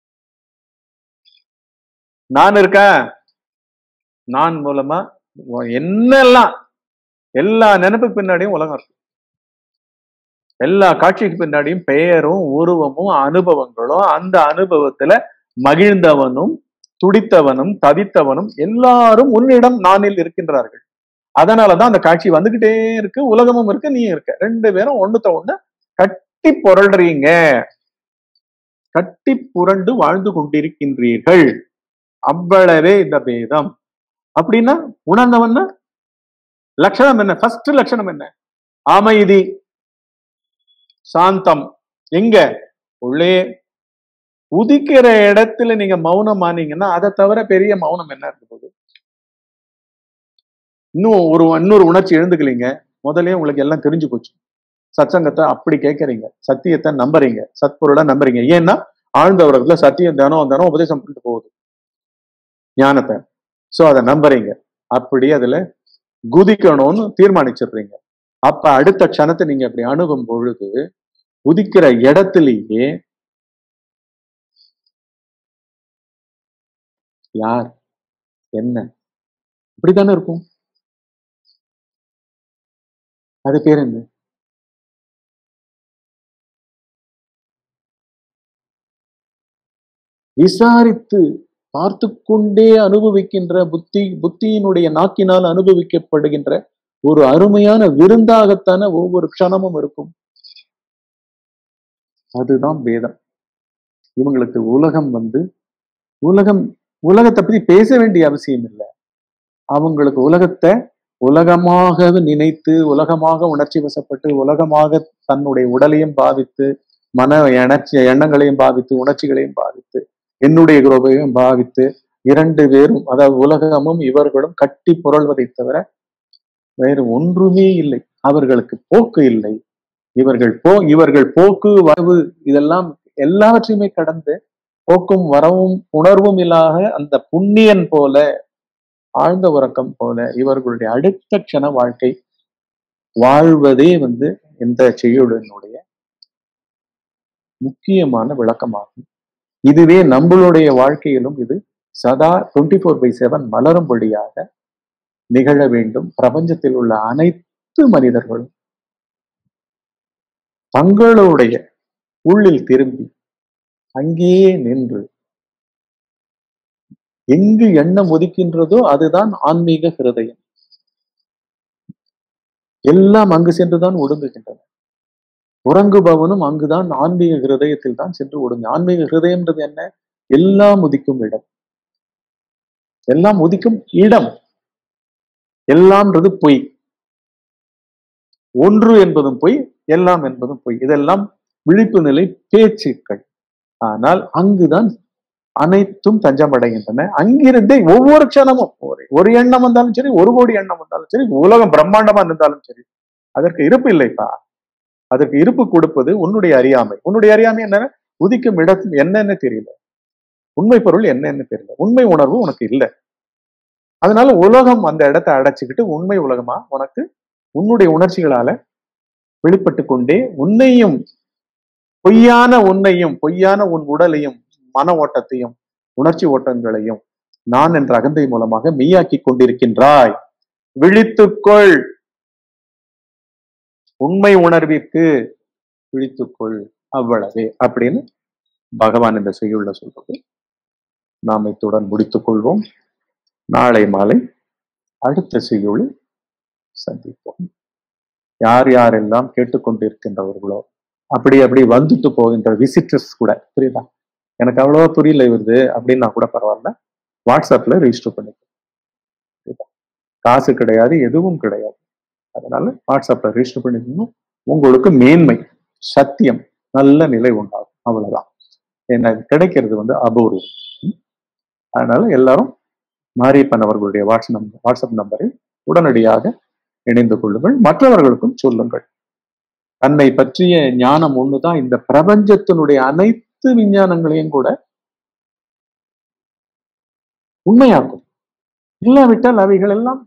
நான் இருக்கேன் நான் மூலமா என்னெல்லாம் எல்லா நினைப்புக்கு பின்னாடியும் உலகம் இருக்கு எல்லா காட்சிக்கு பின்னாடியும் பெயரும் உருவமும் அனுபவங்களும் அந்த அனுபவத்துல மகிழ்ந்தவனும் துடித்தவனும் தவித்தவனும் எல்லாரும் உன்னிடம் நானில் இருக்கின்றார்கள் அதனாலதான் அந்த காட்சி வந்துகிட்டே இருக்கு உலகமும் இருக்கு நீ இருக்க ரெண்டு பேரும் ஒண்ணுத்த ஒண்ணு கட்டி புரள்றீங்க கட்டி புரண்டு வாழ்ந்து கொண்டிருக்கின்றீர்கள் அவ்வளவே இந்த பேதம் அப்படின்னா உணர்ந்தவன்னா லட்சணம் என்ன ஃபர்ஸ்ட் லட்சணம் என்ன அமைதி சாந்தம் எங்க உள்ளே உதிக்கிற இடத்துல நீங்க மௌனம் ஆனீங்கன்னா அதை தவிர பெரிய மௌனம் என்ன இருக்க போகுது இன்னும் ஒரு இன்னொரு உணர்ச்சி எழுந்துக்கலீங்க முதலே உங்களுக்கு எல்லாம் தெரிஞ்சு போச்சு சத்சங்கத்தை அப்படி கேட்கறீங்க சத்தியத்தை நம்புறீங்க சத்பொருளை நம்புறீங்க ஏன்னா ஆழ்ந்த உலகத்துல சத்தியம் தினம் தினம் உபதேசம் பண்ணிட்டு போகுது ஞானத்தை சோ அதை நம்புறீங்க அப்படி அதுல குதிக்கணும்னு தீர்மானிச்சிடுறீங்க அப்ப அடுத்த க்ஷணத்தை நீங்க அப்படி அணுகும் பொழுது உதிக்கிற இடத்துலயே யார் என்ன இப்படித்தானே இருக்கும் அது பேர் என்ன விசாரித்து பார்த்து கொண்டே அனுபவிக்கின்ற புத்தி புத்தியினுடைய நாக்கினால் அனுபவிக்கப்படுகின்ற ஒரு அருமையான விருந்தாகத்தான ஒவ்வொரு க்ஷணமும் இருக்கும் அதுதான் வேதம் இவங்களுக்கு உலகம் வந்து உலகம் உலகத்தை பத்தி பேச வேண்டிய அவசியம் இல்லை அவங்களுக்கு உலகத்தை உலகமாக நினைத்து உலகமாக உணர்ச்சி வசப்பட்டு உலகமாக தன்னுடைய உடலையும் பாவித்து மன எணர்ச்சி எண்ணங்களையும் பாவித்து உணர்ச்சிகளையும் பாவித்து என்னுடைய குரோபையும் பாவித்து இரண்டு பேரும் அதாவது உலகமும் இவர்களும் கட்டி புரள்வதை தவிர வேறு ஒன்றுமே இல்லை அவர்களுக்கு போக்கு இல்லை இவர்கள் போ இவர்கள் போக்கு வரவு இதெல்லாம் எல்லாவற்றையுமே கடந்து போக்கும் வரவும் உணர்வும் இல்லாத அந்த புண்ணியன் போல ஆழ்ந்த உறக்கம் போல இவர்களுடைய அடுத்த க்ஷண வாழ்க்கை வாழ்வதே வந்து இந்த செய்யுளினுடைய முக்கியமான விளக்கமாகும் இதுவே நம்மளுடைய வாழ்க்கையிலும் இது சதா டுவெண்ட்டி ஃபோர் பை செவன் மலரும்படியாக நிகழ வேண்டும் பிரபஞ்சத்தில் உள்ள அனைத்து மனிதர்களும் தங்களுடைய உள்ளில் திரும்பி அங்கேயே நின்று எங்கு எண்ணம் ஒதுக்கின்றதோ அதுதான் ஆன்மீக ஹிருதயம் எல்லாம் அங்கு சென்றுதான் ஒடுங்குகின்றன உறங்குபவனும் அங்குதான் ஆன்மீக ஹிருதயத்தில் தான் சென்று ஒடுங்கு ஆன்மீக ஹிருதயம்ன்றது என்ன எல்லாம் உதிக்கும் இடம் எல்லாம் உதிக்கும் இடம் எல்லாம்ன்றது பொய் ஒன்று என்பதும் பொய் எல்லாம் என்பதும் பொய் இதெல்லாம் விழிப்பு நிலை பேச்சுக்கள் ஆனால் அங்குதான் அனைத்தும் தஞ்சமடைகின்றன அங்கிருந்தே ஒவ்வொரு க்ஷணமும் ஒரு ஒரு எண்ணம் வந்தாலும் சரி ஒரு கோடி எண்ணம் வந்தாலும் சரி உலகம் பிரம்மாண்டமா இருந்தாலும் சரி அதற்கு இருப்பு இல்லைப்பா அதற்கு இருப்பு கொடுப்பது உன்னுடைய அறியாமை உன்னுடைய அறியாமை என்ன உதிக்கும் இடம் என்னன்னு தெரியல உண்மை பொருள் என்னன்னு தெரியல உண்மை உணர்வு உனக்கு இல்லை அதனால உலகம் அந்த இடத்தை அடைச்சுக்கிட்டு உண்மை உலகமா உனக்கு உன்னுடைய உணர்ச்சிகளால வெளிப்பட்டு கொண்டே உன்னையும் பொய்யான உன்னையும் பொய்யான உன் உடலையும் மன ஓட்டத்தையும் உணர்ச்சி ஓட்டங்களையும் நான் என்ற அகந்தை மூலமாக மெய்யாக்கி கொண்டிருக்கின்றாய் விழித்துக்கொள் உண்மை உணர்விற்கு விழித்துக்கொள் அவ்வளவே அப்படின்னு பகவான் இந்த செய்யுள்ள சொல்றது நாம் இத்துடன் முடித்துக் கொள்வோம் நாளை மாலை அடுத்த செய்யுளில் சந்திப்போம் யார் யாரெல்லாம் கேட்டுக்கொண்டிருக்கின்றவர்களோ அப்படி அப்படி வந்துட்டு போகின்ற விசிட்டர்ஸ் கூட புரியுதா எனக்கு அவ்வளவா புரியல இவருது அப்படின்னா கூட பரவாயில்ல வாட்ஸ்அப்ல ரிஜிஸ்டர் பண்ணிக்கோ புரியுதா காசு கிடையாது எதுவும் கிடையாது அதனால வாட்ஸ்அப்ல ரிஜிஸ்டர் பண்ணிக்கணும் உங்களுக்கு மேன்மை சத்தியம் நல்ல நிலை உண்டாகும் அவ்வளவுதான் என்ன கிடைக்கிறது வந்து அபூர்வம் ம்? அதனால எல்லாரும் மாரியப்பன் அவர்களுடைய வாட்ஸ்அப் நம்பர் வாட்ஸ்அப் நம்பரை உடனடியாக இணைந்து கொள்ளுங்கள் மற்றவர்களுக்கும் சொல்லுங்கள் தன்னை பற்றிய ஞானம் ஒண்ணுதான் இந்த பிரபஞ்சத்தினுடைய அனைத்து விஞ்ஞானங்களையும் கூட உண்மையாக்கும் இல்லாவிட்டால் அவைகள் எல்லாம்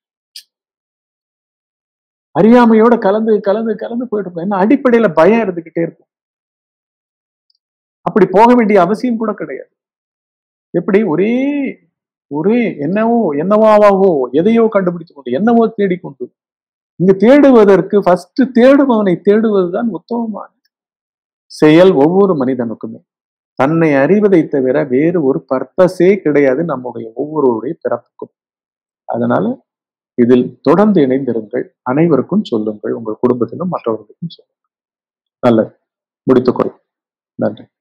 அறியாமையோட கலந்து கலந்து கலந்து போயிட்டு இருக்கும் ஏன்னா அடிப்படையில பயம் இருந்துகிட்டே இருக்கும் அப்படி போக வேண்டிய அவசியம் கூட கிடையாது எப்படி ஒரே ஒரே என்னவோ என்னவாவோ எதையோ கண்டுபிடித்து கொண்டு என்னவோ தேடிக்கொண்டு இங்கு தேடுவதற்கு ஃபர்ஸ்ட் தேடுபவனை தேடுவதுதான் உத்தமமான செயல் ஒவ்வொரு மனிதனுக்குமே தன்னை அறிவதை தவிர வேறு ஒரு பர்பஸே கிடையாது நம்முடைய ஒவ்வொருவருடைய பிறப்புக்கும் அதனால இதில் தொடர்ந்து இணைந்திருங்கள் அனைவருக்கும் சொல்லுங்கள் உங்கள் குடும்பத்திலும் மற்றவர்களுக்கும் சொல்லுங்கள் நல்லது முடித்துக்கொள் நன்றி